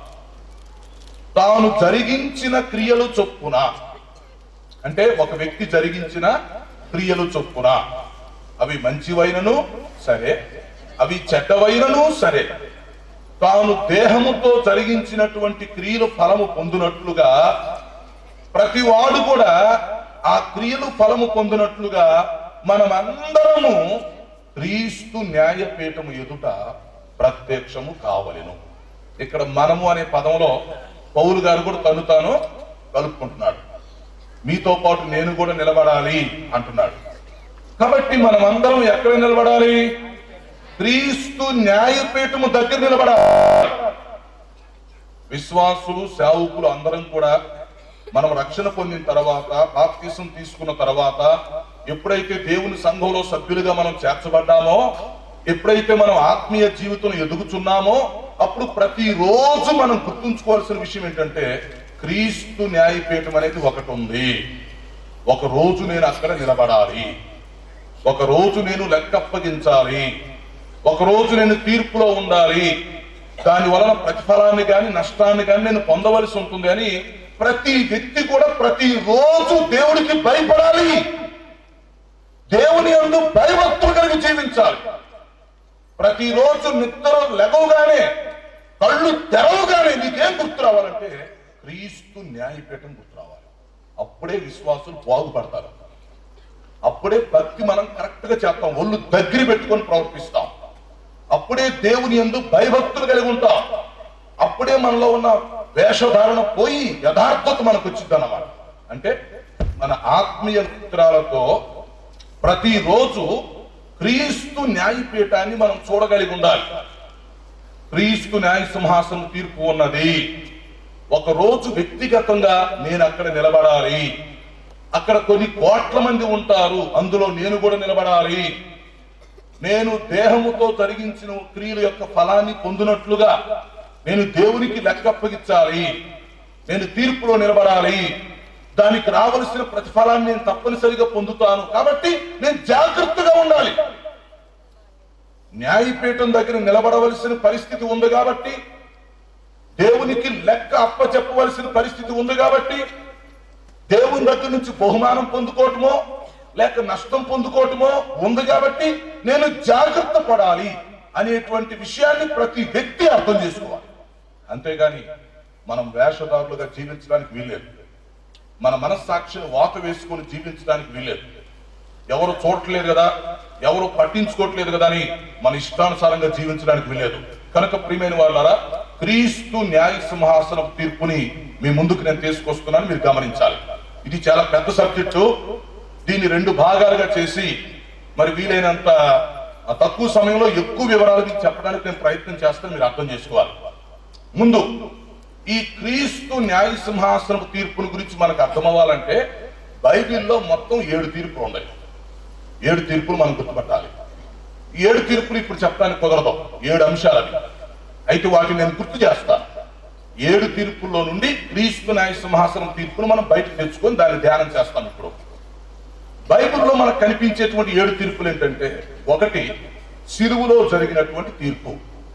తాను జరిగించిన క్రియలు చొప్పున అంటే ఒక వ్యక్తి జరిగించిన క్రియలు చొప్పున అవి మంచివైనను సరే అవి చెడ్డవైనను సరే తాను దేహముతో జరిగించినటువంటి క్రియలు ఫలము పొందినట్లుగా ప్రతి వాడు కూడా ఆ క్రియలు ఫలము పొందినట్లుగా మనమందరము క్రీస్తు న్యాయపీఠము ఎదుట ప్రత్యక్షము కావలెను ఇక్కడ మనము అనే పదంలో పౌలు గారు కూడా తను తాను కలుపుకుంటున్నాడు మీతో పాటు నేను కూడా నిలబడాలి అంటున్నాడు కాబట్టి మనమందరం ఎక్కడ నిలబడాలి క్రీస్తు న్యాయపీఠము దగ్గర నిలబడాలి విశ్వాసులు సేవకులు అందరం కూడా మనం రక్షణ పొందిన తర్వాత బాప్తీసం తీసుకున్న తర్వాత ఎప్పుడైతే దేవుని సంఘంలో సభ్యులుగా మనం చేర్చబడ్డామో ఎప్పుడైతే మనం ఆత్మీయ జీవితం ఎదుగుచున్నామో అప్పుడు ప్రతిరోజు మనం గుర్తుంచుకోవాల్సిన విషయం ఏంటంటే క్రీస్తు న్యాయపీఠం అనేది ఒకటి ఉంది ఒక రోజు నేను అక్కడ నిలబడాలి ఒక రోజు నేను లెక్క అప్పగించాలి ఒక రోజు నేను తీర్పులో ఉండాలి దాని వలన ప్రతిఫలాన్ని గాని నష్టాన్ని గాని నేను పొందవలసి ఉంటుంది అని ప్రతి వ్యక్తి కూడా ప్రతి రోజు దేవుడికి భయపడాలి దేవుని అందు భయభక్తులు కలిగి జీవించాలి ప్రతిరోజు నిద్ర లెగవగానే కళ్ళు తెరవగానే నీకేం గుర్తు రావాలంటే క్రీస్తు న్యాయపీఠం గుర్తు రావాలి అప్పుడే విశ్వాసులు బాగుపడతారు అప్పుడే భక్తి మనం కరెక్ట్ గా చేస్తాం ఒళ్ళు దగ్గర పెట్టుకొని ప్రవర్తిస్తాం అప్పుడే దేవుని ఎందు భయభక్తులు కలిగి ఉంటాం అప్పుడే మనలో ఉన్న వేషధారణ పోయి యథార్థత మనకు వచ్చింది అన్నమాట అంటే మన ఆత్మీయ మిత్రాలతో ప్రతిరోజు క్రీస్తు న్యాయపీఠాన్ని మనం చూడగలిగి ఉండాలి క్రీస్తు న్యాయ సింహాసనం తీర్పు ఉన్నది ఒక రోజు వ్యక్తిగతంగా నేను అక్కడ నిలబడాలి అక్కడ కొన్ని కోట్ల మంది ఉంటారు అందులో నేను కూడా నిలబడాలి నేను దేహముతో జరిగించిన క్రియల యొక్క ఫలాన్ని పొందినట్లుగా నేను దేవునికి లెక్క అప్పగించాలి నేను తీర్పులో నిలబడాలి దానికి రావలసిన ప్రతిఫలాన్ని నేను తప్పనిసరిగా పొందుతాను కాబట్టి నేను జాగ్రత్తగా ఉండాలి న్యాయపీఠం దగ్గర నిలబడవలసిన పరిస్థితి ఉంది కాబట్టి దేవునికి లెక్క అప్ప చెప్పవలసిన పరిస్థితి ఉంది కాబట్టి దేవుని దగ్గర నుంచి బహుమానం పొందుకోవటమో లేక నష్టం పొందుకోవటమో ఉంది కాబట్టి నేను జాగ్రత్త పడాలి అనేటువంటి విషయాన్ని ప్రతి వ్యక్తి అర్థం చేసుకోవాలి అంతేగాని మనం వేషధారులుగా జీవించడానికి వీల్లేదు మన మనస్సాక్షిని వాత వేసుకొని జీవించడానికి వీల్లేదు ఎవరు చూడట్లేదు కదా ఎవరు పట్టించుకోవట్లేదు కదా అని మన ఇష్టానుసారంగా జీవించడానికి వీల్లేదు కనుక ప్రియమైన వాళ్ళారా క్రీస్తు న్యాయ సింహాసనం తీర్పుని మీ ముందుకు నేను తీసుకొస్తున్నాను మీరు గమనించాలి ఇది చాలా పెద్ద సబ్జెక్టు దీన్ని రెండు భాగాలుగా చేసి మరి వీలైనంత ఆ తక్కువ సమయంలో ఎక్కువ వివరాలు మీకు చెప్పడానికి నేను ప్రయత్నం చేస్తాను మీరు అర్థం చేసుకోవాలి ముందు ఈ క్రీస్తు న్యాయ సింహాసనం తీర్పుల గురించి మనకు అర్థమవ్వాలంటే బైబిల్లో మొత్తం ఏడు తీర్పులు ఉన్నాయి ఏడు తీర్పులు మనం గుర్తుపట్టాలి ఈ ఏడు తీర్పులు ఇప్పుడు చెప్పడానికి కుదరదు ఏడు అంశాలు అవి అయితే వాటిని నేను గుర్తు చేస్తాను ఏడు తీర్పుల్లో నుండి క్రీస్తు న్యాయ సింహాసనం తీర్పును మనం బయటకు తెచ్చుకొని దాన్ని ధ్యానం చేస్తాం ఇప్పుడు బైబిల్లో మనకు కనిపించేటువంటి ఏడు తీర్పులు ఏంటంటే ఒకటి సిలువులో జరిగినటువంటి తీర్పు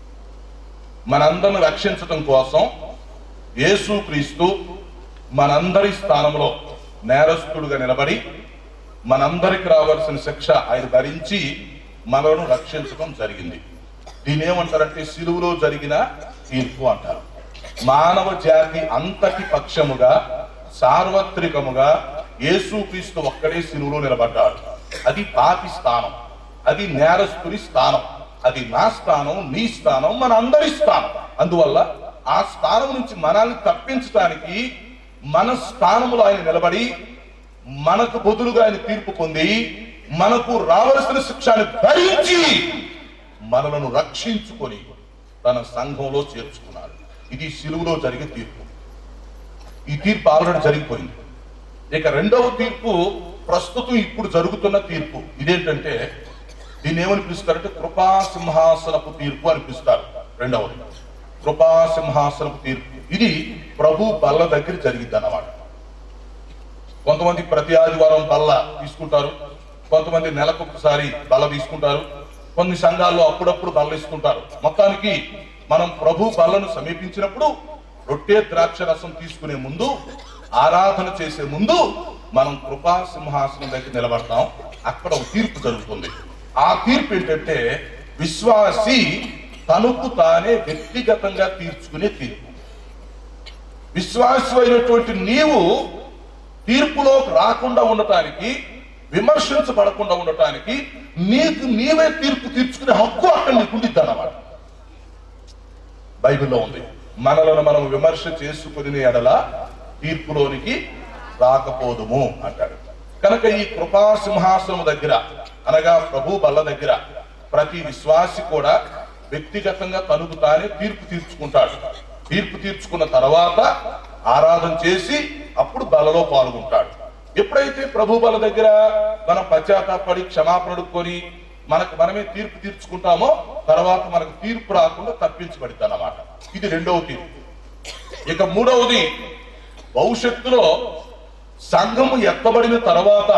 మనందరిని రక్షించడం కోసం యేసు క్రీస్తు మనందరి స్థానంలో నేరస్తుడుగా నిలబడి మనందరికి రావాల్సిన శిక్ష ఆయన భరించి మనలను రక్షించడం జరిగింది దీని ఏమంటారంటే సిలువులో జరిగిన తీర్పు అంటారు మానవ జాతి అంతటి పక్షముగా సార్వత్రికముగా యేసుక్రీస్తు ఒక్కడే సిలువులో నిలబడ్డాడు అది పాపి స్థానం అది నేరస్తుని స్థానం అది నా స్థానం నీ స్థానం మన అందరి స్థానం అందువల్ల ఆ స్థానం నుంచి మనల్ని తప్పించడానికి మన స్థానములో ఆయన నిలబడి మనకు బదులుగా ఆయన తీర్పు పొంది మనకు రావలసిన శిక్షను భరించి మనలను రక్షించుకొని తన సంఘంలో చేర్చుకున్నాడు ఇది సిలువులో జరిగే తీర్పు ఈ తీర్పు ఆల్రెడీ జరిగిపోయింది ఇక రెండవ తీర్పు ప్రస్తుతం ఇప్పుడు జరుగుతున్న తీర్పు ఇదేంటంటే దీన్ని ఏమని పిలుస్తారంటే కృపా సింహాసనపు తీర్పు అని పిలుస్తారు రెండవది కృపా సింహాసనపు తీర్పు ఇది ప్రభు బల్ల దగ్గర జరిగింది అన్నమాట కొంతమంది ప్రతి ఆదివారం బల్ల తీసుకుంటారు కొంతమంది నెలకు ఒకసారి బల్ల తీసుకుంటారు కొన్ని సంఘాల్లో అప్పుడప్పుడు బల్ల ఇస్తుంటారు మొత్తానికి మనం ప్రభు బల్లను సమీపించినప్పుడు రొట్టె ద్రాక్ష రసం తీసుకునే ముందు ఆరాధన చేసే ముందు మనం కృపా సింహాసనం దగ్గర నిలబడతాం అక్కడ ఒక తీర్పు జరుగుతుంది ఆ తీర్పు ఏంటంటే విశ్వాసి తనకు తానే వ్యక్తిగతంగా తీర్చుకునే తీర్పు విశ్వాసమైనటువంటి నీవు తీర్పులోకి రాకుండా ఉండటానికి విమర్శించబడకుండా ఉండటానికి నీకు నీవే తీర్పు తీర్చుకునే హక్కు అక్కడ నీకు ఉండిద్ది అన్నమాట బైబిల్లో ఉంది మనలను మనం విమర్శ చేసుకుని ఎడల తీర్పులోనికి రాకపోదుము అంటాడు కనుక ఈ కృపా సింహాసనం దగ్గర అనగా ప్రభు బల్ల దగ్గర ప్రతి విశ్వాసి కూడా వ్యక్తిగతంగా తనకు తానే తీర్పు తీర్చుకుంటాడు తీర్పు తీర్చుకున్న తర్వాత ఆరాధన చేసి అప్పుడు బలలో పాల్గొంటాడు ఎప్పుడైతే ప్రభు బల దగ్గర మనం పశ్చాత్తాపడి క్షమాపణ అడుక్కొని మనకు మనమే తీర్పు తీర్చుకుంటామో తర్వాత మనకు తీర్పు రాకుండా తప్పించబడిద్ది అన్నమాట ఇది రెండవ తీర్పు ఇక మూడవది భవిష్యత్తులో సంఘము ఎత్తబడిన తర్వాత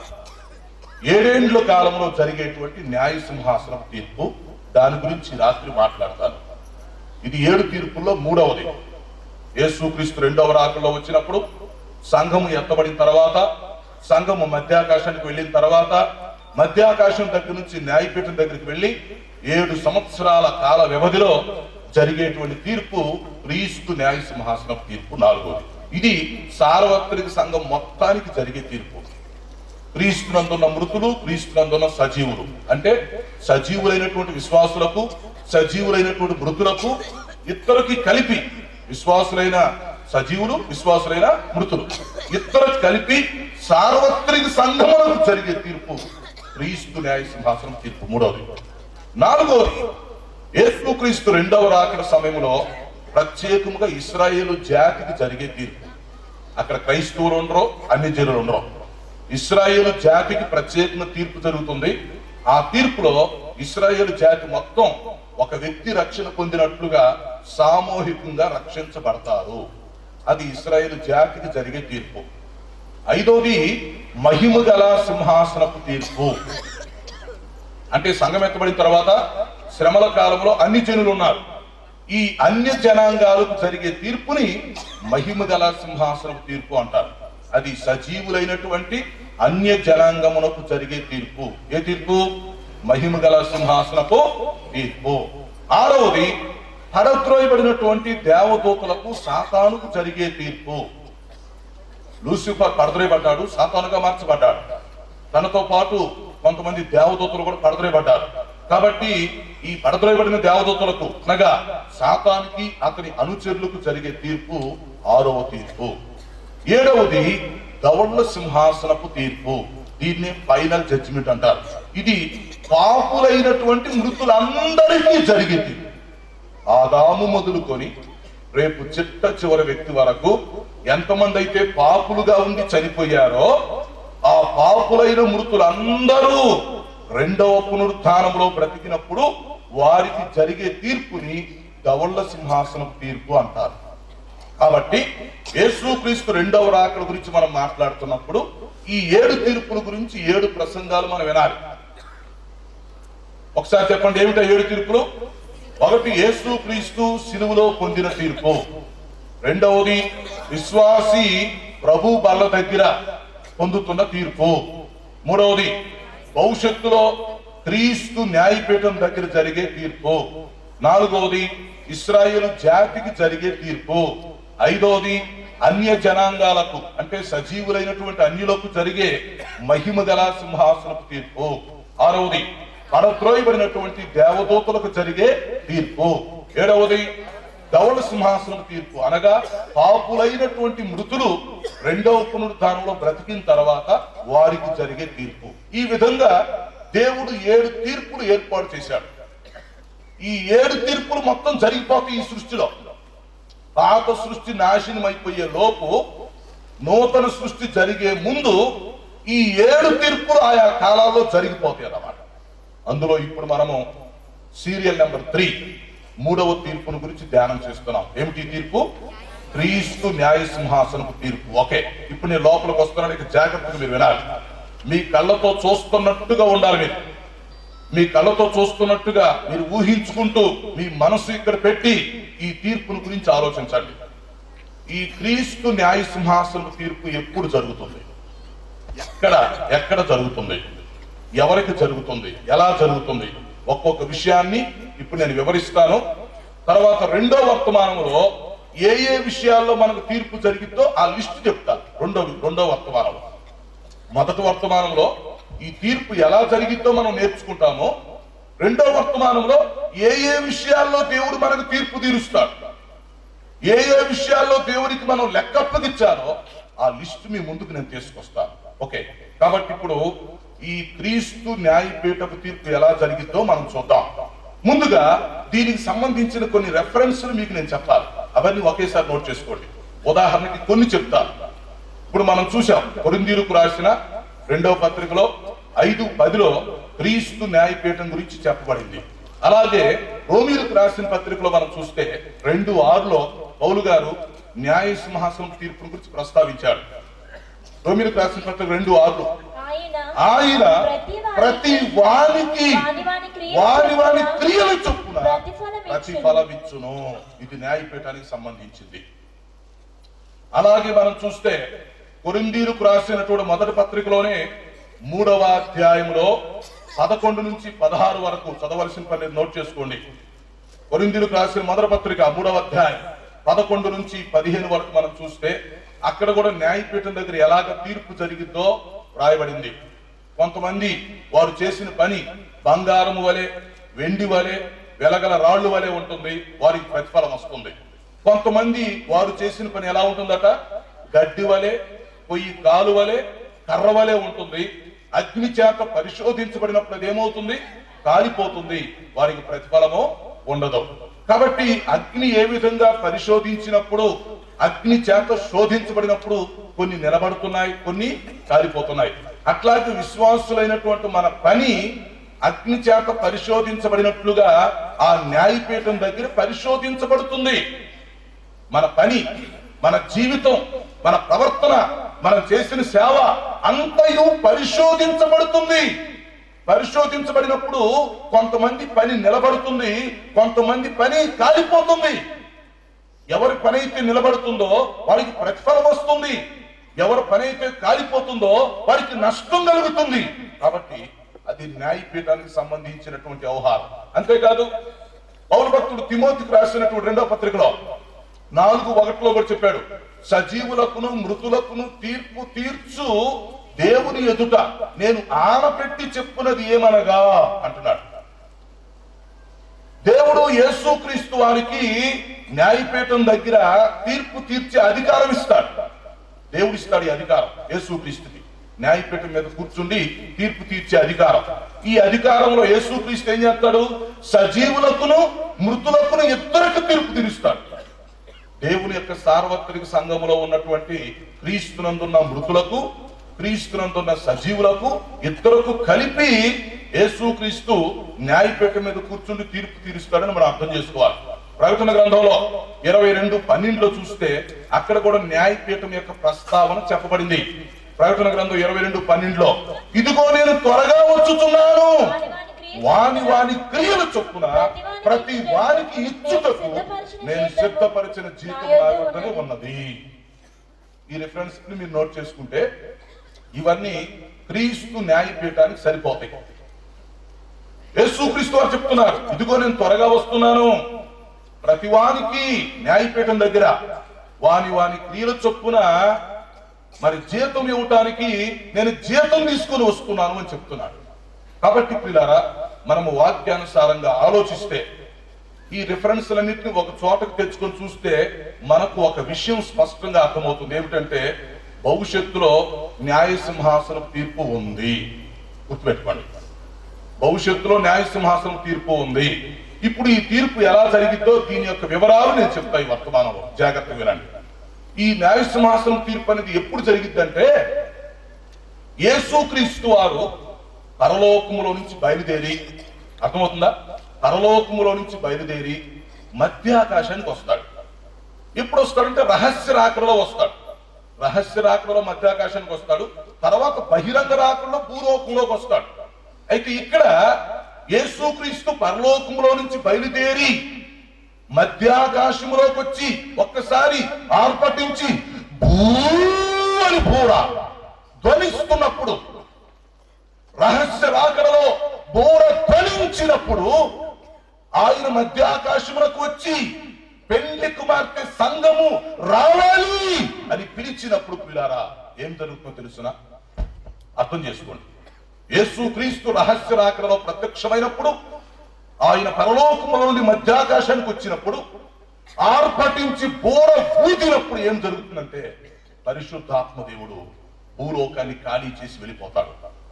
ఏడేండ్ల కాలంలో జరిగేటువంటి న్యాయ సింహాసనం తీర్పు దాని గురించి రాత్రి మాట్లాడతాను ఇది ఏడు తీర్పుల్లో మూడవది యేసుక్రీస్తు రెండవ రాకల్లో వచ్చినప్పుడు సంఘము ఎత్తబడిన తర్వాత సంఘము మధ్యాకాశానికి వెళ్ళిన తర్వాత మధ్యాకాశం దగ్గర నుంచి న్యాయపీఠం దగ్గరికి వెళ్ళి ఏడు సంవత్సరాల కాల వ్యవధిలో జరిగేటువంటి తీర్పు క్రీస్తు న్యాయ సింహాసనం తీర్పు నాలుగోది ఇది సార్వత్రిక సంఘం మొత్తానికి జరిగే తీర్పు క్రీస్తునందున్న మృతులు క్రీస్తునందున్న సజీవులు అంటే సజీవులైనటువంటి విశ్వాసులకు సజీవులైనటువంటి మృతులకు ఇద్దరికి కలిపి విశ్వాసులైన సజీవులు విశ్వాసులైన మృతులు ఇద్దరు కలిపి సార్వత్రిక సంఘములకు జరిగే తీర్పు క్రీస్తు న్యాయ సింహాసనం తీర్పు మూడవది నాలుగవది యేసు క్రీస్తు రెండవ రాకడ సమయంలో ప్రత్యేకముగా ఇస్రాయేలు జాతికి జరిగే తీర్పు అక్కడ క్రైస్తవులు ఉండరు అన్ని జనులు ఉండరు ఇస్రాయేలు జాతికి ప్రత్యేకంగా తీర్పు జరుగుతుంది ఆ తీర్పులో ఇస్రాయేలు జాతి మొత్తం ఒక వ్యక్తి రక్షణ పొందినట్లుగా సామూహికంగా రక్షించబడతారు అది ఇస్రాయేలు జాతికి జరిగే తీర్పు ఐదోది మహిమ గల సింహాసనపు తీర్పు అంటే సంఘం ఎత్తబడిన తర్వాత శ్రమల కాలంలో అన్ని జనులు ఉన్నారు ఈ అన్య జనాంగాలకు జరిగే తీర్పుని మహిమ గల సింహాసనపు తీర్పు అంటారు అది సజీవులైనటువంటి అన్య జనాంగమునకు జరిగే తీర్పు ఏ తీర్పు మహిమ గల సింహాసనపు తీర్పు ఆరవది పడద్రోయబడినటువంటి దేవదూతలకు సాతానుకు జరిగే తీర్పు లూసిఫర్ పడద్రోయబడ్డాడు సాతానుగా మార్చబడ్డాడు తనతో పాటు కొంతమంది దేవదూతలు కూడా పడద్రోయబడ్డారు కాబట్టి ఈ పడద్రోయబడిన దేవదూతలకు అనగా సాతానికి అతని అనుచరులకు జరిగే తీర్పు ఆరవ తీర్పు ఏడవది గవర్ణ సింహాసనపు తీర్పు దీన్ని ఫైనల్ జడ్జిమెంట్ అంటారు ఇది పాపులైనటువంటి మృతులందరికీ జరిగింది ఆదాము మొదలుకొని రేపు చిట్ట చివరి వ్యక్తి వరకు ఎంతమంది అయితే పాపులుగా ఉండి చనిపోయారో ఆ పాపులైన మృతులందరూ రెండవ పునరుత్థానంలో బ్రతికినప్పుడు వారికి జరిగే తీర్పుని గవళ్ళ సింహాసనం తీర్పు అంటారు కాబట్టి యేసుక్రీస్తు రెండవ రాకడ గురించి మనం మాట్లాడుతున్నప్పుడు ఈ ఏడు తీర్పుల గురించి ఏడు ప్రసంగాలు మనం వినాలి ఒకసారి చెప్పండి ఏమిటా ఏడు తీర్పులు ఒకటి యేసు క్రీస్తు సిలువలో పొందిన తీర్పు రెండవది విశ్వాసి ప్రభు బల్ల దగ్గర పొందుతున్న తీర్పు మూడవది భవిష్యత్తులో క్రీస్తు న్యాయపీఠం దగ్గర జరిగే తీర్పు నాలుగవది ఇస్రాయేల్ జాతికి జరిగే తీర్పు ఐదవది అన్య జనాంగాలకు అంటే సజీవులైనటువంటి అన్యులకు జరిగే మహిమ గల సింహాసనపు తీర్పు ఆరవది పడద్రోయబడినటువంటి దేవదూతలకు జరిగే తీర్పు ఏడవది ధవళ సింహాసనం తీర్పు అనగా పాపులైనటువంటి మృతులు రెండవ పునరుద్ధానంలో బ్రతికిన తర్వాత వారికి జరిగే తీర్పు ఈ విధంగా దేవుడు ఏడు తీర్పులు ఏర్పాటు చేశాడు ఈ ఏడు తీర్పులు మొత్తం జరిగిపోతాయి ఈ సృష్టిలో పాత సృష్టి నాశనం అయిపోయే లోపు నూతన సృష్టి జరిగే ముందు ఈ ఏడు తీర్పులు ఆయా కాలాల్లో జరిగిపోతాయి అన్నమాట అందులో ఇప్పుడు మనము సీరియల్ నెంబర్ త్రీ మూడవ తీర్పును గురించి ధ్యానం చేస్తున్నాం ఏమిటి ఈ తీర్పు క్రీస్తు న్యాయ సింహాసనపు తీర్పు ఓకే ఇప్పుడు నేను లోపలికి వస్తున్నాను ఇక జాగ్రత్తగా మీరు వినాలి మీ కళ్ళతో చూస్తున్నట్టుగా ఉండాలి మీరు మీ కళ్ళతో చూస్తున్నట్టుగా మీరు ఊహించుకుంటూ మీ మనసు ఇక్కడ పెట్టి ఈ తీర్పును గురించి ఆలోచించండి ఈ క్రీస్తు న్యాయ సింహాసన తీర్పు ఎప్పుడు జరుగుతుంది ఎక్కడ ఎక్కడ జరుగుతుంది ఎవరికి జరుగుతుంది ఎలా జరుగుతుంది ఒక్కొక్క విషయాన్ని ఇప్పుడు నేను వివరిస్తాను తర్వాత రెండో వర్తమానంలో ఏ ఏ విషయాల్లో మనకు తీర్పు జరిగిద్దో ఆ లిస్ట్ చెప్తాను రెండో రెండో వర్తమానంలో మొదటి వర్తమానంలో ఈ తీర్పు ఎలా జరిగిద్దో మనం నేర్చుకుంటామో రెండో వర్తమానంలో ఏ ఏ విషయాల్లో దేవుడు మనకు తీర్పు తీరుస్తాడు ఏ ఏ విషయాల్లో దేవుడికి మనం లెక్కప్పగిచ్చారో ఆ లిస్ట్ మీ ముందుకు నేను తీసుకొస్తాను ఓకే కాబట్టి ఇప్పుడు ఈ క్రీస్తు న్యాయపీఠపు తీర్పు ఎలా జరిగిద్దో మనం చూద్దాం ముందుగా దీనికి సంబంధించిన కొన్ని రెఫరెన్స్లు మీకు నేను చెప్పాలి అవన్నీ ఒకేసారి నోట్ చేసుకోండి ఉదాహరణకి కొన్ని చెప్తాను ఇప్పుడు మనం చూసాం కొరిందీరుకు రాసిన రెండవ పత్రికలో ఐదు పదిలో క్రీస్తు న్యాయపీఠం గురించి చెప్పబడింది అలాగే రోమిలకు రాసిన పత్రికలో మనం చూస్తే రెండు ఆరులో పౌలు గారు న్యాయ సింహాసనం తీర్పు గురించి ప్రస్తావించాడు రోమిలకు రాసిన పత్రిక రెండు ఆరులో ఆయన ఆయన ప్రతి వానికి వాని వాని క్రియలు వారి వారి చొప్పున క్రియల చొప్పున ప్రతిఫలం ఇచ్చును. ప్రతిఫలమిచ్చును ఇది న్యాయపీఠానికి సంబంధించింది అలాగే మనం చూస్తే కొరిందీరుకు రాసినటువంటి మొదటి పత్రికలోనే మూడవ అధ్యాయంలో పదకొండు నుంచి పదహారు వరకు చదవలసిన పని నోట్ చేసుకోండి కొరిందీలకు రాసిన మొదటి పత్రిక మూడవ అధ్యాయం పదకొండు నుంచి పదిహేను వరకు మనం చూస్తే అక్కడ కూడా న్యాయపీఠం దగ్గర ఎలాగ తీర్పు జరిగిద్దో రాయబడింది కొంతమంది వారు చేసిన పని బంగారము వలె వెండి వలె వెలగల రాళ్ళు వలె ఉంటుంది వారికి ప్రతిఫలం వస్తుంది కొంతమంది వారు చేసిన పని ఎలా ఉంటుందట గడ్డి వలె పొయ్యి కాలు వలె కర్ర వలె ఉంటుంది అగ్ని చేత పరిశోధించబడినప్పుడు అది ఏమవుతుంది కాలిపోతుంది వారికి ప్రతిఫలము ఉండదు కాబట్టి అగ్ని ఏ విధంగా పరిశోధించినప్పుడు అగ్ని చేత శోధించబడినప్పుడు కొన్ని నిలబడుతున్నాయి కొన్ని కాలిపోతున్నాయి అట్లాగే విశ్వాసులైనటువంటి మన పని అగ్ని చేత పరిశోధించబడినట్లుగా ఆ న్యాయపీఠం దగ్గర పరిశోధించబడుతుంది మన పని మన జీవితం మన ప్రవర్తన మనం చేసిన సేవ అంతయు పరిశోధించబడుతుంది పరిశోధించబడినప్పుడు కొంతమంది పని నిలబడుతుంది కొంతమంది పని కాలిపోతుంది ఎవరి పని అయితే నిలబడుతుందో వారికి ప్రతిఫలం వస్తుంది ఎవరి పని అయితే కాలిపోతుందో వారికి నష్టం కలుగుతుంది కాబట్టి అది న్యాయపీఠానికి సంబంధించినటువంటి వ్యవహారం అంతేకాదు పౌరు భక్తుడు తిమోతికి రాసినటువంటి రెండో పత్రికలో నాలుగు ఒకటిలో కూడా చెప్పాడు సజీవులకును మృతులకును తీర్పు తీర్చు దేవుని ఎదుట నేను ఆనపెట్టి చెప్పున్నది ఏమనగా అంటున్నాడు దేవుడు యేసుక్రీస్తు వారికి న్యాయపీఠం దగ్గర తీర్పు తీర్చే అధికారం ఇస్తాడు దేవుడు ఇస్తాడు ఈ అధికారం యేసుక్రీస్తుకి న్యాయపీఠం మీద కూర్చుండి తీర్పు తీర్చే అధికారం ఈ అధికారంలో యేసుక్రీస్తు ఏం చేస్తాడు సజీవులకును మృతులకును ఇద్దరికి తీర్పు తీరుస్తాడు దేవుని యొక్క సార్వత్రిక సంఘములో ఉన్నటువంటి క్రీస్తునందున్న మృతులకు క్రీస్తునందున్న సజీవులకు ఇద్దరకు కలిపి యేసుక్రీస్తు న్యాయపీఠం మీద కూర్చుండి తీర్పు తీరుస్తాడని మనం అర్థం చేసుకోవాలి ప్రకటన గ్రంథంలో ఇరవై రెండు పన్నెండులో చూస్తే అక్కడ కూడా న్యాయపీఠం యొక్క ప్రస్తావన చెప్పబడింది ప్రకటన గ్రంథం ఇరవై రెండు పన్నెండులో ఇదిగో నేను త్వరగా వచ్చుతున్నాను వాని వాని క్రియల చొప్పున ప్రతి వానికి ఇచ్చుటకు నేను సిద్ధపరిచిన జీతం నా వద్దనే ఉన్నది ఈ రిఫరెన్స్ ని మీరు నోట్ చేసుకుంటే ఇవన్నీ క్రీస్తు న్యాయపీఠానికి సరిపోతాయి యేసుక్రీస్తు వారు చెప్తున్నారు ఇదిగో నేను త్వరగా వస్తున్నాను ప్రతి వానికి న్యాయపీఠం దగ్గర వాని వాని క్రియల చొప్పున మరి జీతం ఇవ్వటానికి నేను జీతం తీసుకుని వస్తున్నాను అని చెప్తున్నాడు కాబట్టి పిల్లారా మనము వాక్యానుసారంగా ఆలోచిస్తే ఈ రిఫరెన్స్లన్నింటినీ ఒక చోటకు తెచ్చుకొని చూస్తే మనకు ఒక విషయం స్పష్టంగా అర్థమవుతుంది ఏమిటంటే భవిష్యత్తులో న్యాయ సింహాసనం తీర్పు ఉంది గుర్తుపెట్టుకోండి భవిష్యత్తులో న్యాయ సింహాసనం తీర్పు ఉంది ఇప్పుడు ఈ తీర్పు ఎలా జరిగిద్దో దీని యొక్క వివరాలు నేను చెప్తా ఈ వర్తమానంలో జాగ్రత్తగా వినండి ఈ న్యాయ సింహాసనం తీర్పు అనేది ఎప్పుడు జరిగిద్దంటే యేసుక్రీస్తు వారు పరలోకములో నుంచి బయలుదేరి అర్థమవుతుందా పరలోకములో నుంచి బయలుదేరి మధ్యాకాశానికి వస్తాడు ఎప్పుడు వస్తాడంటే రహస్య రాకడలో వస్తాడు రహస్య రాకడలో మధ్యాకాశానికి వస్తాడు తర్వాత బహిరంగ రాకడలో భూలోకంలోకి వస్తాడు అయితే ఇక్కడ యేసుక్రీస్తు పరలోకములో నుంచి బయలుదేరి మధ్యాకాశములోకి వచ్చి ఒక్కసారి ఆర్పటించి భూ అని భూర ధ్వనిస్తున్నప్పుడు రహస్య రాకడలో బోర ధ్వనించినప్పుడు ఆయన మధ్యాకాశములకు వచ్చి పెళ్లి కుమార్తె సంఘము రావాలి అని పిలిచినప్పుడు పిల్లారా ఏం జరుగుతుందో తెలుసునా అర్థం చేసుకోండి యేసు క్రీస్తు రహస్య రాకడలో ప్రత్యక్షమైనప్పుడు ఆయన పరలోకములో నుండి మధ్యాకాశానికి వచ్చినప్పుడు ఆర్భటించి బోర ఊదినప్పుడు ఏం జరుగుతుందంటే పరిశుద్ధాత్మ దేవుడు భూలోకాన్ని ఖాళీ చేసి వెళ్ళిపోతాడు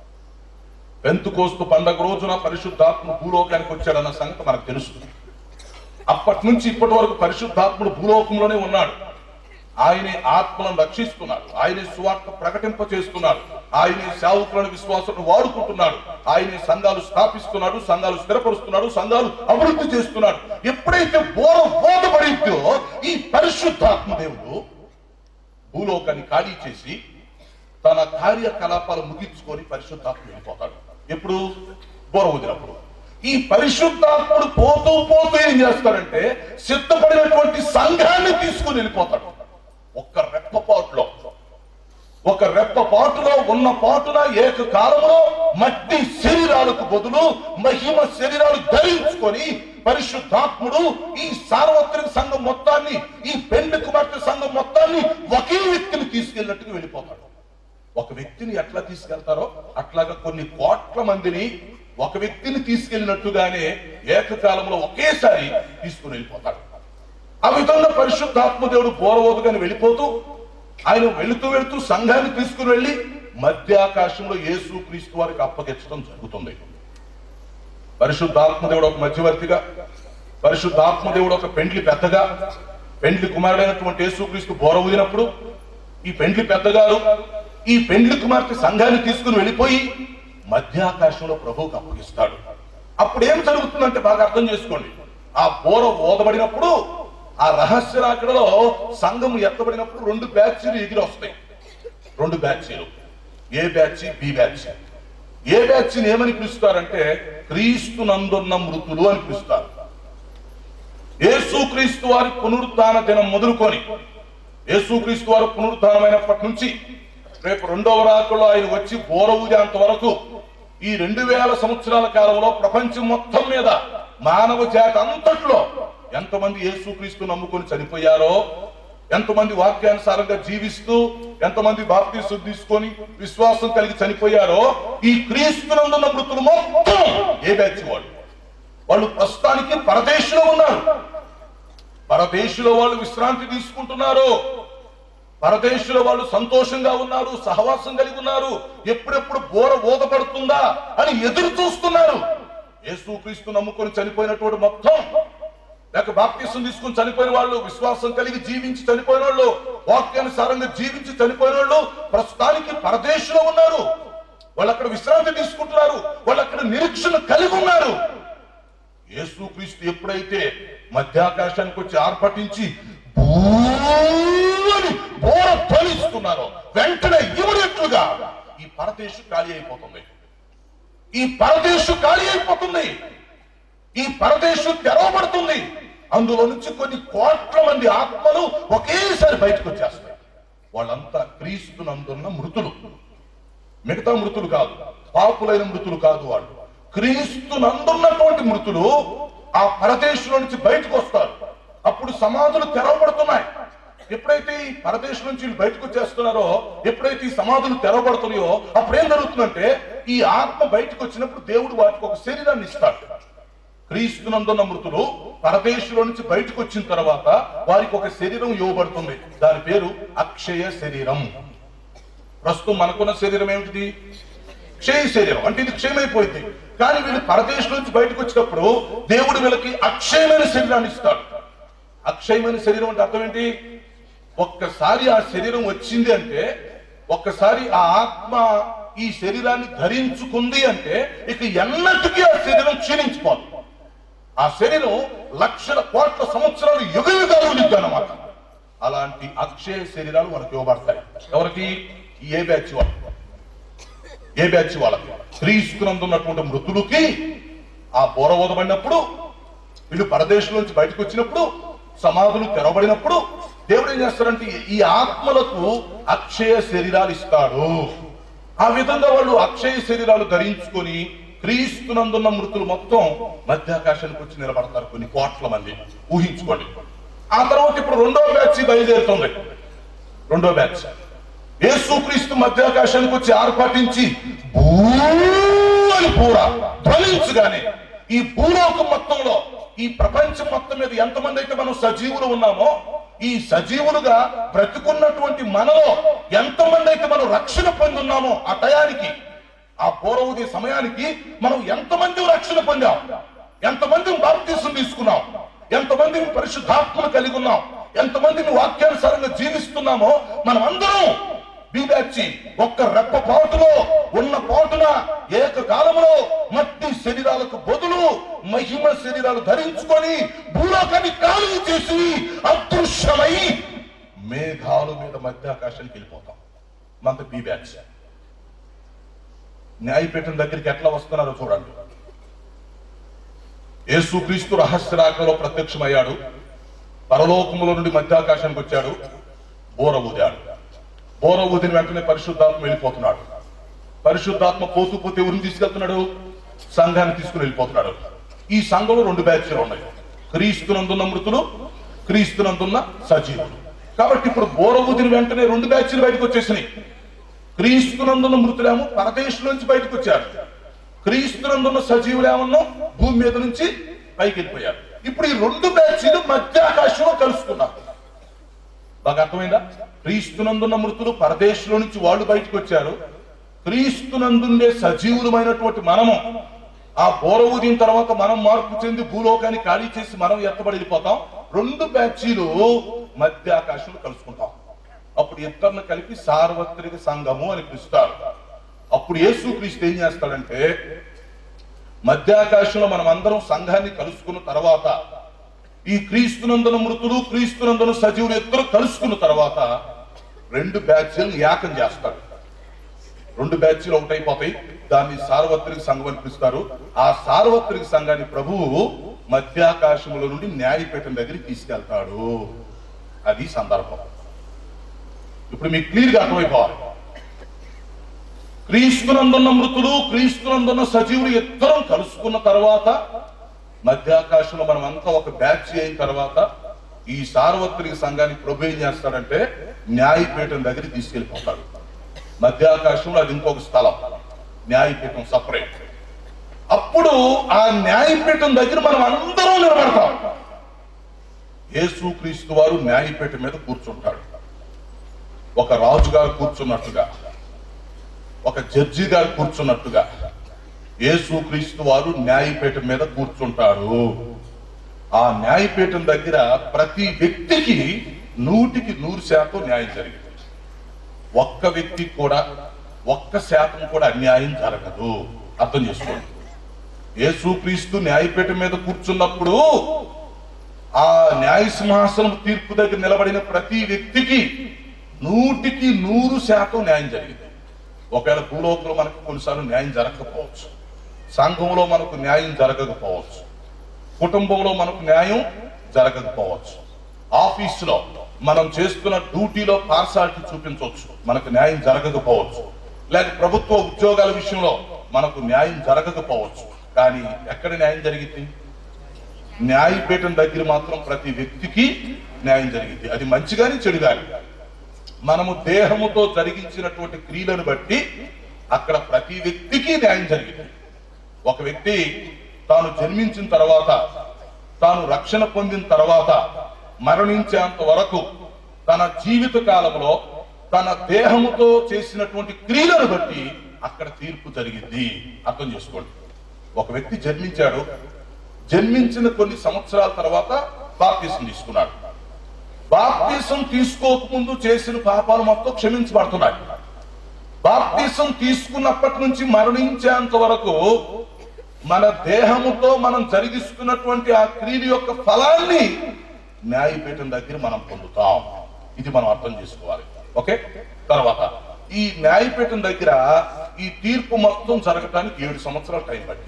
పెంతుకోస్తు పండగ రోజున పరిశుద్ధాత్మ భూలోకానికి వచ్చాడన్న సంగతి మనకు తెలుసు అప్పటి నుంచి ఇప్పటి వరకు పరిశుద్ధాత్ముడు భూలోకంలోనే ఉన్నాడు ఆయనే ఆత్మలను రక్షిస్తున్నాడు ఆయనే సువార్త ప్రకటింప చేస్తున్నాడు ఆయనే సేవకులను విశ్వాసాలను వాడుకుంటున్నాడు ఆయనే సంఘాలు స్థాపిస్తున్నాడు సంఘాలు స్థిరపరుస్తున్నాడు సంఘాలు అభివృద్ధి చేస్తున్నాడు ఎప్పుడైతే బోర బోధపడిందో ఈ పరిశుద్ధాత్మ దేవుడు భూలోకాన్ని ఖాళీ చేసి తన కార్యకలాపాలు ముగించుకొని పరిశుద్ధాత్మ వెళ్ళిపోతాడు ఎప్పుడు బోర వదినప్పుడు ఈ పరిశుద్ధాత్ముడు పోతూ పోతూ ఏం చేస్తాడంటే సిద్ధపడినటువంటి సంఘాన్ని తీసుకుని వెళ్ళిపోతాడు ఒక్క రెప్పపాటులో ఒక రెప్పపాటులో ఉన్న పాటున ఏకకాలంలో మట్టి శరీరాలకు బదులు మహిమ శరీరాలు ధరించుకొని పరిశుద్ధాత్ముడు ఈ సార్వత్రిక సంఘం మొత్తాన్ని ఈ పెండ్లి కుమార్తె సంఘం మొత్తాన్ని ఒకే వ్యక్తిని తీసుకెళ్ళినట్టుగా వెళ్ళిపోతాడు ఒక వ్యక్తిని ఎట్లా తీసుకెళ్తారో అట్లాగా కొన్ని కోట్ల మందిని ఒక వ్యక్తిని తీసుకెళ్ళినట్టుగానే ఏకకాలంలో ఒకేసారి తీసుకుని వెళ్ళిపోతాడు ఆ విధంగా పరిశుద్ధాత్మ దేవుడు బోరవోదుగాని వెళ్ళిపోతూ ఆయన వెళుతూ వెళుతూ సంఘాన్ని తీసుకుని వెళ్ళి మధ్యాకాశంలో యేసు క్రీస్తు వారికి అప్పగించడం జరుగుతుంది పరిశుద్ధాత్మ దేవుడు ఒక మధ్యవర్తిగా పరిశుద్ధాత్మ దేవుడు ఒక పెండ్లి పెద్దగా పెండ్లి కుమారుడైనటువంటి యేసుక్రీస్తు బోర ఊదినప్పుడు ఈ పెండ్లి పెద్దగారు ఈ పెండ్లి కుమార్తె సంఘాన్ని తీసుకుని వెళ్ళిపోయి మధ్యాకాశంలో ప్రభువుకు అప్పగిస్తాడు అప్పుడు ఏం జరుగుతుందంటే బాగా అర్థం చేసుకోండి ఆ బోర ఓదబడినప్పుడు ఆ రహస్య రాకడలో సంఘం ఎత్తబడినప్పుడు రెండు బ్యాచ్లు ఎగిరి వస్తాయి రెండు బ్యాచ్లు A batch B batch A batch ఏమని పిలుస్తారంటే క్రీస్తు నందున్న మృతులు అని పిలుస్తారు యేసుక్రీస్తు వారి పునరుద్ధాన దినం మొదలుకొని యేసుక్రీస్తు వారు పునరుద్ధానమైనప్పటి నుంచి రేపు రెండవ రాకలో ఆయన వచ్చి బోర ఊదేంత వరకు ఈ రెండు వేల సంవత్సరాల కాలంలో ప్రపంచం మొత్తం మీద మానవ జాతి అంతట్లో ఎంతమంది యేసుక్రీస్తు నమ్ముకొని చనిపోయారో ఎంతమంది వాక్యానుసారంగా జీవిస్తూ ఎంతమంది బాప్తీసు తీసుకొని విశ్వాసం కలిగి చనిపోయారో ఈ క్రీస్తునందున్న మృతులు మొత్తం ఏ బ్యాచ్ వాళ్ళు వాళ్ళు ప్రస్తుతానికి పరదేశంలో ఉన్నారు పరదేశంలో వాళ్ళు విశ్రాంతి తీసుకుంటున్నారు పరదేశుల వాళ్ళు సంతోషంగా ఉన్నారు సహవాసం కలిగి ఉన్నారు ఎప్పుడెప్పుడు బోర ఊదపడుతుందా అని ఎదురు చూస్తున్నారు యేసుక్రీస్తు నమ్ముకొని చనిపోయినటువంటి మొత్తం లేక బాప్తీసం తీసుకుని చనిపోయిన వాళ్ళు విశ్వాసం కలిగి జీవించి చనిపోయిన వాళ్ళు వాక్యానుసారంగా జీవించి చనిపోయిన వాళ్ళు ప్రస్తుతానికి పరదేశంలో ఉన్నారు వాళ్ళు అక్కడ విశ్రాంతి తీసుకుంటున్నారు వాళ్ళు అక్కడ నిరీక్షణ కలిగి ఉన్నారు యేసుక్రీస్తు ఎప్పుడైతే మధ్యాకాశానికి వచ్చి ఆర్భటించి "భూ" అని బోర ధ్వనిస్తున్నారో వెంటనే ఇమడియట్లుగా ఈ పరదేశం ఖాళీ అయిపోతుంది ఈ పరదేశం ఖాళీ అయిపోతుంది ఈ పరదేశం తెరవబడుతుంది అందులో నుంచి కొన్ని కోట్ల మంది ఆత్మలు ఒకేసారి బయటకు వచ్చేస్తాయి వాళ్ళంతా క్రీస్తునందున్న మృతులు మిగతా మృతులు కాదు పాపులైన మృతులు కాదు వాళ్ళు క్రీస్తు నందున్నటువంటి మృతులు ఆ పరదేశంలో నుంచి బయటకు వస్తారు అప్పుడు సమాధులు తెరవబడుతున్నాయి ఎప్పుడైతే ఈ పరదేశం నుంచి వీళ్ళు బయటకు వచ్చేస్తున్నారో ఎప్పుడైతే ఈ సమాధులు తెరవబడుతున్నాయో అప్పుడు ఏం జరుగుతుందంటే ఈ ఆత్మ బయటకు వచ్చినప్పుడు దేవుడు వాటికి ఒక శరీరాన్ని ఇస్తాడు క్రీస్తునందున్న మృతులు పరదేశంలో నుంచి బయటకు వచ్చిన తర్వాత వారికి ఒక శరీరం ఇవ్వబడుతుంది దాని పేరు అక్షయ శరీరం ప్రస్తుతం మనకున్న శరీరం ఏమిటిది క్షయ శరీరం అంటే ఇది క్షయమైపోయింది కానీ వీళ్ళు పరదేశం నుంచి బయటకు వచ్చినప్పుడు దేవుడు వీళ్ళకి అక్షయమైన శరీరాన్ని ఇస్తాడు అక్షయమైన శరీరం అంటే అర్థం ఏంటి ఒక్కసారి ఆ శరీరం వచ్చింది అంటే ఒక్కసారి ఆ ఆత్మ ఈ శరీరాన్ని ధరించుకుంది అంటే ఇక ఎన్నటికీ ఆ శరీరం క్షీణించిపోదు ఆ శరీరం లక్షల కోట్ల సంవత్సరాలు యుగ యుగాలు ఉండిద్ది అన్నమాట అలాంటి అక్షయ శరీరాలు మనకు ఇవ్వబడతాయి ఎవరికి ఈ ఏ బ్యాచ్ వాళ్ళు ఏ బ్యాచ్ వాళ్ళకి క్రీస్తునందున్నటువంటి మృతులకి ఆ బోర ఊదబడినప్పుడు వీళ్ళు పరదేశం నుంచి బయటకు వచ్చినప్పుడు సమాధులు తెరవబడినప్పుడు దేవుడు ఏం చేస్తారంటే ఈ ఆత్మలకు అక్షయ శరీరాలు ఇస్తాడు ఆ విధంగా వాళ్ళు అక్షయ శరీరాలు ధరించుకొని క్రీస్తునందున్న మృతులు మొత్తం మధ్యాకాశానికి వచ్చి నిలబడతారు కొన్ని కోట్ల మంది ఊహించుకోండి ఆ తర్వాత ఇప్పుడు రెండో బ్యాచ్ బయలుదేరుతుంది రెండో బ్యాచ్ యేసుక్రీస్తు మధ్యాకాశానికి వచ్చి ఆర్పాటించి "భూ" అని పూర ధ్వనించగానే ఈ భూలోకం మొత్తంలో ఈ ప్రపంచం మొత్తం మీద ఎంతమంది అయితే మనం సజీవులు ఉన్నామో ఈ సజీవులుగా బ్రతుకున్నటువంటి మనలో ఎంతమంది అయితే మనం రక్షణ పొంది ఉన్నామో ఆ టయానికి ఆ పూర్వోదయ సమయానికి మనం ఎంతమంది రక్షణ పొందాం ఎంతమంది బాప్తీసం తీసుకున్నాం ఎంతమంది పరిశుద్ధాత్మను కలిగి ఉన్నాం ఎంతమంది వాక్యానుసారంగా జీవిస్తున్నామో మనం అందరం బీదాచి ఒక్క రెప్ప పాటులో ఉన్న పాటున ఏకకాలంలో మట్టి శరీరాలకు బదులు మహిమ శరీరాలు ధరించుకొని భూలోకాన్ని ఖాళీ చేసి అదృశ్యమై మేఘాల మీద మధ్యాకాశానికి వెళ్ళిపోతాం మనకు బీ బ్యాచ్ న్యాయపీఠం దగ్గరికి ఎట్లా వస్తున్నారో చూడండి యేసుక్రీస్తు రహస్యరాకలో ప్రత్యక్షమయ్యాడు పరలోకముల నుండి మధ్యాకాశానికి వచ్చాడు బోర ఊదాడు బోర ఊదిన వెంటనే పరిశుద్ధాత్మ వెళ్ళిపోతున్నాడు పరిశుద్ధాత్మ పోతూ పోతే ఎవరిని తీసుకెళ్తున్నాడు సంఘాన్ని తీసుకుని వెళ్ళిపోతున్నాడు ఈ సంఘంలో రెండు బ్యాచ్లు ఉన్నాయి క్రీస్తునందున్న మృతులు క్రీస్తునందున్న సజీవులు కాబట్టి ఇప్పుడు బోర ఊదిన వెంటనే రెండు బ్యాచ్లు బయటకు వచ్చేసినాయి క్రీస్తునందున్న మృతులేమో పరదేశం నుంచి బయటకు వచ్చారు క్రీస్తునందున్న సజీవులేమన్నా భూమి మీద నుంచి పైకి వెళ్ళిపోయారు ఇప్పుడు ఈ రెండు బ్యాచీలు మధ్యాకాశంలో కలుసుకున్నారు బాగా అర్థమైందా క్రీస్తునందున్న మృతులు పరదేశంలో నుంచి వాళ్ళు బయటకు వచ్చారు క్రీస్తునందుండే సజీవులమైనటువంటి మనము ఆ బోర ఊదిన తర్వాత మనం మార్పు చెంది భూలోకాన్ని ఖాళీ చేసి మనం ఎత్తబడి వెళ్ళిపోతాం రెండు బ్యాచీలు మధ్య ఆకాశంలో కలుసుకుంటాం అప్పుడు ఇద్దరిని కలిపి సార్వత్రిక సంఘము అని పిలుస్తారు అప్పుడు యేసు క్రీస్తు ఏం చేస్తాడంటే మధ్యాకాశంలో మనం అందరం సంఘాన్ని కలుసుకున్న తర్వాత ఈ క్రీస్తునందున మృతులు క్రీస్తునందున సజీవులు ఇద్దరు కలుసుకున్న తర్వాత రెండు బ్యాచ్లను ఏకం చేస్తాడు రెండు బ్యాచ్లు ఒకటైపోతాయి దాన్ని సార్వత్రిక సంఘం అని పిలుస్తారు ఆ సార్వత్రిక సంఘాన్ని ప్రభువు మధ్యాకాశముల నుండి న్యాయపీఠం దగ్గరికి తీసుకెళ్తాడు అది సందర్భం ఇప్పుడు మీకు క్లియర్ గా అర్థమైపోవాలి క్రీస్తునందున్న మృతులు క్రీస్తునందున్న సజీవులు ఇద్దరం కలుసుకున్న తర్వాత మధ్యాకాశంలో మనం అంతా ఒక బ్యాచ్ అయిన తర్వాత ఈ సార్వత్రిక సంఘానికి ప్రభు ఏం చేస్తాడంటే న్యాయపీఠం దగ్గరికి తీసుకెళ్లిపోతాడు మధ్యాకాశంలో అది ఇంకొక స్థలం న్యాయపీఠం సపరేట్ అప్పుడు ఆ న్యాయపీఠం దగ్గర మనం అందరం నిలబడతాం యేసుక్రీస్తు వారు న్యాయపీఠం మీద కూర్చుంటాడు ఒక రాజుగారు కూర్చున్నట్టుగా ఒక జడ్జి గారు కూర్చున్నట్టుగా యేసుక్రీస్తు వారు న్యాయపీఠం మీద కూర్చుంటారు ఆ న్యాయపీఠం దగ్గర ప్రతి వ్యక్తికి నూటికి నూరు శాతం న్యాయం జరిగింది ఒక్క వ్యక్తికి కూడా ఒక్క శాతం కూడా అన్యాయం జరగదు అర్థం చేసుకోండి యేసుక్రీస్తు న్యాయపీఠం మీద కూర్చున్నప్పుడు ఆ న్యాయ సింహాసనం తీర్పు దగ్గర నిలబడిన ప్రతి వ్యక్తికి నూటికి నూరు శాతం న్యాయం జరిగింది ఒకవేళ భూలోకంలో మనకు కొన్నిసార్లు న్యాయం జరగకపోవచ్చు సంఘంలో మనకు న్యాయం జరగకపోవచ్చు కుటుంబంలో మనకు న్యాయం జరగకపోవచ్చు ఆఫీసులో మనం చేస్తున్న డ్యూటీలో పార్సాలిటీ చూపించవచ్చు మనకు న్యాయం జరగకపోవచ్చు లేక ప్రభుత్వ ఉద్యోగాల విషయంలో మనకు న్యాయం జరగకపోవచ్చు కానీ ఎక్కడ న్యాయం జరిగింది న్యాయపీఠం దగ్గర మాత్రం ప్రతి వ్యక్తికి న్యాయం జరిగింది అది మంచి కానీ చెడు కానీ మనము దేహముతో జరిగించినటువంటి క్రియలను బట్టి అక్కడ ప్రతి వ్యక్తికి న్యాయం జరిగింది ఒక వ్యక్తి తాను జన్మించిన తర్వాత తాను రక్షణ పొందిన తర్వాత మరణించేంత వరకు తన జీవిత కాలంలో తన దేహముతో చేసినటువంటి క్రియలను బట్టి అక్కడ తీర్పు జరిగింది అర్థం చేసుకోండి ఒక వ్యక్తి జన్మించాడు జన్మించిన కొన్ని సంవత్సరాల తర్వాత బాప్తీసం తీసుకున్నాడు బాప్తీసం తీసుకోకముందు చేసిన పాపాలు మొత్తం క్షమించబడుతున్నాయి బాప్తీసం తీసుకున్నప్పటి నుంచి మరణించేంత వరకు మన దేహముతో మనం జరిగిస్తున్నటువంటి ఆ క్రియల యొక్క ఫలాన్ని న్యాయపీఠం దగ్గర మనం పొందుతాం ఇది మనం అర్థం చేసుకోవాలి ఓకే తర్వాత ఈ న్యాయపీఠం దగ్గర ఈ తీర్పు మొత్తం జరగటానికి ఏడు సంవత్సరాల టైం పట్టింది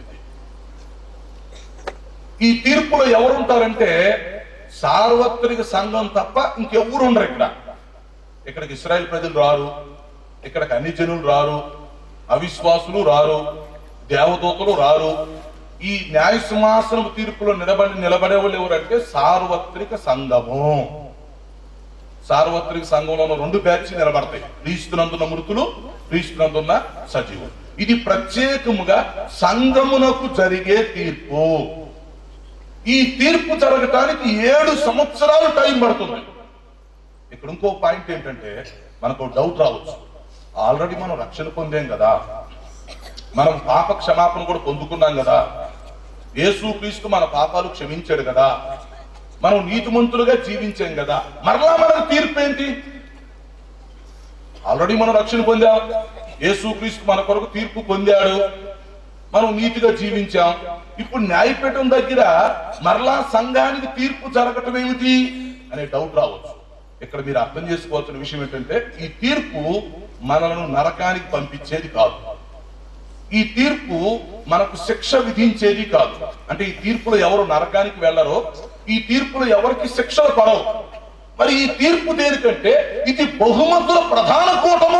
ఈ తీర్పులో ఎవరుంటారంటే సార్వత్రిక సంఘం తప్ప ఇంకెవరు ఉండరు ఇక్కడ ఇక్కడికి ఇస్రాయల్ ప్రజలు రారు ఇక్కడికి అన్ని జనులు రారు అవిశ్వాసులు రారు దేవదూతలు రారు ఈ న్యాయ సింహాసనం తీర్పులో నిలబడి నిలబడే వాళ్ళు ఎవరంటే సార్వత్రిక సంఘము సార్వత్రిక సంఘంలో ఉన్న రెండు బ్యాచ్ నిలబడతాయి క్రీస్తునందున్న మృతులు క్రీస్తునందున్న సజీవులు ఇది ప్రత్యేకముగా సంఘమునకు జరిగే తీర్పు ఈ తీర్పు జరగటానికి ఏడు సంవత్సరాలు టైం పడుతుంది ఇక్కడ ఇంకో పాయింట్ ఏంటంటే మనకు డౌట్ రావచ్చు ఆల్రెడీ మనం రక్షణ పొందాం కదా మనం పాప క్షమాపణ కూడా పొందుకున్నాం కదా యేసు క్రీస్తు మన పాపాలు క్షమించాడు కదా మనం నీతిమంతులుగా జీవించాం కదా మరలా మనకు తీర్పు ఏంటి ఆల్రెడీ మనం రక్షణ పొందాం యేసు క్రీస్తు మన కొరకు తీర్పు పొందాడు మనం నీతిగా జీవించాం ఇప్పుడు న్యాయపీఠం దగ్గర మరలా సంఘానికి తీర్పు జరగటం ఏమిటి అనే డౌట్ రావచ్చు ఇక్కడ మీరు అర్థం చేసుకోవాల్సిన విషయం ఏంటంటే ఈ తీర్పు మనలను నరకానికి పంపించేది కాదు ఈ తీర్పు మనకు శిక్ష విధించేది కాదు అంటే ఈ తీర్పులో ఎవరు నరకానికి వెళ్ళరో ఈ తీర్పులో ఎవరికి శిక్షలు పడవు మరి ఈ తీర్పు దేనికంటే ఇది బహుమతుల ప్రధాన కూటము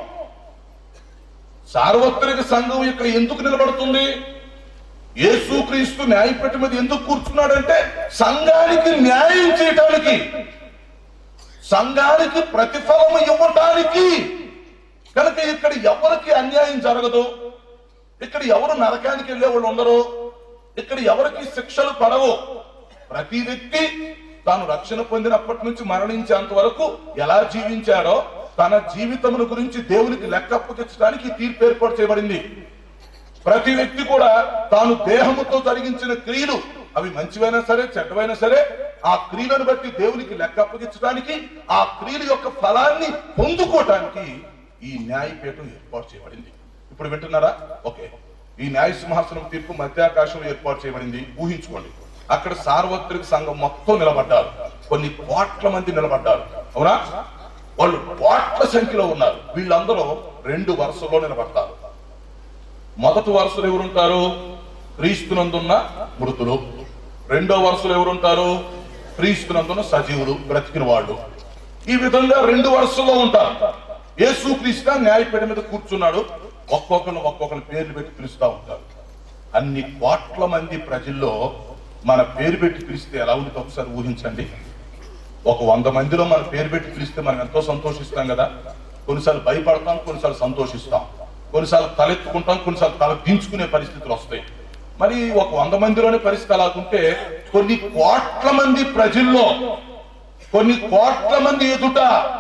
సార్వత్రిక సంఘం ఇక్కడ ఎందుకు నిలబడుతుంది యేసుక్రీస్తు న్యాయపీఠం మీద ఎందుకు కూర్చున్నాడంటే సంఘానికి న్యాయం చేయటానికి సంఘానికి ప్రతిఫలం ఇవ్వటానికి కనుక ఇక్కడ ఎవరికి అన్యాయం జరగదు ఇక్కడ ఎవరు నరకానికి వెళ్ళే వాళ్ళు ఉండరు ఇక్కడ ఎవరికి శిక్షలు పడవు ప్రతి వ్యక్తి తాను రక్షణ పొందినప్పటి నుంచి మరణించేంత వరకు ఎలా జీవించాడో తన జీవితమును గురించి దేవునికి లెక్క అప్పగించడానికి ఈ తీర్పు ఏర్పాటు చేయబడింది ప్రతి వ్యక్తి కూడా తాను దేహముతో జరిగించిన క్రియలు అవి మంచివైనా సరే చెడ్డవైనా సరే ఆ క్రియలను బట్టి దేవునికి లెక్క అప్పగించడానికి ఆ క్రియల యొక్క ఫలాన్ని పొందుకోవటానికి ఈ న్యాయపీఠం ఏర్పాటు చేయబడింది ఇప్పుడు వింటున్నారా ఓకే ఈ న్యాయ సింహాసనం తీర్పు మధ్యాకాశంలో ఏర్పాటు చేయబడింది ఊహించుకోండి అక్కడ సార్వత్రిక సంఘం మొత్తం నిలబడ్డారు కొన్ని కోట్ల మంది నిలబడ్డారు అవునా వాళ్ళు కోట్ల సంఖ్యలో ఉన్నారు వీళ్ళందరూ రెండు వరుసలో నిలబడతారు మొదటి వరుసలో ఎవరుంటారు క్రీస్తునందున్న మృతులు రెండో వరుసలో ఎవరుంటారు క్రీస్తునందున్న సజీవులు బ్రతికిన వాళ్ళు ఈ విధంగా రెండు వరుసలో ఉంటారు యేసు క్రీస్తు న్యాయపీఠ మీద కూర్చున్నాడు ఒక్కొక్కరు ఒక్కొక్కరు పేర్లు పెట్టి పిలుస్తా ఉంటారు అన్ని కోట్ల మంది ప్రజల్లో మన పేరు పెట్టి పిలిస్తే ఎలా ఉంటుందో ఒకసారి ఊహించండి ఒక వంద మందిలో మన పేరు పెట్టి పిలిస్తే మనం ఎంతో సంతోషిస్తాం కదా కొన్నిసార్లు భయపడతాం కొన్నిసార్లు సంతోషిస్తాం కొన్నిసార్లు తలెత్తుకుంటాం కొన్నిసార్లు తల దించుకునే పరిస్థితులు వస్తాయి మరి ఒక వంద మందిలోనే పరిస్థితి అలాగుంటే కొన్ని కోట్ల మంది ప్రజల్లో కొన్ని కోట్ల మంది ఎదుట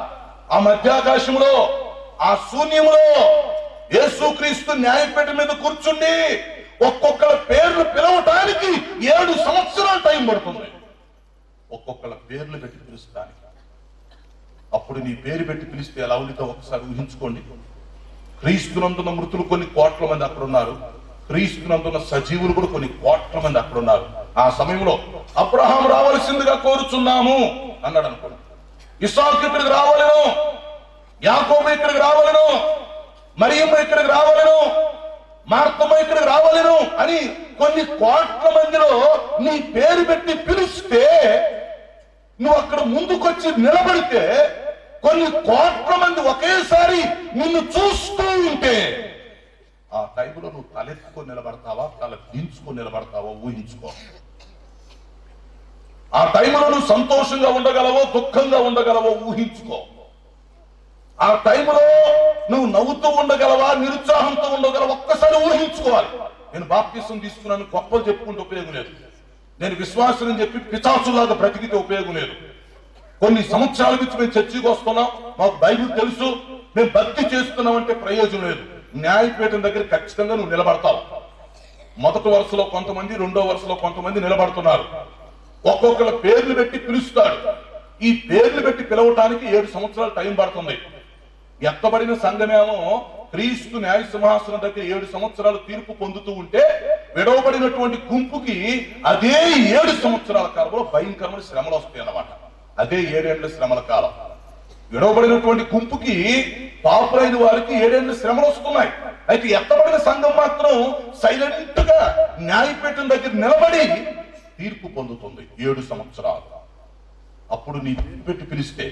ఆ మధ్యాకాశంలో ఆ శూన్యములో యేసుక్రీస్తు న్యాయపీఠ మీద కూర్చుండి ఒక్కొక్కల పేర్లు పిలవటానికి ఏడు సంవత్సరాల టైం పడుతుంది ఒక్కొక్కల పేర్లు పెట్టి పిలుస్తానికి అప్పుడు నీ పేరు పెట్టి పిలిస్తే ఎలా ఉండితో ఒకసారి ఊహించుకోండి క్రీస్తునందున్న మృతులు కొన్ని కోట్ల మంది అక్కడ ఉన్నారు క్రీస్తునందున్న సజీవులు కూడా కొన్ని కోట్ల మంది అక్కడ ఉన్నారు ఆ సమయంలో అబ్రహాం రావాల్సిందిగా కోరుచున్నాము అన్నాడు అనుకోండి ఇసాకు ఇక్కడికి రావాలను యాకోబు ఇక్కడికి రావాలను మరియమ్మ ఇక్కడికి రావాలను మార్తమ్మ ఇక్కడికి రావాలను అని కొన్ని కోట్ల మందిలో నీ పేరు పెట్టి పిలిస్తే నువ్వు అక్కడ ముందుకొచ్చి నిలబడితే కొన్ని కోట్ల మంది ఒకేసారి నిన్ను చూస్తూ ఉంటే ఆ టైంలో నువ్వు తలెత్తుకొని నిలబడతావా తల దించుకొని నిలబడతావా ఊహించుకో ఆ టైంలో నువ్వు సంతోషంగా ఉండగలవో దుఃఖంగా ఉండగలవో ఊహించుకో ఆ టైంలో నువ్వు నవ్వుతూ ఉండగలవా నిరుత్సాహంతో ఉండగలవా ఒక్కసారి ఊహించుకోవాలి నేను బాప్తిసం తీసుకున్నాను గొప్పలు చెప్పుకుంటే ఉపయోగం లేదు నేను విశ్వాసం అని చెప్పి పిచాచులాగా బ్రతికితే ఉపయోగం లేదు కొన్ని సంవత్సరాల నుంచి మేము చర్చికి వస్తున్నాం మాకు బైబిల్ తెలుసు మేము భక్తి చేస్తున్నాం అంటే ప్రయోజనం లేదు న్యాయపీఠం దగ్గర ఖచ్చితంగా నువ్వు నిలబడతావు మొదటి వరుసలో కొంతమంది రెండో వరుసలో కొంతమంది నిలబడుతున్నారు ఒక్కొక్కల పేర్లు పెట్టి పిలుస్తాడు ఈ పేర్లు పెట్టి పిలవటానికి ఏడు సంవత్సరాలు టైం పడుతుంది ఎత్తబడిన సంఘమేమో క్రీస్తు న్యాయ సింహాసనం దగ్గర ఏడు సంవత్సరాలు తీర్పు పొందుతూ ఉంటే విడవబడినటువంటి గుంపుకి అదే ఏడు సంవత్సరాల కాలంలో భయంకరమైన శ్రమలు వస్తాయి అన్నమాట అదే ఏడేళ్ల శ్రమల కాలం విడవబడినటువంటి గుంపుకి పాపులైన వారికి ఏడేళ్ల శ్రమలు వస్తున్నాయి అయితే ఎత్తబడిన సంఘం మాత్రం సైలెంట్ గా న్యాయపీఠం దగ్గర నిలబడి తీర్పు పొందుతుంది ఏడు సంవత్సరాలు అప్పుడు నీ పేరు పెట్టి పిలిస్తే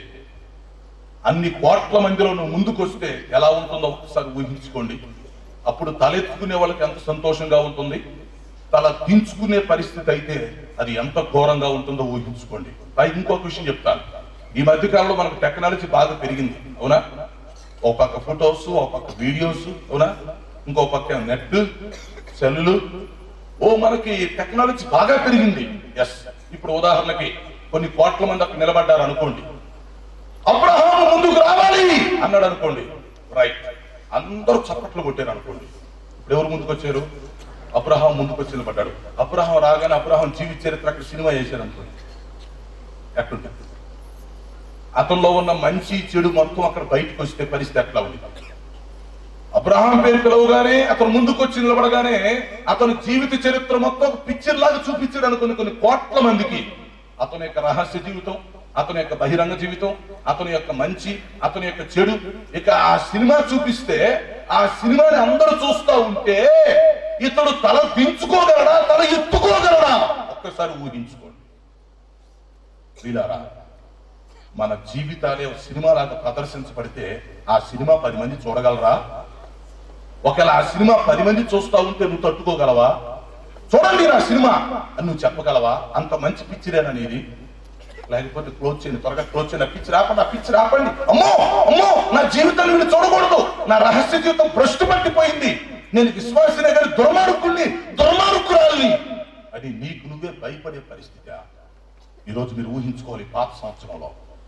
అన్ని కోట్ల మందిలో నువ్వు ముందుకొస్తే ఎలా ఉంటుందో ఒకసారి ఊహించుకోండి అప్పుడు తలెత్తుకునే వాళ్ళకి ఎంత సంతోషంగా ఉంటుంది తల దించుకునే పరిస్థితి అయితే అది ఎంత ఘోరంగా ఉంటుందో ఊహించుకోండి పైగా ఇంకొక విషయం చెప్తాను ఈ మధ్య కాలంలో మనకు టెక్నాలజీ బాగా పెరిగింది అవునా ఓ పక్క ఫొటోస్ ఓ పక్క వీడియోస్ అవునా ఇంకో పక్క నెట్ సెల్లులు ఓ మనకి టెక్నాలజీ బాగా పెరిగింది ఎస్ ఇప్పుడు ఉదాహరణకి కొన్ని కోట్ల మంది అక్కడ నిలబడ్డారు అనుకోండి అబ్రహాము ముందుకు రావాలి అన్నాడు అనుకోండి రైట్ అందరూ చప్పట్లు కొట్టారు అనుకోండి ఇప్పుడు ఎవరు ముందుకు వచ్చారు అబ్రహాం ముందుకు వచ్చి నిలబడ్డాడు అబ్రహాం రాగానే అబ్రహాం జీవిత చరిత్ర అక్కడ సినిమా చేశారు అనుకోండి ఎట్లుంటుంది అతనిలో ఉన్న మంచి చెడు మొత్తం అక్కడ బయటకు వస్తే పరిస్థితి ఎట్లా ఉంది అబ్రహాం పేరు పిలవగానే అతను ముందుకు వచ్చి నిలబడగానే అతని జీవిత చరిత్ర మొత్తం ఒక పిక్చర్ లాగా చూపించాడు అనుకుని కొన్ని కోట్ల మందికి అతని యొక్క రహస్య జీవితం అతని యొక్క బహిరంగ జీవితం అతని యొక్క మంచి అతని యొక్క చెడు ఇక ఆ సినిమా చూపిస్తే ఆ సినిమాని అందరూ చూస్తా ఉంటే ఇతడు తల దించుకోగలడా తల ఎత్తుకోగలడా ఒక్కసారి ఊహించుకోండి వీలారా మన జీవితాలే ఒక సినిమా లాగా ప్రదర్శించబడితే ఆ సినిమా పది మంది చూడగలరా ఒకవేళ ఆ సినిమా పది మంది చూస్తా ఉంటే నువ్వు తట్టుకోగలవా చూడండి నా సినిమా అని నువ్వు చెప్పగలవా అంత మంచి పిక్చరేనా నీది లేకపోతే క్లోజ్ చేయండి త్వరగా క్లోజ్ చేయండి ఆ పిక్చర్ ఆపండి ఆ పిక్చర్ ఆపండి అమ్మో అమ్మో నా జీవితాన్ని వీళ్ళు చూడకూడదు నా రహస్య జీవితం భ్రష్టు పట్టిపోయింది నేను విశ్వాసనే కానీ దుర్మార్గుల్ని దుర్మార్గురాల్ని అని నీకు నువ్వే భయపడే పరిస్థితి ఈరోజు మీరు ఊహించుకోవాలి పాత సంవత్సరంలో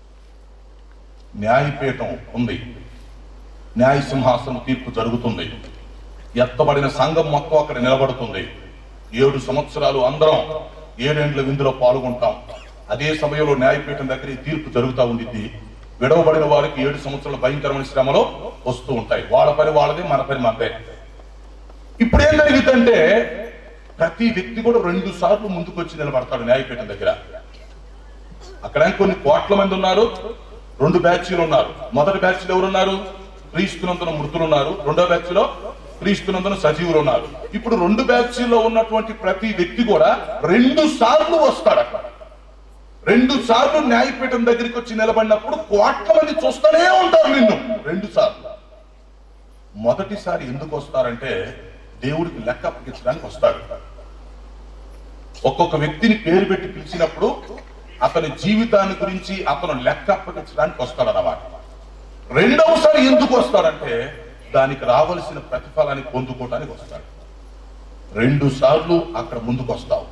న్యాయపీఠం ఉంది న్యాయ సింహాసనం తీర్పు జరుగుతుంది ఎత్తబడిన సంఘం మొత్తం అక్కడ నిలబడుతుంది ఏడు సంవత్సరాలు అందరం ఏడేండ్ల విందులో పాల్గొంటాం అదే సమయంలో న్యాయపీఠం దగ్గర ఈ తీర్పు జరుగుతూ ఉండిద్ది విడవబడిన వారికి ఏడు సంవత్సరాల భయంకరమైన శ్రమలు వస్తూ ఉంటాయి వాళ్ళ పని వాళ్ళది మన పని మనదే ఇప్పుడు ఏం జరిగిందంటే ప్రతి వ్యక్తి కూడా రెండు సార్లు ముందుకు వచ్చి నిలబడతాడు న్యాయపీఠం దగ్గర అక్కడ కొన్ని కోట్ల మంది ఉన్నారు రెండు బ్యాచ్లు ఉన్నారు మొదటి బ్యాచ్ లో ఎవరున్నారు క్రీస్తునందున మృతులు ఉన్నారు రెండో బ్యాచ్ లో క్రీస్తునందున సజీవులు ఉన్నారు ఇప్పుడు రెండు బ్యాచ్ లో ఉన్నటువంటి ప్రతి వ్యక్తి కూడా రెండు సార్లు వస్తాడు అక్కడ రెండు సార్లు న్యాయపీఠం దగ్గరికి వచ్చి నిలబడినప్పుడు కోట్ల మంది చూస్తూనే ఉంటారు నిన్ను రెండు సార్లు మొదటిసారి ఎందుకు వస్తారంటే దేవుడికి లెక్క అప్పగించడానికి వస్తాడు ఒక్కొక్క వ్యక్తిని పేరు పెట్టి పిలిచినప్పుడు అతని జీవితాన్ని గురించి అతను లెక్క అప్పగించడానికి వస్తాడన్నమాట రెండవసారి ఎందుకు వస్తాడంటే దానికి రావలసిన ప్రతిఫలాన్ని పొందుకోవడానికి వస్తాడు రెండు సార్లు అక్కడ ముందుకు వస్తావు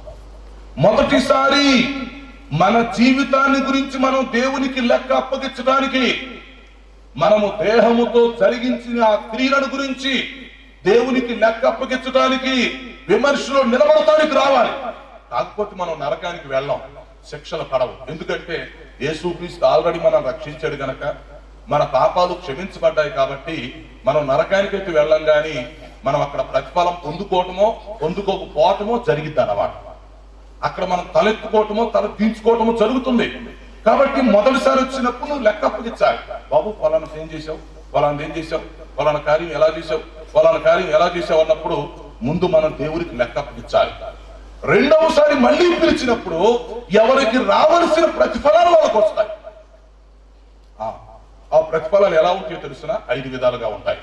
మొదటిసారి మన జీవితాన్ని గురించి మనం దేవునికి లెక్క అప్పగించడానికి మనము దేహముతో జరిగించిన ఆ క్రియలను గురించి దేవునికి లెక్క అప్పగించడానికి విమర్శలో నిలబడటానికి రావాలి కాకపోతే మనం నరకానికి వెళ్ళాం శిక్షలు పడవు ఎందుకంటే యేసుక్రీస్తు ఆల్రెడీ మనం రక్షించాడు గనక మన పాపాలు క్షమించబడ్డాయి కాబట్టి మనం నరకానికైతే వెళ్ళం గాని మనం అక్కడ ప్రతిఫలం పొందుకోవటమో పొందుకోకపోవటమో జరిగిద్ది అన్నమాట అక్కడ మనం తలెత్తుకోవటమో తల దించుకోవటమో జరుగుతుంది కాబట్టి మొదటిసారి వచ్చినప్పుడు నువ్వు లెక్క అప్పగించాలి బాబు ఫలానా ఏం చేసావు ఫలానా ఏం చేసావు ఫలానా కార్యం ఎలా చేసావు ఫలానా కార్యం ఎలా చేసావు అన్నప్పుడు ముందు మనం దేవుడికి లెక్క అప్పగించాలి రెండవసారి మళ్ళీ పిలిచినప్పుడు ఎవరికి రావలసిన ప్రతిఫలాలు వాళ్ళకి వస్తాయి ఆ, ఆ ప్రతిఫలాలు ఎలా ఉంటాయో తెలిసిన ఐదు విధాలుగా ఉంటాయి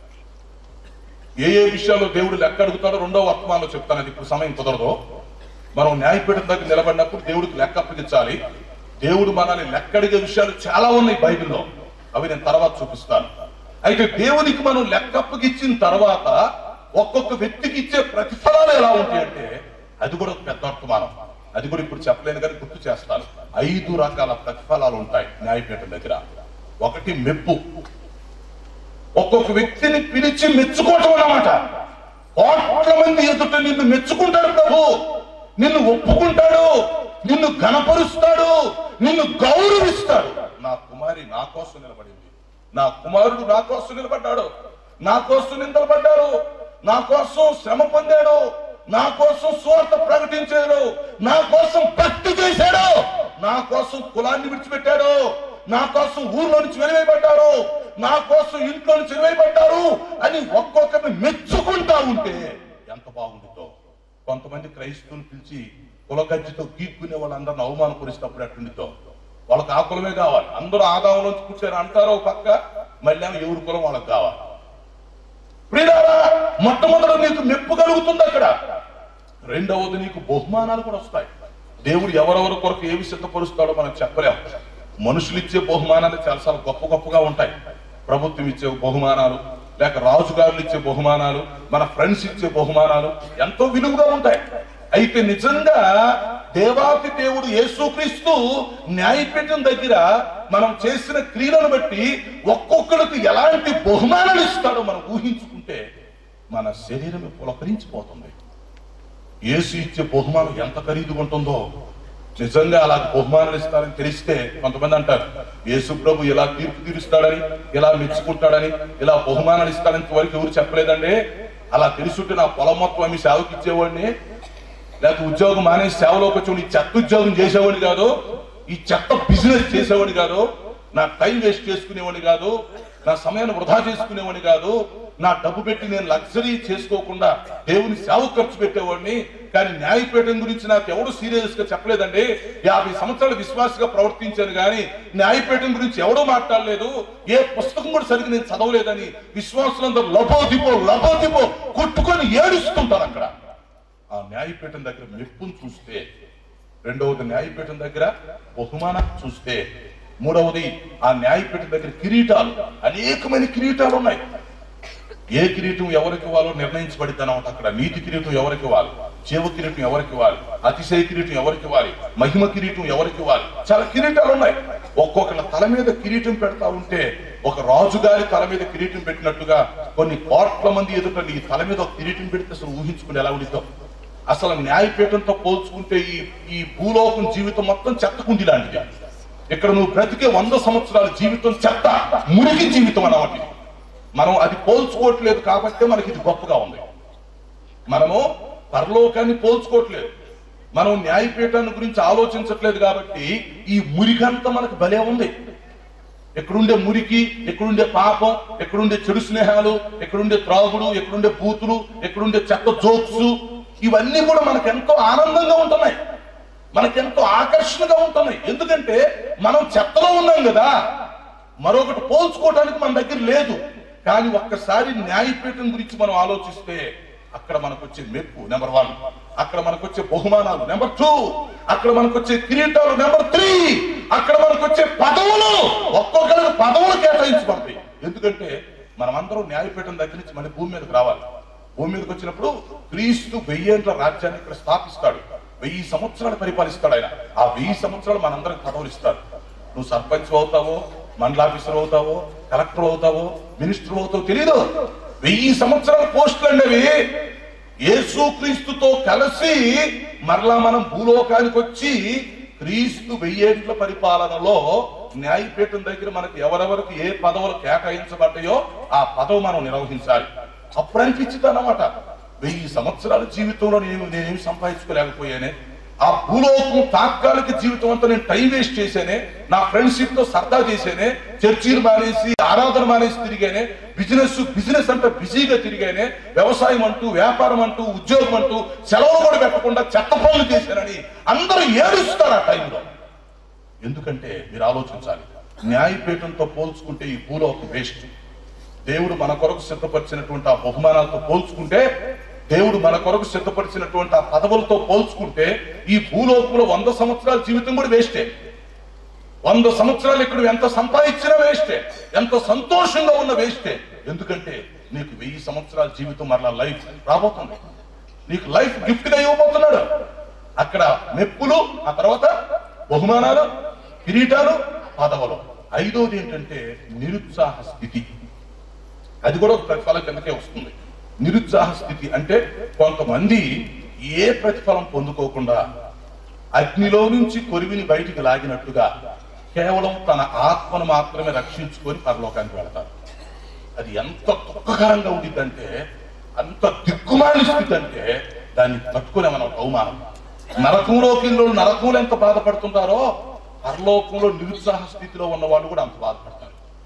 ఏ ఏ విషయాల్లో దేవుడు లెక్క అడుగుతాడో రెండో వర్తమానంలో చెప్తాను అది ఇప్పుడు సమయం కుదరదు మనం న్యాయపీఠం దగ్గర నిలబడినప్పుడు దేవుడికి లెక్క అప్పగించాలి దేవుడు మనల్ని లెక్క అడిగే విషయాలు చాలా ఉన్నాయి బైబిల్లో అవి నేను తర్వాత చూపిస్తాను అయితే దేవునికి మనం లెక్క అప్పగిచ్చిన తర్వాత ఒక్కొక్క వ్యక్తికి ఇచ్చే ప్రతిఫలాలు ఎలా ఉంటాయంటే అది కూడా ఒక పెద్ద వర్తమానం అది కూడా ఇప్పుడు చెప్పలేను కానీ గుర్తు చేస్తాను ఐదు రకాల ప్రతిఫలాలు ఉంటాయి న్యాయపీఠం దగ్గర ఒకటి మెప్పు ఒక్కొక్క వ్యక్తిని పిలిచి మెచ్చుకోవటం అన్నమాట కోట్ల మంది ఎదుట నిన్ను మెచ్చుకుంటాడు ప్రభు నిన్ను ఒప్పుకుంటాడు నిన్ను గణపరుస్తాడు నిన్ను గౌరవిస్తాడు నా కుమారి నా కోసం నిలబడింది నా కుమారుడు నా కోసం నిలబడ్డాడు నా కోసం నిలబడ్డాడు నా కోసం శ్రమ పొందాడు నా కోసం స్వార్థ ప్రకటించాడు నా కోసం భక్తి చేశాడు నా కోసం కులాన్ని విడిచిపెట్టాడు నా కోసం ఊర్లో నుంచి వెలివేయబడ్డారు నా కోసం ఇంట్లో నుంచి వెలివేయబడ్డారు అని ఒక్కొక్కరిని మెచ్చుకుంటా ఉంటే ఎంత బాగుంటుందో కొంతమంది క్రైస్తవులు పిలిచి కులగజ్జితో గీక్కునే వాళ్ళందరిని అవమానపరిచినప్పుడు ఎట్టుండితో వాళ్ళకి ఆ కులమే కావాలి అందరూ ఆదాయంలోంచి కూర్చొని అంటారో ఒక పక్క మళ్ళీ ఏమో ఎవరి కులం వాళ్ళకి కావాలి ప్రియులారా మొట్టమొదట నీకు మెప్పు కలుగుతుంది అక్కడ రెండవది నీకు బహుమానాలు కూడా వస్తాయి దేవుడు ఎవరెవరి కొరకు ఏమి సిద్ధపరుస్తాడో మనం చెప్పలేం మనుషులు ఇచ్చే బహుమానాలు చాలా చాలా గొప్ప గొప్పగా ఉంటాయి ప్రభుత్వం ఇచ్చే బహుమానాలు లేక రాజుగారులు ఇచ్చే బహుమానాలు మన ఫ్రెండ్స్ ఇచ్చే బహుమానాలు ఎంతో విలువగా ఉంటాయి అయితే నిజంగా దేవాతి దేవుడు యేసుక్రీస్తు న్యాయపీఠం దగ్గర మనం చేసిన క్రియలను బట్టి ఒక్కొక్కరికి ఎలాంటి బహుమానాలు ఇస్తాడో మనం ఊహించుకుంటే మన శరీరం పులకరించిపోతుంది యేసు ఇచ్చే బహుమానం ఎంత ఖరీదుగా ఉంటుందో నిజంగా అలా బహుమానాలు ఇస్తారని తెలిస్తే కొంతమంది అంటారు యేసు ప్రభు ఇలా తీర్పు తీరుస్తాడని ఇలా మెచ్చుకుంటాడని ఇలా బహుమానాలు ఇస్తాడని వరకు ఎవరు చెప్పలేదండి అలా తెలుసుంటే నా పొలం మొత్తం అమ్మి సేవకి ఇచ్చేవాడిని లేకపోతే ఉద్యోగం మానేసి సేవలోకి వచ్చి ఈ చెత్త ఉద్యోగం చేసేవాడిని కాదు ఈ చెత్త బిజినెస్ చేసేవాడిని కాదు నా టైం వేస్ట్ చేసుకునేవాడిని కాదు నా సమయాన్ని వృధా చేసుకునేవాడిని కాదు నా డబ్బు పెట్టి నేను లగ్జరీ చేసుకోకుండా దేవుని సేవ ఖర్చు పెట్టేవాడిని కానీ న్యాయపీఠం గురించి నాకు ఎవడు సీరియస్ గా చెప్పలేదండి యాభై సంవత్సరాలు విశ్వాసగా ప్రవర్తించాను కానీ న్యాయపీఠం గురించి ఎవడూ మాట్లాడలేదు ఏ పుస్తకం కూడా సరిగ్గా నేను చదవలేదని విశ్వాసులందరూ లభోదిపో లభోదిపో కొట్టుకొని ఏడుస్తుంటారు అక్కడ ఆ న్యాయపీఠం దగ్గర మెప్పును చూస్తే రెండవది న్యాయపీఠం దగ్గర బహుమానం చూస్తే మూడవది ఆ న్యాయపీఠం దగ్గర కిరీటాలు అనేకమైన కిరీటాలు ఉన్నాయి ఏ కిరీటం ఎవరికి ఇవ్వాలో నిర్ణయించబడిద్ది అన్నమాట అక్కడ నీతి కిరీటం ఎవరికి ఇవ్వాలి జీవ కిరీటం ఎవరికి ఇవ్వాలి అతిశయ కిరీటం ఎవరికి ఇవ్వాలి మహిమ కిరీటం ఎవరికి ఇవ్వాలి చాలా కిరీటాలు ఉన్నాయి ఒక్కొక్కళ్ళ తల మీద కిరీటం పెడతా ఉంటే ఒక రాజుగారి తల మీద కిరీటం పెట్టినట్టుగా కొన్ని కోట్ల మంది ఎదుట నీ తల మీద ఒక కిరీటం పెడితే అసలు ఊహించుకుని ఎలా ఉండిద్దో అసలు న్యాయపీఠంతో పోల్చుకుంటే ఈ ఈ భూలోకం జీవితం మొత్తం చెత్తకుండి లాంటిది ఇక్కడ నువ్వు బ్రతికే వంద సంవత్సరాల జీవితం చెత్త మురికి జీవితం అన్నమాట ఇది. మనం అది పోల్చుకోవట్లేదు కాబట్టి మనకి ఇది గొప్పగా ఉంది మనము పరలోకాన్ని పోల్చుకోవట్లేదు మనం న్యాయపీఠాన్ని గురించి ఆలోచించట్లేదు కాబట్టి ఈ మురికంతా మనకు భలే ఉంది ఎక్కడుండే మురికి ఎక్కడుండే పాపం ఎక్కడుండే చెడు స్నేహాలు ఎక్కడుండే త్రాగుడు ఎక్కడుండే బూతులు ఎక్కడుండే చెత్త జోక్స్ ఇవన్నీ కూడా మనకు ఎంతో ఆనందంగా ఉంటున్నాయి మనకెంతో ఆకర్షణగా ఉంటున్నాయి ఎందుకంటే మనం చెత్తలో ఉన్నాం కదా మరొకటి పోల్చుకోవడానికి మన దగ్గర లేదు కానీ ఒక్కసారి న్యాయపీఠం గురించి మనం ఆలోచిస్తే అక్కడ మనకు వచ్చే మెప్పు నెంబర్ వన్ అక్కడ మనకు వచ్చే బహుమానాలు నెంబర్ టూ అక్కడ మనకు వచ్చే కిరీటాలు నెంబర్ త్రీ అక్కడ మనకు వచ్చే పదవులు ఒక్కొక్కరికి పదవులు కేటాయించబడతాయి ఎందుకంటే మనమందరం న్యాయపీఠం దగ్గర నుంచి మళ్ళీ భూమి మీదకి రావాలి భూమి మీదకి వచ్చినప్పుడు క్రీస్తు వెయ్యేండ్ల రాజ్యాన్ని ఇక్కడ స్థాపిస్తాడు వెయ్యి సంవత్సరాలు పరిపాలిస్తాడు ఆయన ఆ వెయ్యి సంవత్సరాలు మనందరికి పదవులు ఇస్తాడు నువ్వు సర్పంచ్ అవుతావో మండల ఆఫీసర్ అవుతావో కలెక్టర్ అవుతావో మినిస్టర్ అవుతావో తెలియదు వెయ్యి సంవత్సరాల పోస్టులు అండి అవి యేసుక్రీస్తుతో కలిసి మరలా మనం భూలోకానికి వచ్చి క్రీస్తు వెయ్యేండ్ల పరిపాలనలో న్యాయపీఠం దగ్గర మనకు ఎవరెవరికి ఏ పదవులు కేటాయించబడ్డాయో ఆ పదవి మనం నిర్వహించాలి అప్పుడు అనిపించింది అన్నమాట వెయ్యి సంవత్సరాల జీవితంలో నేను నేనేమి సంపాదించుకోలేకపోయానే ఆ భూలోకం తాత్కాలిక జీవితం అంతా నేను టైం వేస్ట్ చేశానే నా ఫ్రెండ్షిప్ తో సరదా చేశానే చర్చీలు మానేసి ఆరాధన మానేసి తిరిగానే బిజినెస్ బిజినెస్ అంటే బిజీగా తిరిగానే వ్యవసాయం అంటూ వ్యాపారం అంటూ ఉద్యోగం అంటూ సెలవులు కూడా పెట్టకుండా చెత్త పనులు చేశానని అందరూ ఏడుస్తారు ఆ టైంలో ఎందుకంటే మీరు ఆలోచించాలి న్యాయపీఠంతో పోల్చుకుంటే ఈ భూలోకం వేస్ట్ దేవుడు మన కొరకు సిద్ధపరిచినటువంటి ఆ బహుమానాలతో పోల్చుకుంటే దేవుడు మన కొరకు సిద్ధపరిచినటువంటి ఆ పదవులతో పోల్చుకుంటే ఈ భూలోకంలో వంద సంవత్సరాల జీవితం కూడా వేస్టే వంద సంవత్సరాలు ఇక్కడ ఎంత సంపాదించినా వేస్టే ఎంత సంతోషంగా ఉన్న వేస్టే ఎందుకంటే నీకు వెయ్యి సంవత్సరాల జీవితం మరలా లైఫ్ రాబోతుంది నీకు లైఫ్ గిఫ్ట్ గా ఇవ్వబోతున్నాడు అక్కడ మెప్పులు ఆ తర్వాత బహుమానాలు కిరీటాలు పదవులు ఐదోది ఏంటంటే నిరుత్సాహ స్థితి అది కూడా ఒక ప్రతిఫలం కిందకే వస్తుంది నిరుత్సాహ స్థితి అంటే కొంతమంది ఏ ప్రతిఫలం పొందుకోకుండా అగ్నిలో నుంచి కొరివిని బయటికి లాగినట్టుగా కేవలం తన ఆత్మను మాత్రమే రక్షించుకొని పరలోకానికి వెళతారు అది ఎంత దుఃఖకరంగా ఉండిద్దంటే అంత దిక్కుమాలిన స్థితి అంటే దాన్ని తట్టుకునే మనం అవమానం నరకంలోకి వెళ్ళి నరకంలో ఎంత బాధపడుతుంటారో పరలోకంలో నిరుత్సాహ స్థితిలో ఉన్న వాళ్ళు కూడా అంత బాధపడతారు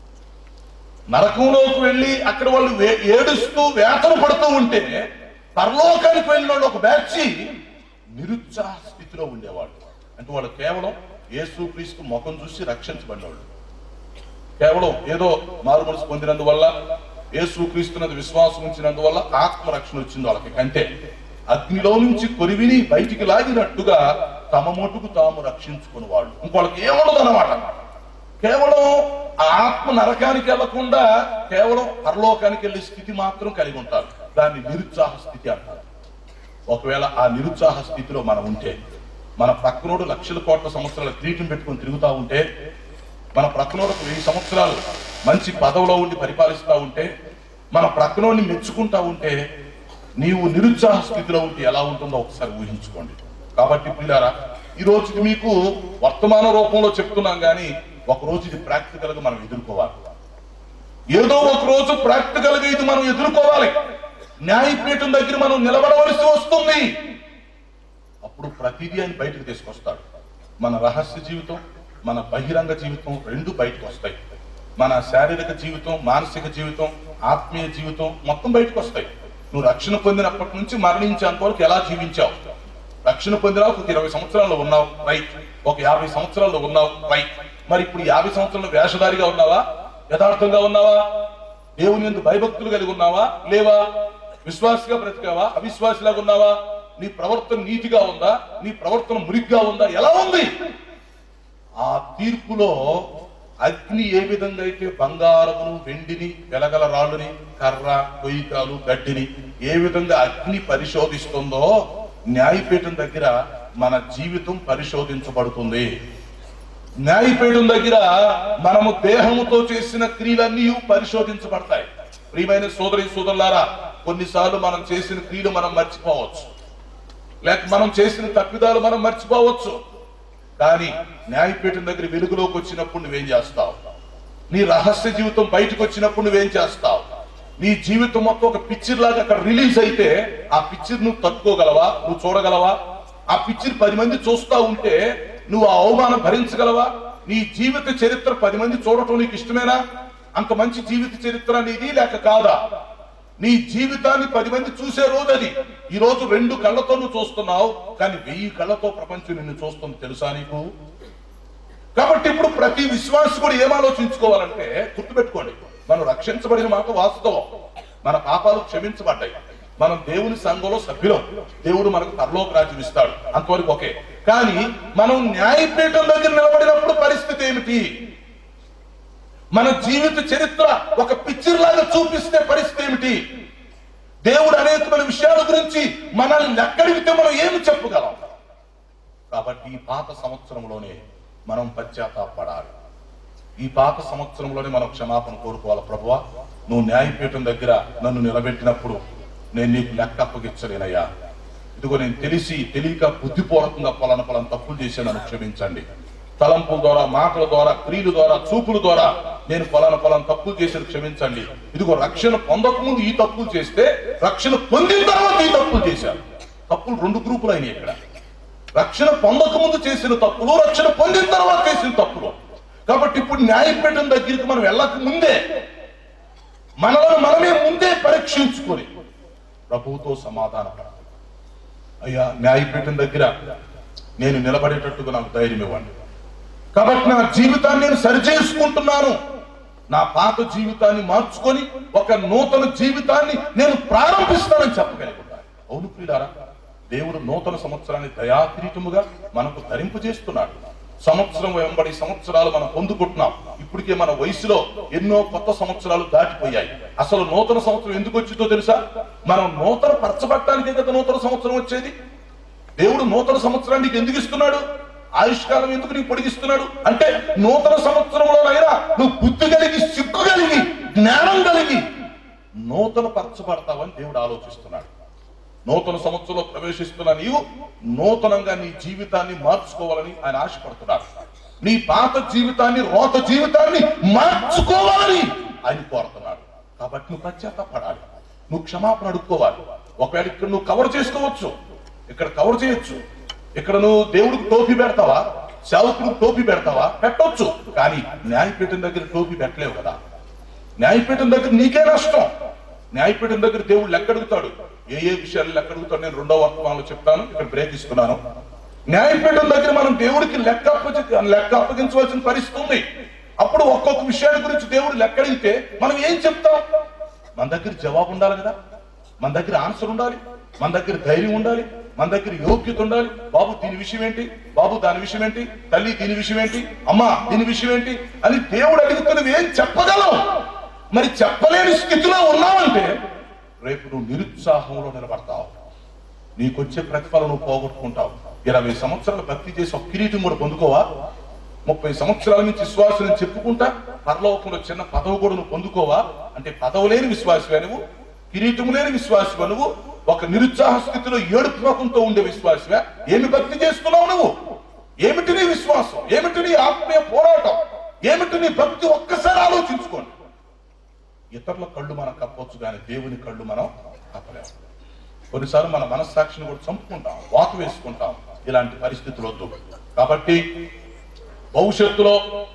నరకంలోకి వెళ్ళి అక్కడ వాళ్ళు వే- ఏడుస్తూ వేతన పడుతూ ఉంటే పరలోకానికి వెళ్ళిన వాళ్ళు ఒక బ్యాచ్ నిరుత్సాహ స్థితిలో ఉండేవాళ్ళు అంటే వాళ్ళు కేవలం యేసు క్రీస్తు ముఖం చూసి రక్షించబడినవాళ్ళు కేవలం ఏదో మారు మనసు పొందినందువల్ల యేసు క్రీస్తున్నది విశ్వాసం ఉంచినందువల్ల ఆత్మ రక్షణ వచ్చింది వాళ్ళకి కంటే అగ్నిలో నుంచి కొరివిని బయటికి లాగినట్టుగా తమ మటుకు తాము రక్షించుకుని వాళ్ళు ఇంకోళ్ళకి ఏముండదు అన్నమాట కేవలం ఆ ఆత్మ నరకానికి వెళ్లకుండా కేవలం పరలోకానికి వెళ్ళే స్థితి మాత్రం కలిగి ఉంటారు దాన్ని నిరుత్సాహ స్థితి అంటారు ఒకవేళ ఆ నిరుత్సాహ స్థితిలో మనం ఉంటే మన ప్రక్కనోడు లక్షల కోట్ల సంవత్సరాల కిరీటం పెట్టుకొని తిరుగుతా ఉంటే మన ప్రక్కనోడు ఒక వెయ్యి సంవత్సరాలు మంచి పదవిలో ఉండి పరిపాలిస్తా ఉంటే మన ప్రక్కనోడిని మెచ్చుకుంటా ఉంటే నీవు నిరుత్సాహ స్థితిలో ఉంటే ఎలా ఉంటుందో ఒకసారి ఊహించుకోండి కాబట్టి పిల్లారా ఈ రోజుకి మీకు వర్తమాన రూపంలో చెప్తున్నాం కానీ ఒక రోజు ఇది ప్రాక్టికల్ గా మనం ఎదుర్కోవాలి ఏదో ఒక రోజు ప్రాక్టికల్ గా ఇది మనం ఎదుర్కోవాలి న్యాయపీఠం దగ్గర మనం నిలబడవలసి వస్తుంది అప్పుడు ప్రతిదీ ఆయన బయటకు తీసుకొస్తాడు మన రహస్య జీవితం మన బహిరంగ జీవితం రెండు బయటకు వస్తాయి మన శారీరక జీవితం మానసిక జీవితం ఆత్మీయ జీవితం మొత్తం బయటకు వస్తాయి నువ్వు రక్షణ పొందినప్పటి నుంచి మరణించేంత వరకు ఎలా జీవించావు రక్షణ పొందినా ఒక ఇరవై సంవత్సరాల్లో ఉన్నావు రైట్ ఒక యాభై సంవత్సరాల్లో ఉన్నావు రైట్ మరి ఇప్పుడు యాభై సంవత్సరాలు వేషధారిగా ఉన్నావా యథార్థంగా ఉన్నావా దేవుని ఎందుకు భయభక్తులు కలిగి ఉన్నావా లేవా విశ్వాసిగా బ్రతికావా అవిశ్వాసిలాగా ఉన్నావా నీ ప్రవర్తన నీతిగా ఉందా నీ ప్రవర్తన మురిగ్గా ఉందా ఎలా ఉంది ఆ తీర్పులో అగ్ని ఏ విధంగా అయితే బంగారమును వెండిని వెలగల రాళ్ళుని కర్ర కొయ్యకాలు గడ్డిని ఏ విధంగా అగ్ని పరిశోధిస్తుందో న్యాయపీఠం దగ్గర మన జీవితం పరిశోధించబడుతుంది న్యాయపీఠం దగ్గర మనము దేహముతో చేసిన క్రియలన్నీ పరిశోధించబడతాయి ప్రియమైన సోదరి సోదరులారా కొన్నిసార్లు మనం చేసిన క్రియలు మనం మర్చిపోవచ్చు లేక మనం చేసిన తప్పిదాలు మనం మర్చిపోవచ్చు కానీ న్యాయపీఠం దగ్గర వెలుగులోకి వచ్చినప్పుడు నువ్వేం చేస్తావు నీ రహస్య జీవితం బయటకు వచ్చినప్పుడు నువ్వేం చేస్తావు నీ జీవితం మొత్తం ఒక పిక్చర్ లాగా అక్కడ రిలీజ్ అయితే ఆ పిక్చర్ నువ్వు తట్టుకోగలవా నువ్వు చూడగలవా ఆ పిక్చర్ పది మంది చూస్తా ఉంటే నువ్వు ఆ అవమానం భరించగలవా నీ జీవిత చరిత్ర పది మంది చూడటం నీకు ఇష్టమేనా అంత మంచి జీవిత చరిత్ర నీది లేక కాదా నీ జీవితాన్ని పది మంది చూసే రోజు అది ఈ రోజు రెండు కళ్ళతో నువ్వు చూస్తున్నావు కానీ వెయ్యి కళ్ళతో ప్రపంచం నిన్ను చూస్తుంది తెలుసా నీకు కాబట్టి ఇప్పుడు ప్రతి విశ్వాసి కూడా ఏం ఆలోచించుకోవాలంటే గుర్తుపెట్టుకోండి మనం రక్షించబడిన మాట వాస్తవం మన పాపాలు క్షమించబడ్డాయి మనం దేవుని సంఘంలో సభ్యులం దేవుడు మనకు పరలోక రాజ్యం ఇస్తాడు అంతవరకు ఓకే కానీ మనం న్యాయపీఠం దగ్గర నిలబడినప్పుడు పరిస్థితి ఏమిటి మన జీవిత చరిత్ర ఒక పిక్చర్ లాగా చూపిస్తే పరిస్థితి ఏమిటి దేవుడు అనేకమైన విషయాల గురించి మనల్ని ఎక్కడిగితే మనం ఏమి చెప్పగలం కాబట్టి ఈ పాత సంవత్సరంలోనే మనం పశ్చాత్తాపడాలి ఈ పాత సంవత్సరంలోనే మనం క్షమాపణ కోరుకోవాలి ప్రభువా నువ్వు న్యాయపీఠం దగ్గర నన్ను నిలబెట్టినప్పుడు నేను నీకు లెక్క అప్పగించలేనయ్యా ఇదిగో నేను తెలిసి తెలియక బుద్ధిపూర్వకంగా పలాన పలాన తప్పులు చేసి నన్ను క్షమించండి తలంపుల ద్వారా మాటల ద్వారా క్రియల ద్వారా చూపుల ద్వారా నేను పలాన పలాన తప్పులు చేసి క్షమించండి ఇదిగో రక్షణ పొందకముందు ఈ తప్పులు చేస్తే రక్షణ పొందిన తర్వాత ఈ తప్పులు చేశారు తప్పులు రెండు గ్రూపులు అయినాయి ఇక్కడ రక్షణ పొందకముందు చేసిన తప్పులు రక్షణ పొందిన తర్వాత చేసిన తప్పులు కాబట్టి ఇప్పుడు న్యాయపీఠం దగ్గరికి మనం వెళ్ళక ముందే మనలను మనమే ముందే పరీక్షించుకొని ప్రభువుతో సమాధానపడాలి అయ్యా న్యాయపీఠం దగ్గర నేను నిలబడేటట్టుగా నాకు ధైర్యం ఇవ్వండి కాబట్టి నా జీవితాన్ని నేను సరిచేసుకుంటున్నాను నా పాత జీవితాన్ని మార్చుకొని ఒక నూతన జీవితాన్ని నేను ప్రారంభిస్తానని చెప్పగలిగి ఉండాలి అవును ప్రియులారా దేవుడు నూతన సంవత్సరాన్ని దయాకిరీటముగా మనకు ధరింపజేస్తున్నాడు సంవత్సరం వెంబడి సంవత్సరాలు మనం పొందుకుంటున్నాం ఇప్పటికే మన వయసులో ఎన్నో కొత్త సంవత్సరాలు దాటిపోయాయి అసలు నూతన సంవత్సరం ఎందుకు వచ్చిందో తెలుసా మనం నూతన పరచబట్టానికే కదా నూతన సంవత్సరం వచ్చేది దేవుడు నూతన సంవత్సరాన్ని నీకు ఎందుకు ఇస్తున్నాడు ఆయుష్కాలం ఎందుకు నీకు పొడిగిస్తున్నాడు అంటే నూతన సంవత్సరంలోనైనా నువ్వు బుద్ధి కలిగి సిగ్గు కలిగి జ్ఞానం కలిగి నూతన పరచబడతావని దేవుడు ఆలోచిస్తున్నాడు నూతన సంవత్సరంలో ప్రవేశిస్తున్న నీవు నూతనంగా నీ జీవితాన్ని మార్చుకోవాలని ఆయన ఆశపడుతున్నాడు నీ పాత జీవితాన్ని రోత జీవితాన్ని మార్చుకోవాలని ఆయన కోరుతున్నాడు కాబట్టి నువ్వు పశ్చాత్తాపడాలి నువ్వు క్షమాపణ అడుక్కోవాలి ఒకవేళ ఇక్కడ నువ్వు కవర్ చేసుకోవచ్చు ఇక్కడ కవర్ చేయొచ్చు ఇక్కడ నువ్వు దేవుడికి టోపీ పెడతావా సేవకుడికి టోపీ పెడతావా పెట్టొచ్చు కానీ న్యాయపీఠం దగ్గర టోపీ పెట్టలేవు కదా న్యాయపీఠం దగ్గర నీకే నష్టం న్యాయపీఠం దగ్గర దేవుడు లెక్క అడుగుతాడు ఏ ఏ విషయాలు లెక్క అడుగుతాడు నేను రెండో వర్తమానంలో చెప్తాను ఇక్కడ బ్రేక్ ఇస్తున్నాను న్యాయపీఠం దగ్గర మనం దేవుడికి లెక్క అప్పగి లెక్క అప్పగించవలసిన పరిస్థితి ఉంది అప్పుడు ఒక్కొక్క విషయాల గురించి దేవుడు లెక్క అడిగితే మనం ఏం చెప్తాం మన దగ్గర జవాబు ఉండాలి కదా మన దగ్గర ఆన్సర్ ఉండాలి మన దగ్గర ధైర్యం ఉండాలి మన దగ్గర యోగ్యత ఉండాలి బాబు దీని విషయం ఏంటి బాబు దాని విషయం ఏంటి తల్లి దీని విషయం ఏంటి అమ్మా దీని విషయం ఏంటి అని దేవుడు అడుగుతున్నది ఏం చెప్పగలవు మరి చెప్పలేని స్థితిలో ఉన్నావంటే రేపు నువ్వు నిరుత్సాహంలో నిలబడతావు నీకొచ్చే ప్రతిఫలం నువ్వు పోగొట్టుకుంటావు ఇరవై సంవత్సరాలు భక్తి చేసి ఒక కిరీటం కూడా పొందుకోవా ముప్పై సంవత్సరాల నుంచి విశ్వాసం చెప్పుకుంటా పరలోకంలో చిన్న పదవి కూడా నువ్వు పొందుకోవా అంటే పదవి లేని విశ్వాసమే నువ్వు కిరీటం లేని విశ్వాసమే నువ్వు ఒక నిరుత్సాహ స్థితిలో ఏడుపు ముఖంతో ఉండే విశ్వాసమే ఏమి భక్తి చేస్తున్నావు నువ్వు ఏమిటి నీ విశ్వాసం ఏమిటి నీ ఆత్మీయ పోరాటం ఏమిటి నీ భక్తి ఒక్కసారి ఆలోచించుకోండి ఇతరుల కళ్ళు మనం కప్పొచ్చు కానీ దేవుని కళ్ళు మనం కప్పలేము కొన్నిసార్లు మన మనస్సాక్షిని కూడా చంపుకుంటాం వాత వేసుకుంటాం ఇలాంటి పరిస్థితులు వద్దు కాబట్టి భవిష్యత్తులో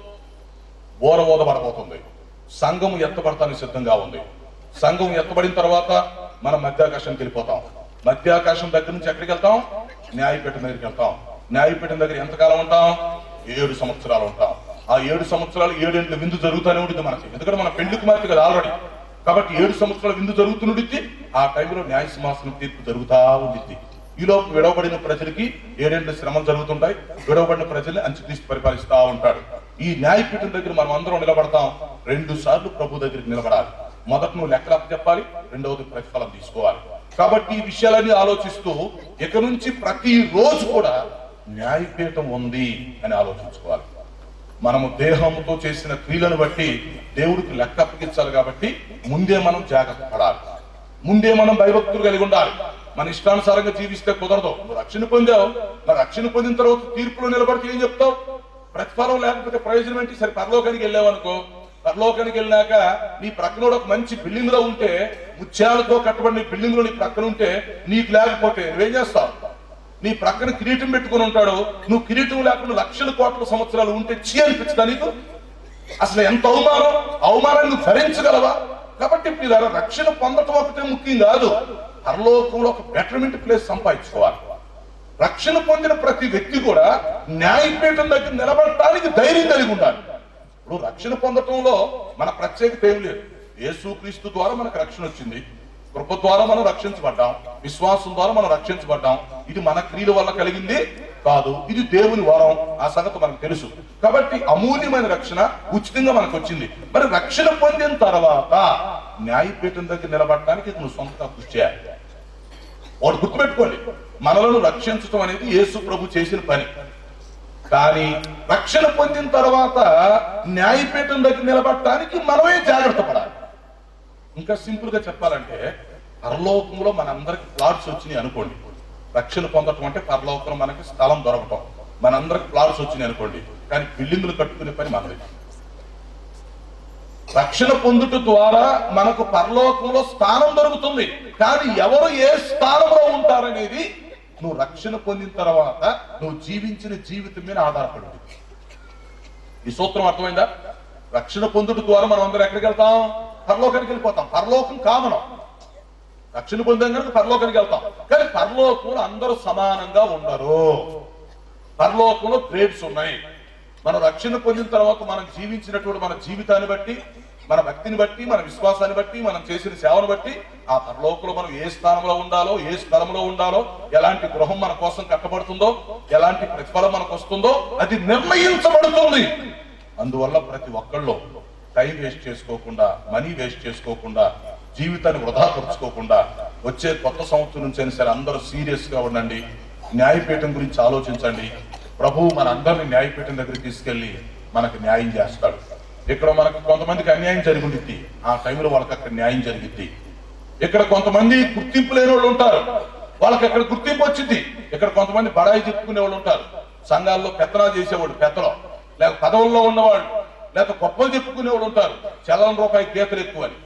ఓర ఓదబడబోతుంది సంఘం ఎత్తబడటానికి సిద్ధంగా ఉంది సంఘం ఎత్తబడిన తర్వాత మనం మధ్యాకాశానికి వెళ్ళిపోతాం మధ్యాకాశం దగ్గర నుంచి ఎక్కడికి వెళ్తాం న్యాయపీఠం దగ్గరికి వెళ్తాం న్యాయపీఠం దగ్గర ఎంతకాలం ఉంటాం ఏడు సంవత్సరాలు ఉంటాం ఆ ఏడు సంవత్సరాలు ఏడేంట్ల విందు జరుగుతూనే ఉంటుంది మనకి ఎందుకంటే మన పెళ్లి కుమార్తె కదా ఆల్రెడీ కాబట్టి ఏడు సంవత్సరాల విందు జరుగుతుండిద్ది ఆ టైంలో న్యాయ సింహాసనం తీర్పు జరుగుతా ఉండిద్ది ఈలోపు విడవబడిన ప్రజలకి ఏడేళ్ల శ్రమలు జరుగుతుంటాయి విడవబడిన ప్రజల్ని అంచుక్రీస్తు పరిపాలిస్తా ఉంటాడు ఈ న్యాయపీఠం దగ్గర మనం అందరం నిలబడతాం రెండు సార్లు ప్రభు దగ్గరికి నిలబడాలి మొదట నువ్వు లెక్కలు చెప్పాలి రెండవది ప్రతిఫలం తీసుకోవాలి కాబట్టి ఈ విషయాలన్నీ ఆలోచిస్తూ ఇక నుంచి ప్రతి రోజు కూడా న్యాయపీఠం ఉంది అని ఆలోచించుకోవాలి మనము దేహంతో చేసిన క్రియలను బట్టి దేవుడికి లెక్క అప్పగించాలి కాబట్టి ముందే మనం జాగ్రత్త పడాలి ముందే మనం భయభక్తులు కలిగి ఉండాలి మన ఇష్టానుసారంగా జీవిస్తే కుదరదు నువ్వు రక్షణ పొందావు మరి రక్షణ పొందిన తర్వాత తీర్పులో నిలబడితే ఏం చెప్తావు ప్రతిఫలం లేకపోతే ప్రయోజనం ఏంటి సరే పరలోకానికి వెళ్ళావు అనుకో పరలోకానికి వెళ్ళినాక నీ ప్రక్కన ఒక మంచి బిల్డింగ్ లో ఉంటే ముత్యాలతో కట్టబడిన బిల్డింగ్ లో నీ ప్రక్కన ఉంటే నీకు లేకపోతే నువ్వేం చేస్తావు నీ ప్రక్కన కిరీటం పెట్టుకుని ఉంటాడు నువ్వు కిరీటం లేకుండా లక్షల కోట్ల సంవత్సరాలు ఉంటే చీ అనిపించదా నీకు అసలు ఎంత అవమానం అవమానాన్ని నువ్వు భరించగలవా కాబట్టి పిల్లల రక్షణ పొందటం ఒకటే ముఖ్యం కాదు పరలోకంలో ఒక బెటర్మెంట్ ప్లేస్ సంపాదించుకోవాలి రక్షణ పొందిన ప్రతి వ్యక్తి కూడా న్యాయపీఠం దగ్గర నిలబడటానికి ధైర్యం కలిగి ఉండాలి ఇప్పుడు రక్షణ పొందటంలో మన ప్రత్యేకత ఏం లేదు యేసుక్రీస్తు ద్వారా మనకు రక్షణ వచ్చింది కృప ద్వారా మనం రక్షించబడ్డాం విశ్వాసం ద్వారా మనం రక్షించబడ్డాం ఇది మన క్రియల వల్ల కలిగింది కాదు ఇది దేవుని వరం ఆ సంగతి మనకు తెలుసు కాబట్టి అమూల్యమైన రక్షణ ఉచితంగా మనకు వచ్చింది మరి రక్షణ పొందిన తర్వాత న్యాయపీఠం దగ్గర నిలబడటానికి నువ్వు సొంతగా కృషి చేయాలి వాడు గుర్తుపెట్టుకోండి మనలను రక్షించడం అనేది యేసు ప్రభు చేసిన పని కానీ రక్షణ పొందిన తర్వాత న్యాయపీఠం దగ్గర నిలబడటానికి మనమే జాగ్రత్త పడాలి ఇంకా సింపుల్ గా చెప్పాలంటే పరలోకంలో మనందరికి ప్లాట్స్ వచ్చినాయి అనుకోండి రక్షణ పొందటం అంటే పరలోకంలో మనకి స్థలం దొరకటం మనందరికి ప్లాట్స్ వచ్చినాయి అనుకోండి కానీ బిల్డింగులు కట్టుకునే పని మనది రక్షణ పొందుట ద్వారా మనకు పరలోకంలో స్థానం దొరుకుతుంది కానీ ఎవరు ఏ స్థానంలో ఉంటారనేది నువ్వు రక్షణ పొందిన తర్వాత నువ్వు జీవించిన జీవితం మీద ఆధారపడి ఉంది. ఈ సూత్రం అర్థమైందా రక్షణ పొందుట ద్వారా మనం అందరం ఎక్కడికి వెళ్తాం పరలోకానికి వెళ్ళిపోతాం పరలోకం కామనం రక్షణ పొందాం కనుక పరలోకానికి వెళ్తాం కానీ పరలోకంలో అందరూ సమానంగా ఉండరు పరలోకంలో గ్రేడ్స్ ఉన్నాయి మనం రక్షణ పొందిన తర్వాత మనం జీవించినటువంటి మన జీవితాన్ని బట్టి మన భక్తిని బట్టి మన విశ్వాసాన్ని బట్టి మనం చేసిన సేవను బట్టి ఆ పరలోకంలో మనం ఏ స్థానంలో ఉండాలో ఏ స్థలంలో ఉండాలో ఎలాంటి గృహం మన కోసం కట్టబడుతుందో ఎలాంటి ప్రతిఫలం మనకు వస్తుందో అది నిర్ణయించబడుతుంది అందువల్ల ప్రతి ఒక్కళ్ళు టైం వేస్ట్ చేసుకోకుండా మనీ వేస్ట్ చేసుకోకుండా జీవితాన్ని వృధా పరుచుకోకుండా వచ్చే కొత్త సంవత్సరం నుంచి అయినా సరే అందరూ సీరియస్ గా ఉండండి న్యాయపీఠం గురించి ఆలోచించండి ప్రభువు మన అందరిని న్యాయపీఠం దగ్గరికి తీసుకెళ్లి మనకు న్యాయం చేస్తాడు ఇక్కడ మనకు కొంతమందికి అన్యాయం జరిగింది ఆ టైంలో వాళ్ళకి అక్కడ న్యాయం జరిగింది ఇక్కడ కొంతమంది గుర్తింపు లేని వాళ్ళు ఉంటారు వాళ్ళకి అక్కడ గుర్తింపు వచ్చింది ఇక్కడ కొంతమంది బడాయి చెప్పుకునే వాళ్ళు ఉంటారు సంఘాల్లో పెత్తనా చేసేవాళ్ళు పెత్తలో లేక పదవుల్లో ఉన్నవాళ్ళు లేక గొప్పలు చెప్పుకునే వాళ్ళు ఉంటారు చలన రూపాయి గీతలు ఎక్కువ అని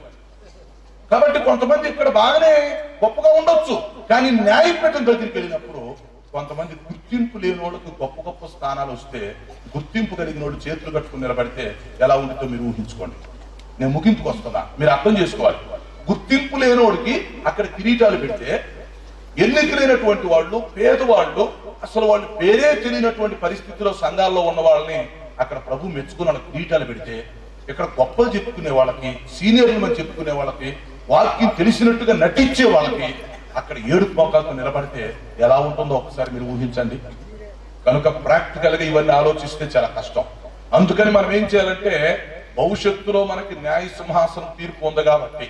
కాబట్టి కొంతమంది ఇక్కడ బాగానే గొప్పగా ఉండొచ్చు కానీ న్యాయపీఠం దగ్గరికి వెళ్ళినప్పుడు కొంతమంది గుర్తింపు లేని వాళ్ళకి గొప్ప గొప్ప స్థానాలు వస్తే గుర్తింపు కలిగిన వాళ్ళు చేతులు కట్టుకుని నిలబడితే ఎలా ఉంటుందో మీరు ఊహించుకోండి నేను ముగింపుకు వస్తున్నా మీరు అర్థం చేసుకోవాలి గుర్తింపు లేనోడికి అక్కడ కిరీటాలు పెడితే ఎన్నికలైనటువంటి వాళ్ళు పేదవాళ్ళు అసలు వాళ్ళు పేరే తెలియనటువంటి పరిస్థితిలో సంఘాల్లో ఉన్న వాళ్ళని అక్కడ ప్రభు మెచ్చుకుని వాళ్ళకి కిరీటాలు పెడితే ఇక్కడ గొప్పలు చెప్పుకునే వాళ్ళకి సీనియర్లు అని చెప్పుకునే వాళ్ళకి వాక్యం తెలిసినట్టుగా నటించే వాళ్ళకి అక్కడ ఏడు మోకాలతో నిలబడితే ఎలా ఉంటుందో ఒకసారి మీరు ఊహించండి కనుక ప్రాక్టికల్ గా ఇవన్నీ ఆలోచిస్తే చాలా కష్టం అందుకని మనం ఏం చేయాలంటే భవిష్యత్తులో మనకి న్యాయ సింహాసనం తీర్పు ఉంది కాబట్టి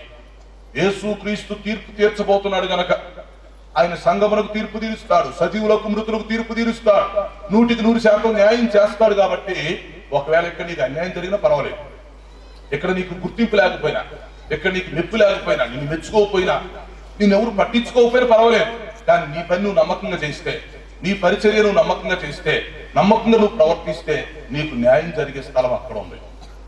యేసు క్రీస్తు తీర్పు తీర్చబోతున్నాడు గనక ఆయన సంగమునకు తీర్పు తీరుస్తాడు సజీవులకు మృతులకు తీర్పు తీరుస్తాడు నూటికి నూరు శాతం న్యాయం చేస్తాడు కాబట్టి ఒకవేళ ఇక్కడ నీకు అన్యాయం జరిగినా పర్వాలేదు ఇక్కడ నీకు గుర్తింపు లేకపోయినా ఇక్కడ నీకు మెప్పు లేకపోయినా నిన్ను మెచ్చుకోకపోయినా నిన్ను ఎవరు పట్టించుకోకపోయినా పర్వాలేదు కానీ నీ పని నువ్వు నమ్మకంగా చేస్తే నీ పరిచర్య నువ్వు నమ్మకంగా చేస్తే నమ్మకంగా నువ్వు ప్రవర్తిస్తే నీకు న్యాయం జరిగే స్థలం అక్కడ ఉంది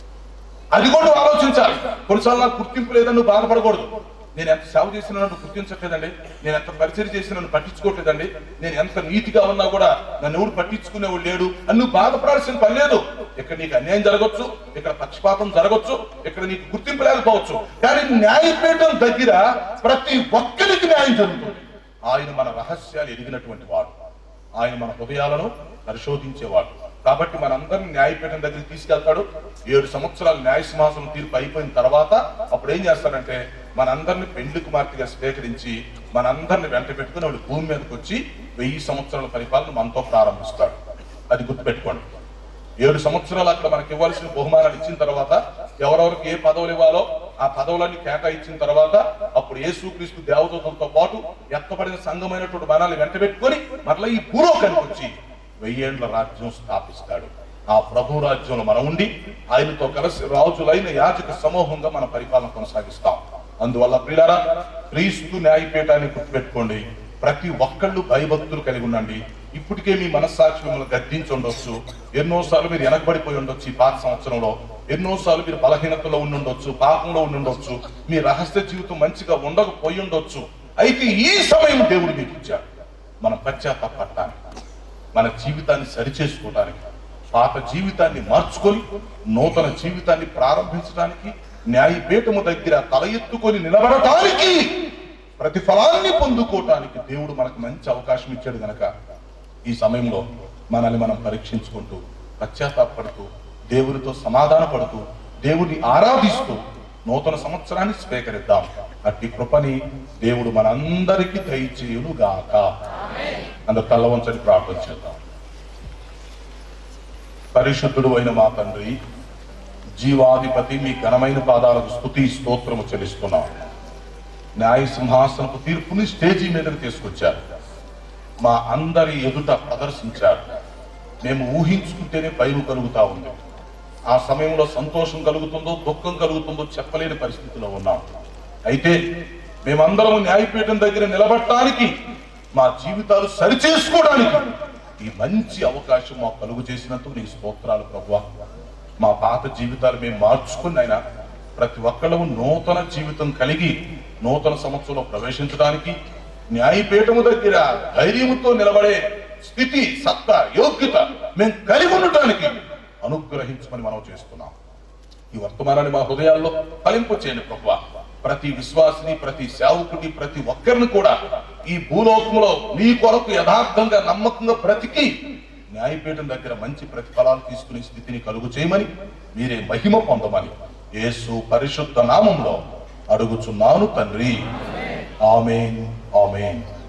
అది కూడా నువ్వు ఆలోచించాలి కొన్నిసార్లు నాకు గుర్తింపు లేదని నువ్వు బాధపడకూడదు నేను ఎంత సేవ చేసినా నన్ను గుర్తించట్లేదండి నేను ఎంత పరిచయం చేసినా నన్ను పట్టించుకోవట్లేదండి నేను ఎంత నీతిగా ఉన్నా కూడా నన్ను ఎవడు పట్టించుకునేవాడు లేడు అని నువ్వు బాధపడాల్సిన పని లేదు ఇక్కడ నీకు అన్యాయం జరగచ్చు ఇక్కడ పక్షపాతం జరగచ్చు ఇక్కడ నీకు గుర్తింపు లేకపోవచ్చు కానీ న్యాయపీఠం దగ్గర ప్రతి ఒక్కరికి న్యాయం జరుగుతుంది ఆయన మన రహస్యాలు ఎదిగినటువంటి వాడు ఆయన మన హృదయాలను పరిశోధించేవాడు కాబట్టి మనందరిని న్యాయపీఠం దగ్గరికి తీసుకెళ్తాడు ఏడు సంవత్సరాలు న్యాయ సింహాసనం తీర్పు అయిపోయిన తర్వాత అప్పుడు ఏం చేస్తాడంటే మనందరిని పెండ్లి కుమార్తెగా స్వీకరించి మనందరిని వెంట పెట్టుకుని వాడు భూమి మీదకి వచ్చి వెయ్యి సంవత్సరాల పరిపాలన మనతో ప్రారంభిస్తాడు అది గుర్తుపెట్టుకోండి ఏడు సంవత్సరాలు అక్కడ మనకి ఇవ్వాల్సిన బహుమానాలు ఇచ్చిన తర్వాత ఎవరెవరికి ఏ పదవులు ఇవ్వాలో ఆ పదవులన్నీ కేటాయించిన తర్వాత అప్పుడు యేసుక్రీస్తు దేవదూతలతో పాటు ఎత్తబడిన సంఘమైనటువంటి మనాన్ని వెంట పెట్టుకొని మరలా ఈ భూలోకానికి వచ్చి వెయ్యేండ్ల రాజ్యం స్థాపిస్తాడు ఆ ప్రభు రాజ్యంలో మనం ఉండి ఆయనతో కలిసి రాజులైన యాజక సమూహంగా మన పరిపాలన కొనసాగిస్తాం అందువల్ల ప్రియులారా క్రీస్తు న్యాయపీఠాన్ని గుర్తుపెట్టుకోండి ప్రతి ఒక్కళ్ళు భయభక్తులు కలిగి ఉండండి ఇప్పటికే మీ మనస్సాక్షి మిమ్మల్ని గద్దించి ఉండొచ్చు ఎన్నోసార్లు మీరు వెనకబడిపోయి ఉండొచ్చు ఈ పాత సంవత్సరంలో ఎన్నోసార్లు మీరు బలహీనతలో ఉండి ఉండొచ్చు పాపంలో ఉండి ఉండొచ్చు మీ రహస్య జీవితం మంచిగా ఉండకపోయి ఉండొచ్చు అయితే ఈ సమయం దేవుడు మీకు ఇచ్చాడు మన పశ్చాత్తాపడటానికి మన జీవితాన్ని సరిచేసుకోవడానికి పాత జీవితాన్ని మార్చుకొని నూతన జీవితాన్ని ప్రారంభించడానికి న్యాయపీఠము దగ్గర తల ఎత్తుకొని నిలబడటానికి ప్రతిఫలాన్ని పొందుకోవటానికి దేవుడు మనకు మంచి అవకాశం ఇచ్చాడు గనక ఈ సమయంలో మనల్ని మనం పరీక్షించుకుంటూ పశ్చాత్తాపడుతూ దేవునితో సమాధాన పడుతూ దేవుడిని ఆరాధిస్తూ నూతన సంవత్సరాన్ని స్వీకరిద్దాం అట్టి కృపని దేవుడు మనందరికీ దయచేయును గాక అందరు తల్ల వంచని ప్రార్థన చేద్దాం పరిశుద్ధుడు అయిన మా తండ్రి జీవాధిపతి మీ ఘనమైన పాదాలకు స్థుతి స్తోత్రము చెల్లిస్తున్నాం న్యాయ సింహాసనపు తీర్పుని స్టేజీ మీదకి తీసుకొచ్చారు మా అందరి ఎదుట ప్రదర్శించారు మేము ఊహించుకుంటేనే భయం కలుగుతా ఉంది ఆ సమయంలో సంతోషం కలుగుతుందో దుఃఖం కలుగుతుందో చెప్పలేని పరిస్థితిలో ఉన్నాం అయితే మేమందరం న్యాయపీఠం దగ్గర నిలబడటానికి మా జీవితాలు సరిచేసుకోవడానికి ఈ మంచి అవకాశం మాకు కలుగు చేసినందుకు నీ స్తోత్రాలు ప్రభువా మా పాత జీవితాలు మేము మార్చుకుని ఆయన ప్రతి ఒక్కళ్ళము నూతన జీవితం కలిగి నూతన సంవత్సరంలో ప్రవేశించడానికి న్యాయపీఠము దగ్గర ధైర్యంతో నిలబడే స్థితి సత్తా యోగ్యత మేము కలిగి ఉండటానికి అనుగ్రహించమని మనం చేస్తున్నాం ఈ వర్తమానాన్ని మా హృదయాల్లో ఫలింపు చేయండి ప్రభు ప్రతి విశ్వాసిని ప్రతి సేవకుని ప్రతి ఒక్కరిని కూడా ఈ భూలోకంలో నీ కొరకు యథార్థంగా నమ్మకంగా బ్రతికి న్యాయపీఠం దగ్గర మంచి ప్రతిఫలాలు తీసుకునే స్థితిని కలుగు చేయమని మీరే మహిమ పొందమని యేసు పరిశుద్ధ నామంలో అడుగుచున్నాను తండ్రి ఆమెన్ ఆమెన్